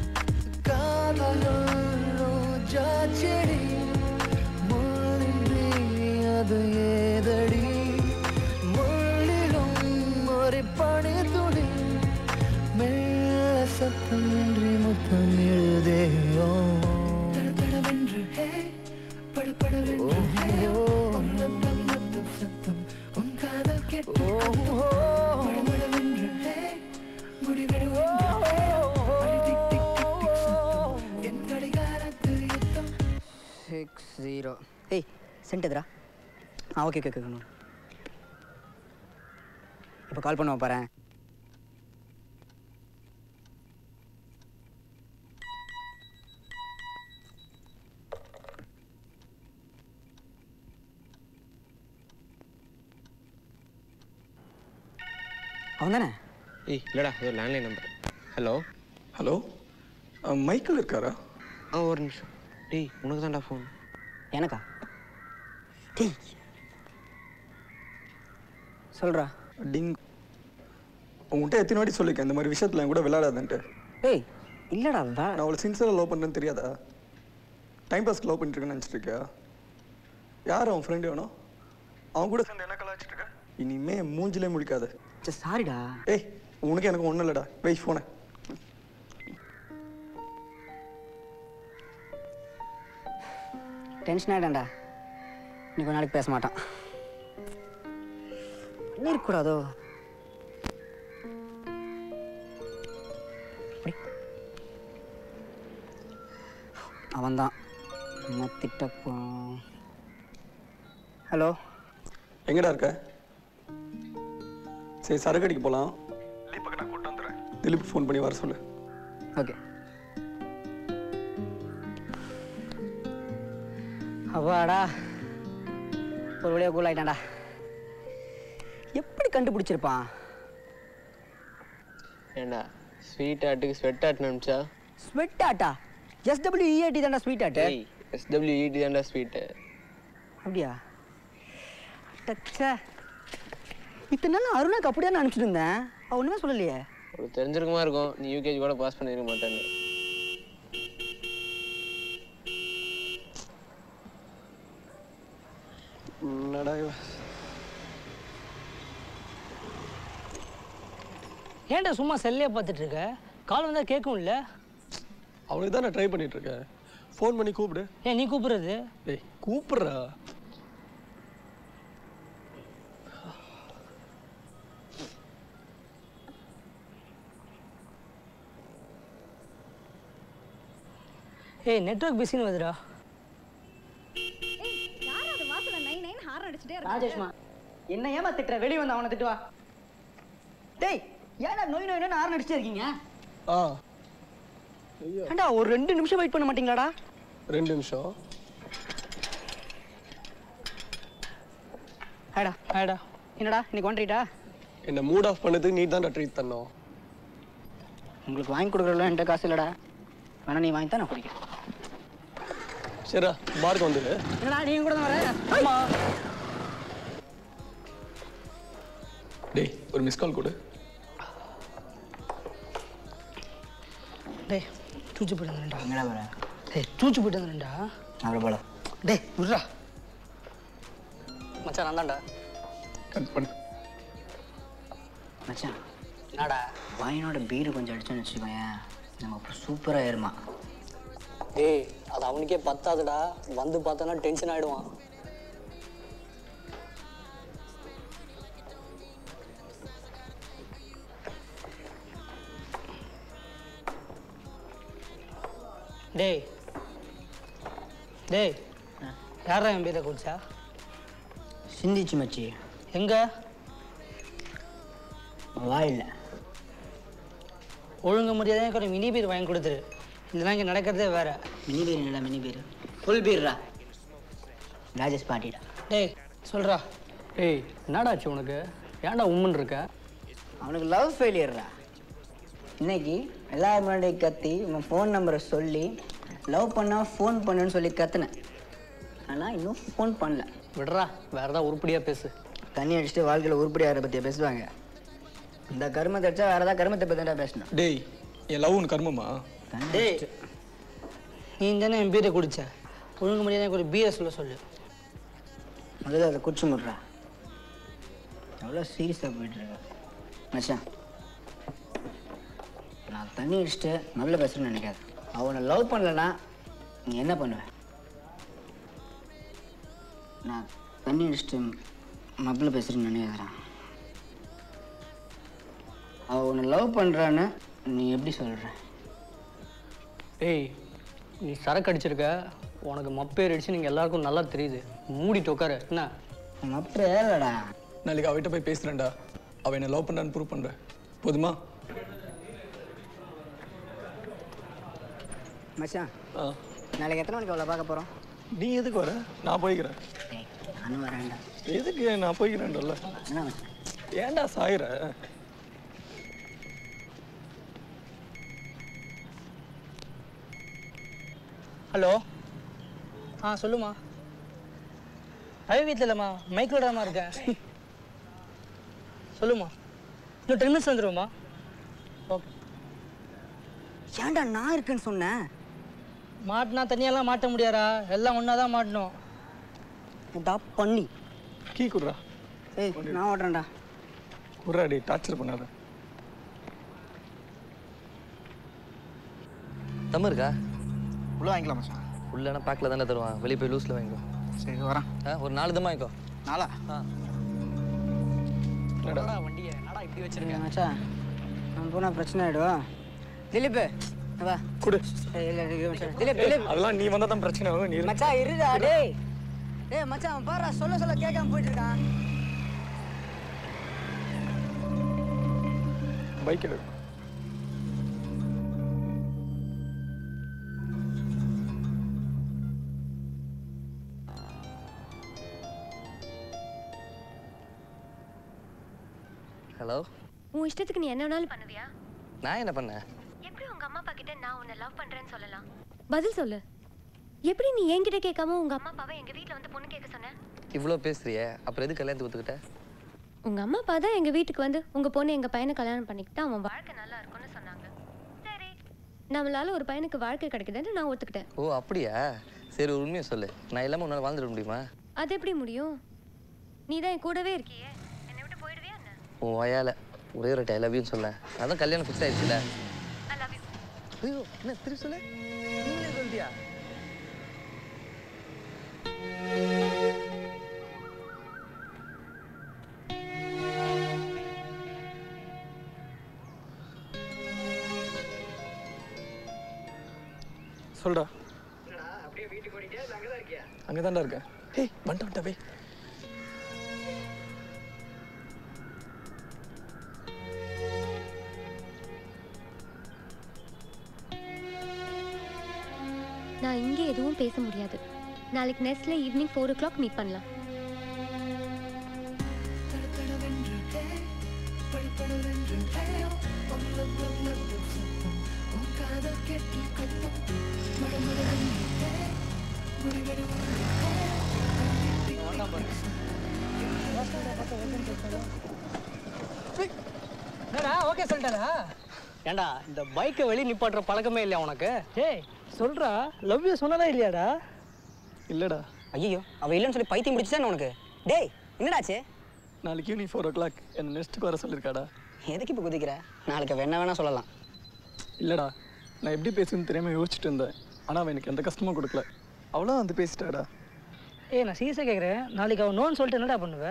காதலில் ரோஜா செடி முள்ளின்றி அது ஏதடி முள்ளிலும் ஒரு பனி துளி மெல்ல சத்தமின்றி முத்தம் எழுதேயோ தடதடவென்று ஹே படபடவென்று ஹேயோ உள்ளம் லப்தம் சத்தம் உன் காதல் கேட்டு மடமடவென்று ஹே முடிவெடுவென்று ஹேயோ அடி டிக் டிக் டிக் டிக் சத்தம் என் கடிகாரத்து யுத்தம் சிக்ஸ் ஜீரோ ஏய் சென்ட் எதுரா ஆ ஓகே ஓகே ஓகே இப்போ கால் பண்ணுவோம் பாரு அவன் தானே ஏய் இல்லைடா இது ஒரு landline number hello hello Michael இருக்காரா ஆ ஒரு நிமிஷம் டேய் உனக்கு தான்டா ஃபோன் எனக்கா டேய் சொல்றா டிங் உங்கள்கிட்ட எத்தனை வாட்டி சொல்லியிருக்கேன் இந்த மாதிரி விஷயத்தில் என் கூட விளையாடாதுன்ட்டு ஏய் இல்லடா நான் அவளை சின்சியராக லவ் பண்ணுறேன்னு தெரியாதா டைம் பாஸ்க்கு லவ் பண்ணிட்டு இருக்கேன்னு நினச்சிட்டு இருக்கியா யார் அவன் ஃப்ரெண்டு வேணும் அவன் கூட சேர்ந்து என்ன கலாச்சிட்டு இருக்க இனிமே மூஞ்சிலே முழிக்காத சாரிடா ஏய் உனக்கு எனக்கு ஒன்றும் இல்லைடா வெய் ஃபோனை டென்ஷன் ஆகிட்டேன்டா நீ கொஞ்ச நாளைக்கு பேச மாட்டான் இருக்கக்கூடாதோ அவன்தான் நம்ம திட்டப்போ எங்கடா இருக்க சரி சரக்கு அடிக்க போகலாம் தீபக் நான் கூட்டு வந்துடுறேன் திலீப் ஃபோன் பண்ணி வர சொல்லு ஓகே அவ்வாடா ஒரு வழியாக கூல் ஆயிட்டான்டா எப்படி கண்டுபிடிச்சிருப்பான் ஏண்டா ஸ்வீட் ஆட்டுக்கு ஸ்வெட் ஆட் நினச்சா ஸ்வெட் ஆட்டா எஸ்டபிள்யூஇஏடி தான்டா ஸ்வீட் ஆட்டு ஏய் எஸ்டபிள்யூஇடி தான்டா ஸ்வீட்டு அப்படியா டச்சா இத்தனை நாள் நான் அருணாக்கு அப்படியே நான் அனுப்பிச்சிட்டு இருந்தேன் அவ ஒன்றுமே சொல்லலையே ஒரு தெரிஞ்சிருக்குமா இருக்கும் நீ யூகேஜி கூட பாஸ் பண்ணிருக்க மாட்டேன்னு என்னடா இவன்? ஏன்டா சும்மா செல்லையே பார்த்துட்டு இருக்க கால் வந்தால் கேட்கும் இல்லை அவனுக்கு தான் நான் ட்ரை பண்ணிட்டு இருக்கேன் ஃபோன் பண்ணி கூப்பிடு ஏன் நீ கூப்பிடுறது டேய் கூப்பிடுறா ஏய் நெட்வொர்க் பிஸின்னு வருதுடா யார் அது வாசல நை நைன் ஹார்ன் அடிச்சுட்டே ராஜேஷ்மா என்ன ஏமா திட்டுற வெளியே வந்து அவனை திட்டுவா டேய் ஏன்டா நோய் நோய் நோய் ஆறு நடிச்சிட்டே இருக்கீங்க ஆ ஏண்டா ஒரு ரெண்டு நிமிஷம் வெயிட் பண்ண மாட்டீங்களாடா ரெண்டு நிமிஷம் ஹேடா ஹேடா என்னடா இன்னைக்கு ஒன்றிட்டா என்னை மூட் ஆஃப் பண்ணதுக்கு நீ தான்டா ட்ரீட் தரணும் உங்களுக்கு வாங்கி கொடுக்குறதுல என்கிட்ட காசு இல்லைடா வேணா நீ வாங்கி தான் நான் குடிக்கிறேன் சரிடா பாருக்கு வந்துடு என்னடா நீங்க கூட தான் வர ஆமா டேய் ஒரு மிஸ் கால் கொடு டேய் தூச்சு போயிட்டு வந்துடா எங்கடா வர டேய் தூச்சு போயிட்டு வந்துடா அவ்வளோ போல டேய் விட்றா மச்சான் நான் தான்டா கட் பண்ணு மச்சான் என்னடா வாயினோட பீரு கொஞ்சம் அடிச்சோன்னு வச்சுக்கோயேன் நம்ம அப்புறம் சூப்பராக ஏறுமா டேய் அது அவனுக்கே பத்தாதுடா வந்து பார்த்தோன்னா டென்ஷன் ஆயிடுவான் டேய் டேய் யாரா என் பேரை குடிச்சா சிந்திச்சு மச்சி எங்க வாயில் ஒழுங்கு மரியாதையாக கொஞ்சம் மினி பீர் வாங்கி கொடுத்துரு இதெல்லாம் இங்கே நடக்கிறதே வேற மினி பீர் இல்லைடா மினி பீர் ஃபுல் பீர்ரா ராஜேஷ் பாட்டிடா டேய் சொல்றா ஏய் என்னடாச்சு உனக்கு ஏன்டா உம்முன்னு இருக்க அவனுக்கு லவ் ஃபெயிலியர்ரா இன்னைக்கு எல்லாரும் முன்னாடி கத்தி உன் ஃபோன் நம்பரை சொல்லி லவ் பண்ணா ஃபோன் பண்ணுன்னு சொல்லி கத்துனேன் ஆனால் இன்னும் ஃபோன் பண்ணல விடுறா வேற ஏதாவது உருப்படியாக பேசு தண்ணி அடிச்சுட்டு வாழ்க்கையில் உருப்படியாகிற பற்றிய பேசுவாங்க இந்த கருமத்தை அடிச்சா வேற ஏதாவது கருமத்தை பற்றி தான் பேசணும் டேய் என் லவ் உன் கர்மமா டேய் நீ தானே என் பீரை குடிச்ச ஒழுங்கு மரியாதை ஒரு பீரை சொல்ல சொல்லு முதல்ல அதை குடிச்சு முடுறா எவ்வளோ சீரியஸாக போயிட்டு இருக்க மச்சான் நான் தண்ணி அடிச்சுட்டு நல்ல பேசுறேன்னு நினைக்காது அவனை லவ் பண்ணலன்னா நீ என்ன பண்ணுவ நான் தண்ணி அடிச்சுட்டு மப்பில் பேசுறேன்னு நினைக்கிறேன் அவ உன்னை லவ் பண்ணுறான்னு நீ எப்படி சொல்கிற டேய் நீ சரக்கு அடிச்சிருக்க உனக்கு மப்பேர் அடிச்சு நீங்கள் எல்லாருக்கும் நல்லா தெரியுது மூடிட்டு உட்காரு என்ன மப்பே இல்லைடா நாளைக்கு அவகிட்ட போய் பேசுறேன்டா அவ என்ன லவ் பண்ணான்னு ப்ரூவ் பண்றேன் போதுமா மச்சான் நாளைக்கு எத்தனை மணிக்கு அவளை பார்க்க போகிறோம் நீ எதுக்கு வர நான் போய்க்கிறேன் நானும் வரேன்டா எதுக்கு நான் போய்க்கிறேன்டல்ல என்ன மச்சான் ஏன்டா சாயிர ஹலோ ஆ சொல்லுமா ரவி வீட்டில் இல்லைம்மா மைக்கில் தாம்மா இருக்கேன் சொல்லுமா இன்னும் டென் மினிட்ஸ் வந்துடுவோம்மா ஓகே ஏன்டா நான் இருக்கேன்னு சொன்னேன் மாட்டினா தனியெல்லாம் மாட்ட முடியாதா எல்லாம் ஒன்றா தான் மாட்டணும் டா பண்ணி கீ குடுறா ஏய் நான் ஓடுறேன்டா குடுறா டே டார்ச்சர் பண்ணாத தம் இருக்கா உள்ள வாங்கிக்கலாம் மச்சான் உள்ளனா பேக்கில் தானே தருவான் வெளியே போய் லூஸில் வாங்கிக்கோ சரி வரேன் ஆ ஒரு நாலு தம்மா வாங்கிக்கோ நாளா ஆ வண்டியை என்னடா இப்படி வச்சிருக்கேன் மச்சான் நான் போனால் பிரச்சனை ஆகிடும் திலீப் வா குடு ஏய், இல்ல, இல்ல, மச்சான். திலீப் திலீப் அதெல்லாம் நீ வந்தா தான் பிரச்சனை ஆகும் நீ இரு. மச்சான் இருடா டேய் டேய் மச்சான் அவன் பாருடா சொல்ல சொல்ல கேட்காம போயிட்டு இருக்கான் பைக் எடு ஹலோ உன் இஷ்டத்துக்கு நீ என்ன வேணாலும் பண்ணுவியா நான் என்ன பண்ணேன் எப்படி உங்க அம்மா அப்பா கிட்ட நான் உன்னை லவ் பண்றேன்னு சொல்லலாம் பதில் சொல்லு எப்படி நீ என்கிட்ட கேட்காம உங்க அம்மா அப்பாவை எங்க வீட்ல வந்து பொண்ணு கேட்க சொன்ன இவ்வளோ பேசுறியே அப்புறம் எது கல்யாணத்துக்கு ஒத்துக்கிட்ட உங்க அம்மா அப்பா தான் எங்க வீட்டுக்கு வந்து உங்க பொண்ணு எங்க பையனை கல்யாணம் பண்ணிக்கிட்டா அவன் வாழ்க்கை நல்லா இருக்கும்னு சொன்னாங்க சரி நம்மளால ஒரு பையனுக்கு வாழ்க்கை கிடைக்குதுன்னு நான் ஒத்துக்கிட்டேன் ஓ அப்படியா சரி ஒரு உண்மையை சொல்லு நான் இல்லாமல் உன்னால் வாழ்ந்துட முடியுமா அது எப்படி முடியும் நீ தான் என் கூடவே இருக்கியே என்னை விட்டு போயிடுவியா என்ன உன் வயால ஒரே ஒரு ஐ லவ் யூன்னு சொல்ல அதான் கல்யாணம் ஃபிக்ஸ் ஆயிடுச்சுல ஐ லவ் யூ ஐயோ என்ன திருப்பி சொல்லு நீங்களே சொல்லிட்டியா சொல்டா அங்கே தான்டா இருக்கேன் ஏய் வந்துட்டு வந்துட்டா வை நான் இங்கே எதுவும் பேச முடியாது நாளைக்கு நெஸ்ட்ல evening four o'clock meet பண்ணலாம் என்று ஹேயோ ஒல்ல ஒல்ல உன் காதல் கேட்டு கத்தும் மட மட ஹே முடிவெடு என்னடா ஓகே சொல்லிட்டாரா ஏண்டா இந்த பைக்கை வெளியே நிப்பாட்டுற பழக்கமே இல்லையா உனக்கு டேய் சொல்றா லவ் யூ சொன்னதா இல்லையாடா இல்லைடா ஐயோ அவ இல்லைன்னு சொல்லி பைத்தியம் முடிச்சுதான் உனக்கு டேய் என்னடாச்சு நாளைக்கு ஈவினிங் ஃபோர் ஓ கிளாக் என்னை நெக்ஸ்ட்டுக்கு வர சொல்லியிருக்காடா எதுக்கு இப்போ குதிக்கிற நாளைக்கு அவ என்ன வேணா சொல்லலாம் இல்லைடா நான் எப்படி பேசுன்னு தெரியாமல் யோசிச்சுட்டு இருந்தேன் ஆனால் அவன் எனக்கு எந்த கஷ்டமும் கொடுக்கல அவ்வளோ வந்து பேசிட்டாடா ஏய் நான் சீரியஸாக கேட்குறேன் நாளைக்கு அவன் நோன்னு சொல்லிட்டு என்னடா பண்ணுவ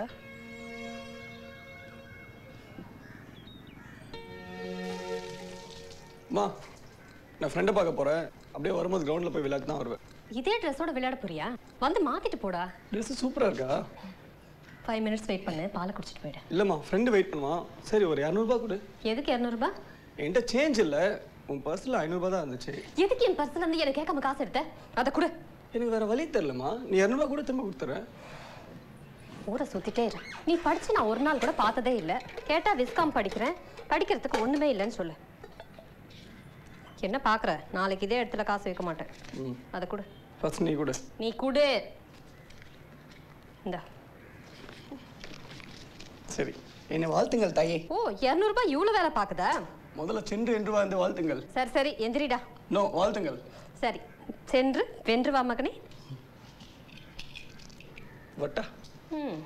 அம்மா நான் ஃப்ரெண்டை பார்க்க போகிறேன் அப்படியே வரும்போது கிரவுண்டில் போய் விளையாட்டு தான் வருவேன் இதே ட்ரெஸ்ஸோட விளையாட போறியா வந்து மாத்திட்டு போடா ட்ரெஸ்ஸு சூப்பராக இருக்கா ஃபைவ் மினிட்ஸ் வெயிட் பண்ணு பாலை குடிச்சிட்டு போயிடு இல்லைம்மா ஃப்ரெண்டு வெயிட் பண்ணுவான் சரி ஒரு இரநூறுபா கொடு எதுக்கு இரநூறுபா என்கிட்ட சேஞ்ச் இல்லை உன் பர்ஸில் ஐநூறுபா தான் இருந்துச்சு எதுக்கு என் பர்சன்ல இருந்து எனக்கு கேட்காம காசு எடுத்த அதை கொடு எனக்கு வேற வழி தெரிலம்மா நீ இரநூறுபா கூட திரும்ப கொடுத்துறேன் ஊரை சுத்திட்டே இரு நீ படிச்சு நான் ஒரு நாள் கூட பார்த்ததே இல்ல கேட்டா விஸ்காம் படிக்கிறேன் படிக்கிறதுக்கு ஒண்ணுமே இல்லைன்னு சொல்லு என்ன பாக்குற நாளைக்கு இதே இடத்துல காசு வைக்க மாட்டேன் ம் அதை கொடு ஃபர்ஸ்ட் நீ கொடு நீ குடு இந்த சரி என்னை வாழ்த்துங்கள் தாயே ஓ இரநூறுபா இவ்வளோ வேலை பார்க்குதா முதல்ல சென்று என்று வாழ்ந்து வாழ்த்துங்கள் சரி சரி எந்திரிடா நோ வாழ்த்துங்கள் சரி சென்று வென்று வா மகனே வட்டா ம்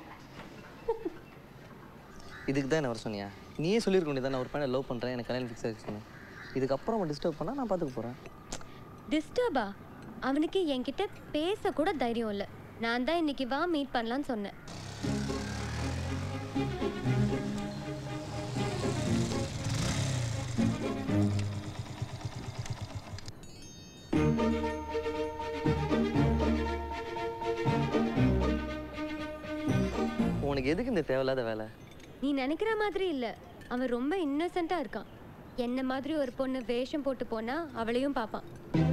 இதுக்கு தான் என்ன வர சொன்னியா நீயே சொல்லியிருக்க வேண்டியது நான் ஒரு பையனை லவ் பண்ணுறேன் எனக்கு கல்யாணம் ஃபிக்ஸ் ஆகிடுச்சு இதுக்கப்புறம் அவன் டிஸ்டர்ப் பண்ணால் நான் பார்த்துக்க போகிறேன் டிஸ்டர்பா அவனுக்கு என்கிட்ட பேச கூட தைரியம் இல்லை நான் தான் இன்னைக்கு வா மீட் பண்ணலான்னு சொன்னேன் உனக்கு எதுக்கு இந்த தேவையில்லாத வேலை நீ நினைக்கிற மாதிரி இல்ல அவன் ரொம்ப இன்னசென்ட்டா இருக்கான் என்ன மாதிரி ஒரு பொண்ணு வேஷம் போட்டு போனா அவளையும் பார்ப்பான்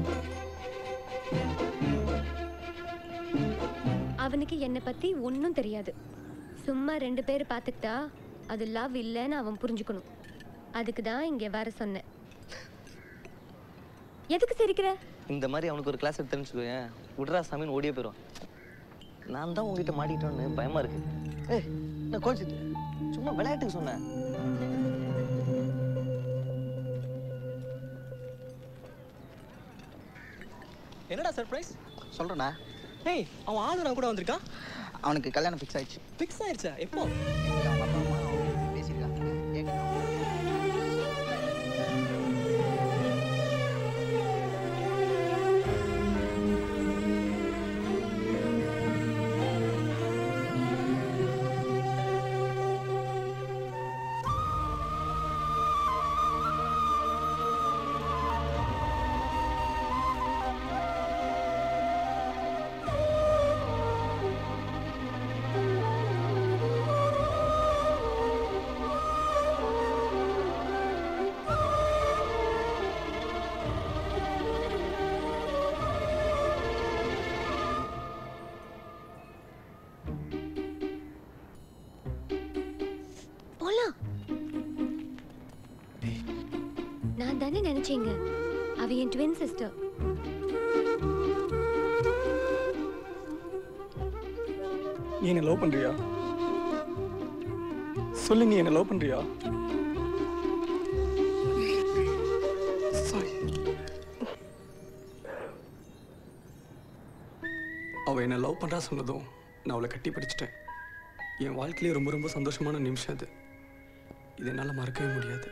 அவனுக்கு என்னை பத்தி ஒன்றும் தெரியாது சும்மா ரெண்டு பேர் பார்த்துக்கிட்டா அது லவ் இல்லைன்னு அவன் புரிஞ்சுக்கணும் அதுக்கு தான் இங்கே வர சொன்னேன் எதுக்கு சிரிக்கிற இந்த மாதிரி அவனுக்கு ஒரு கிளாஸ் எடுத்து தெரிஞ்சுக்கோயேன் விட்றா சாமின்னு ஓடியே போயிடும் நான் தான் உங்ககிட்ட மாட்டிட்டோன்னு பயமா இருக்கு ஏய் நான் கோச்சிட்டு சும்மா விளையாட்டுக்கு சொன்னேன் என்னடா சர்ப்ரைஸ் சொல்கிறேண்ணா ஏய் அவன் ஆளுநர் கூட வந்திருக்கான் அவனுக்கு கல்யாணம் ஃபிக்ஸ் ஆயிடுச்சு ஃபிக்ஸ் ஆயிடுச்சா எப்போ போலாம் நான் தானே நினைச்சீங்க அவ என் ட்வின் சிஸ்டர் நீ என்ன லவ் பண்றியா சொல்லு நீ என்ன லவ் பண்றியா Sorry. அவ என்ன லவ் பண்றா சொன்னதும் நான் அவளை கட்டி பிடிச்சிட்டேன் என் வாழ்க்கையிலே ரொம்ப ரொம்ப சந்தோஷமான நிமிஷம் அது இது என்னால் மறக்கவே முடியாது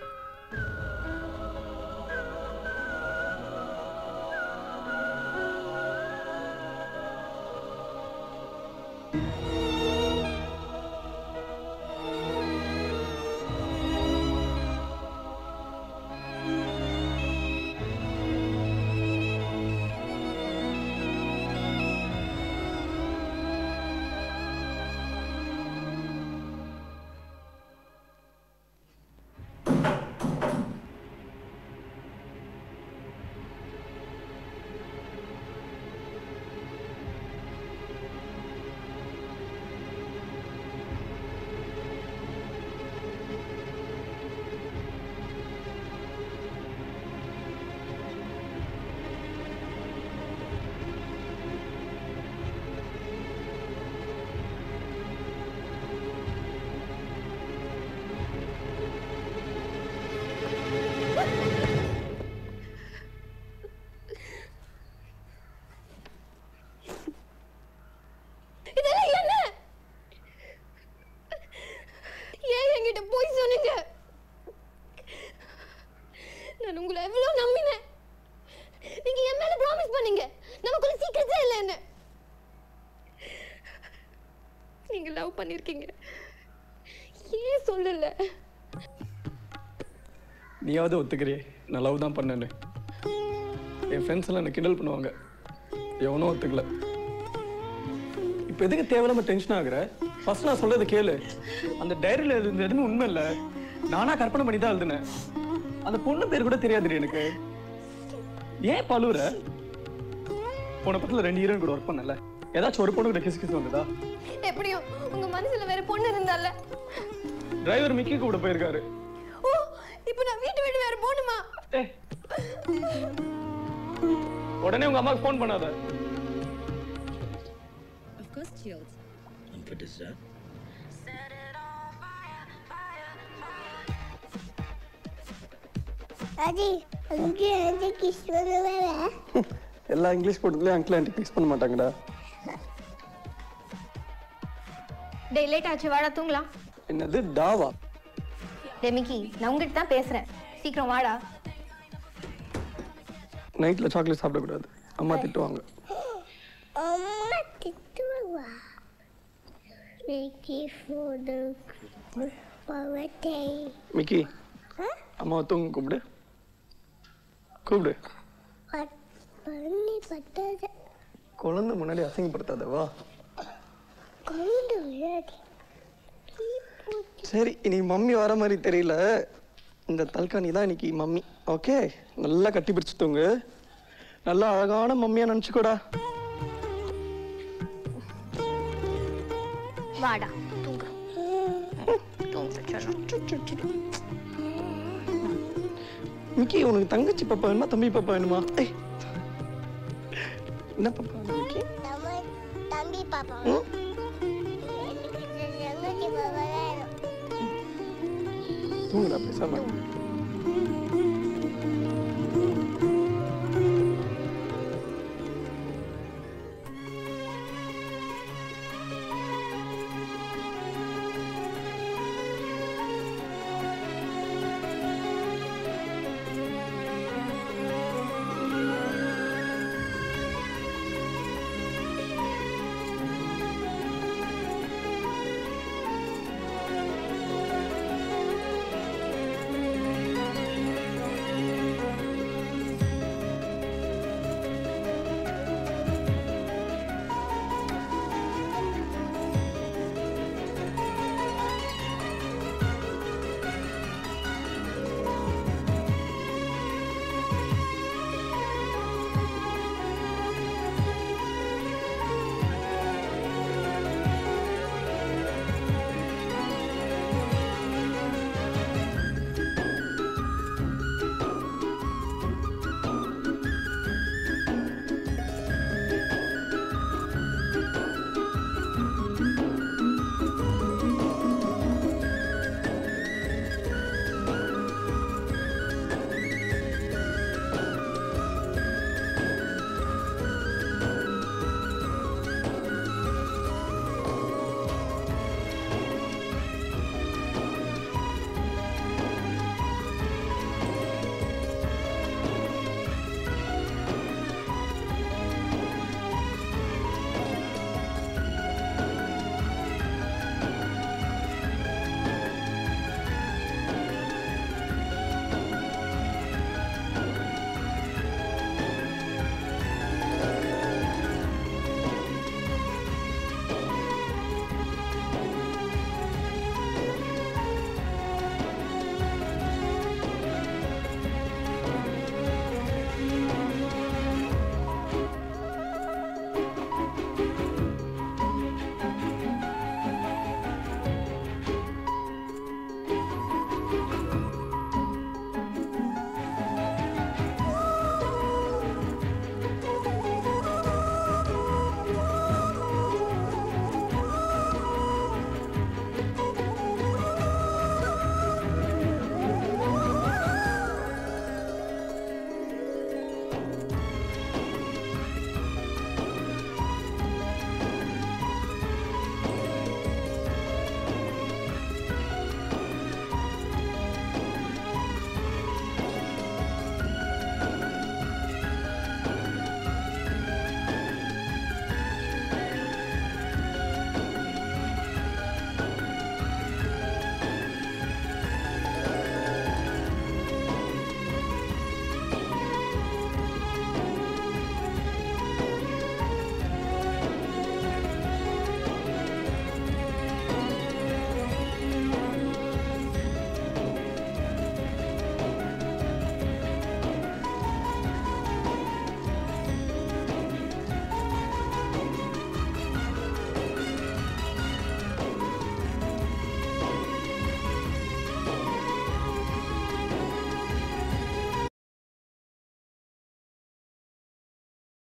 இதெல்லாம் என்ன ஏன் என்கிட்ட போய் சொன்னீங்க நான் உங்களை எவ்வளவு நம்பினேன் நீங்க என் மேல ப்ராமிஸ் பண்ணீங்க நமக்குள்ள சீக்கிரத்தே இல்லை என்ன நீங்க லவ் பண்ணிருக்கீங்க ஏன் சொல்லல நீயாவது ஒத்துக்கிறியே நான் லவ் தான் பண்ணேன்னு என் ஃப்ரெண்ட்ஸ் எல்லாம் என்னை கிண்டல் பண்ணுவாங்க எவனும் ஒத்துக்கல இப்போ எதுக்கு தேவையில்லாம டென்ஷன் ஆகுற ஃபர்ஸ்ட் நான் சொல்றது கேளு அந்த டைரியில் எழுதுனது எதுவுமே உண்மை இல்லை நானா கற்பனை பண்ணி தான் எழுதுனேன் அந்த பொண்ணு பேர் கூட தெரியாதுடி எனக்கு ஏன் பழுவுற போன பக்கத்தில் ரெண்டு ஹீரோயின் கூட ஒர்க் பண்ணல ஏதாச்சும் ஒரு பொண்ணு கூட கிசு கிசு வந்ததா எப்படியும் உங்க மனசுல வேற பொண்ணு இருந்தால டிரைவர் மிக்கி கூட போயிருக்காரு ஓ இப்போ நான் வீட்டு விட்டு வேற போகணுமா உடனே உங்க அம்மாவுக்கு ஃபோன் பண்ணாத Of course, chilled. அடி அங்கே வந்து கிஸ் பண்ணுவேன் எல்லா இங்கிலீஷ் படத்துலயும் அங்கிள் ஆண்டி கிஸ் பண்ண மாட்டாங்கடா டேய் லேட் ஆச்சு வாடா தூங்கலாம் என்னது டாவா டே மிக்கி நான் உங்ககிட்ட தான் பேசுறேன் சீக்கிரம் வாடா நைட்ல சாக்லேட் சாப்பிடக்கூடாது அம்மா திட்டுவாங்க அம்மா திட்டுவா Mickey for the birthday. Mickey அம்மாவை தூங்க கூப்பிடு கூப்பிடு What பண்ணி பட்டது குழந்தை முன்னாடி அசிங்கப்படுத்தாத வா கொண்டு விளையாடி சரி இனி மம்மி வர மாதிரி தெரியல இந்த தல்காணி தான் இன்னைக்கு மம்மி ஓகே நல்லா கட்டி பிடிச்சு தூங்கு நல்லா அழகான மம்மியா நினச்சிக்கோடா வாடா தூங்க தூங்க மிக்கி உனக்கு தங்கச்சி பாப்பா வேணுமா தம்பி பாப்பா வேணுமா ஏய் என்ன பாப்பா வேணும் மிக்கி நம்ம தம்பி பாப்பா ம்? எனக்கு தங்கச்சி பாப்பா வேணும் தூங்குடா பேசாம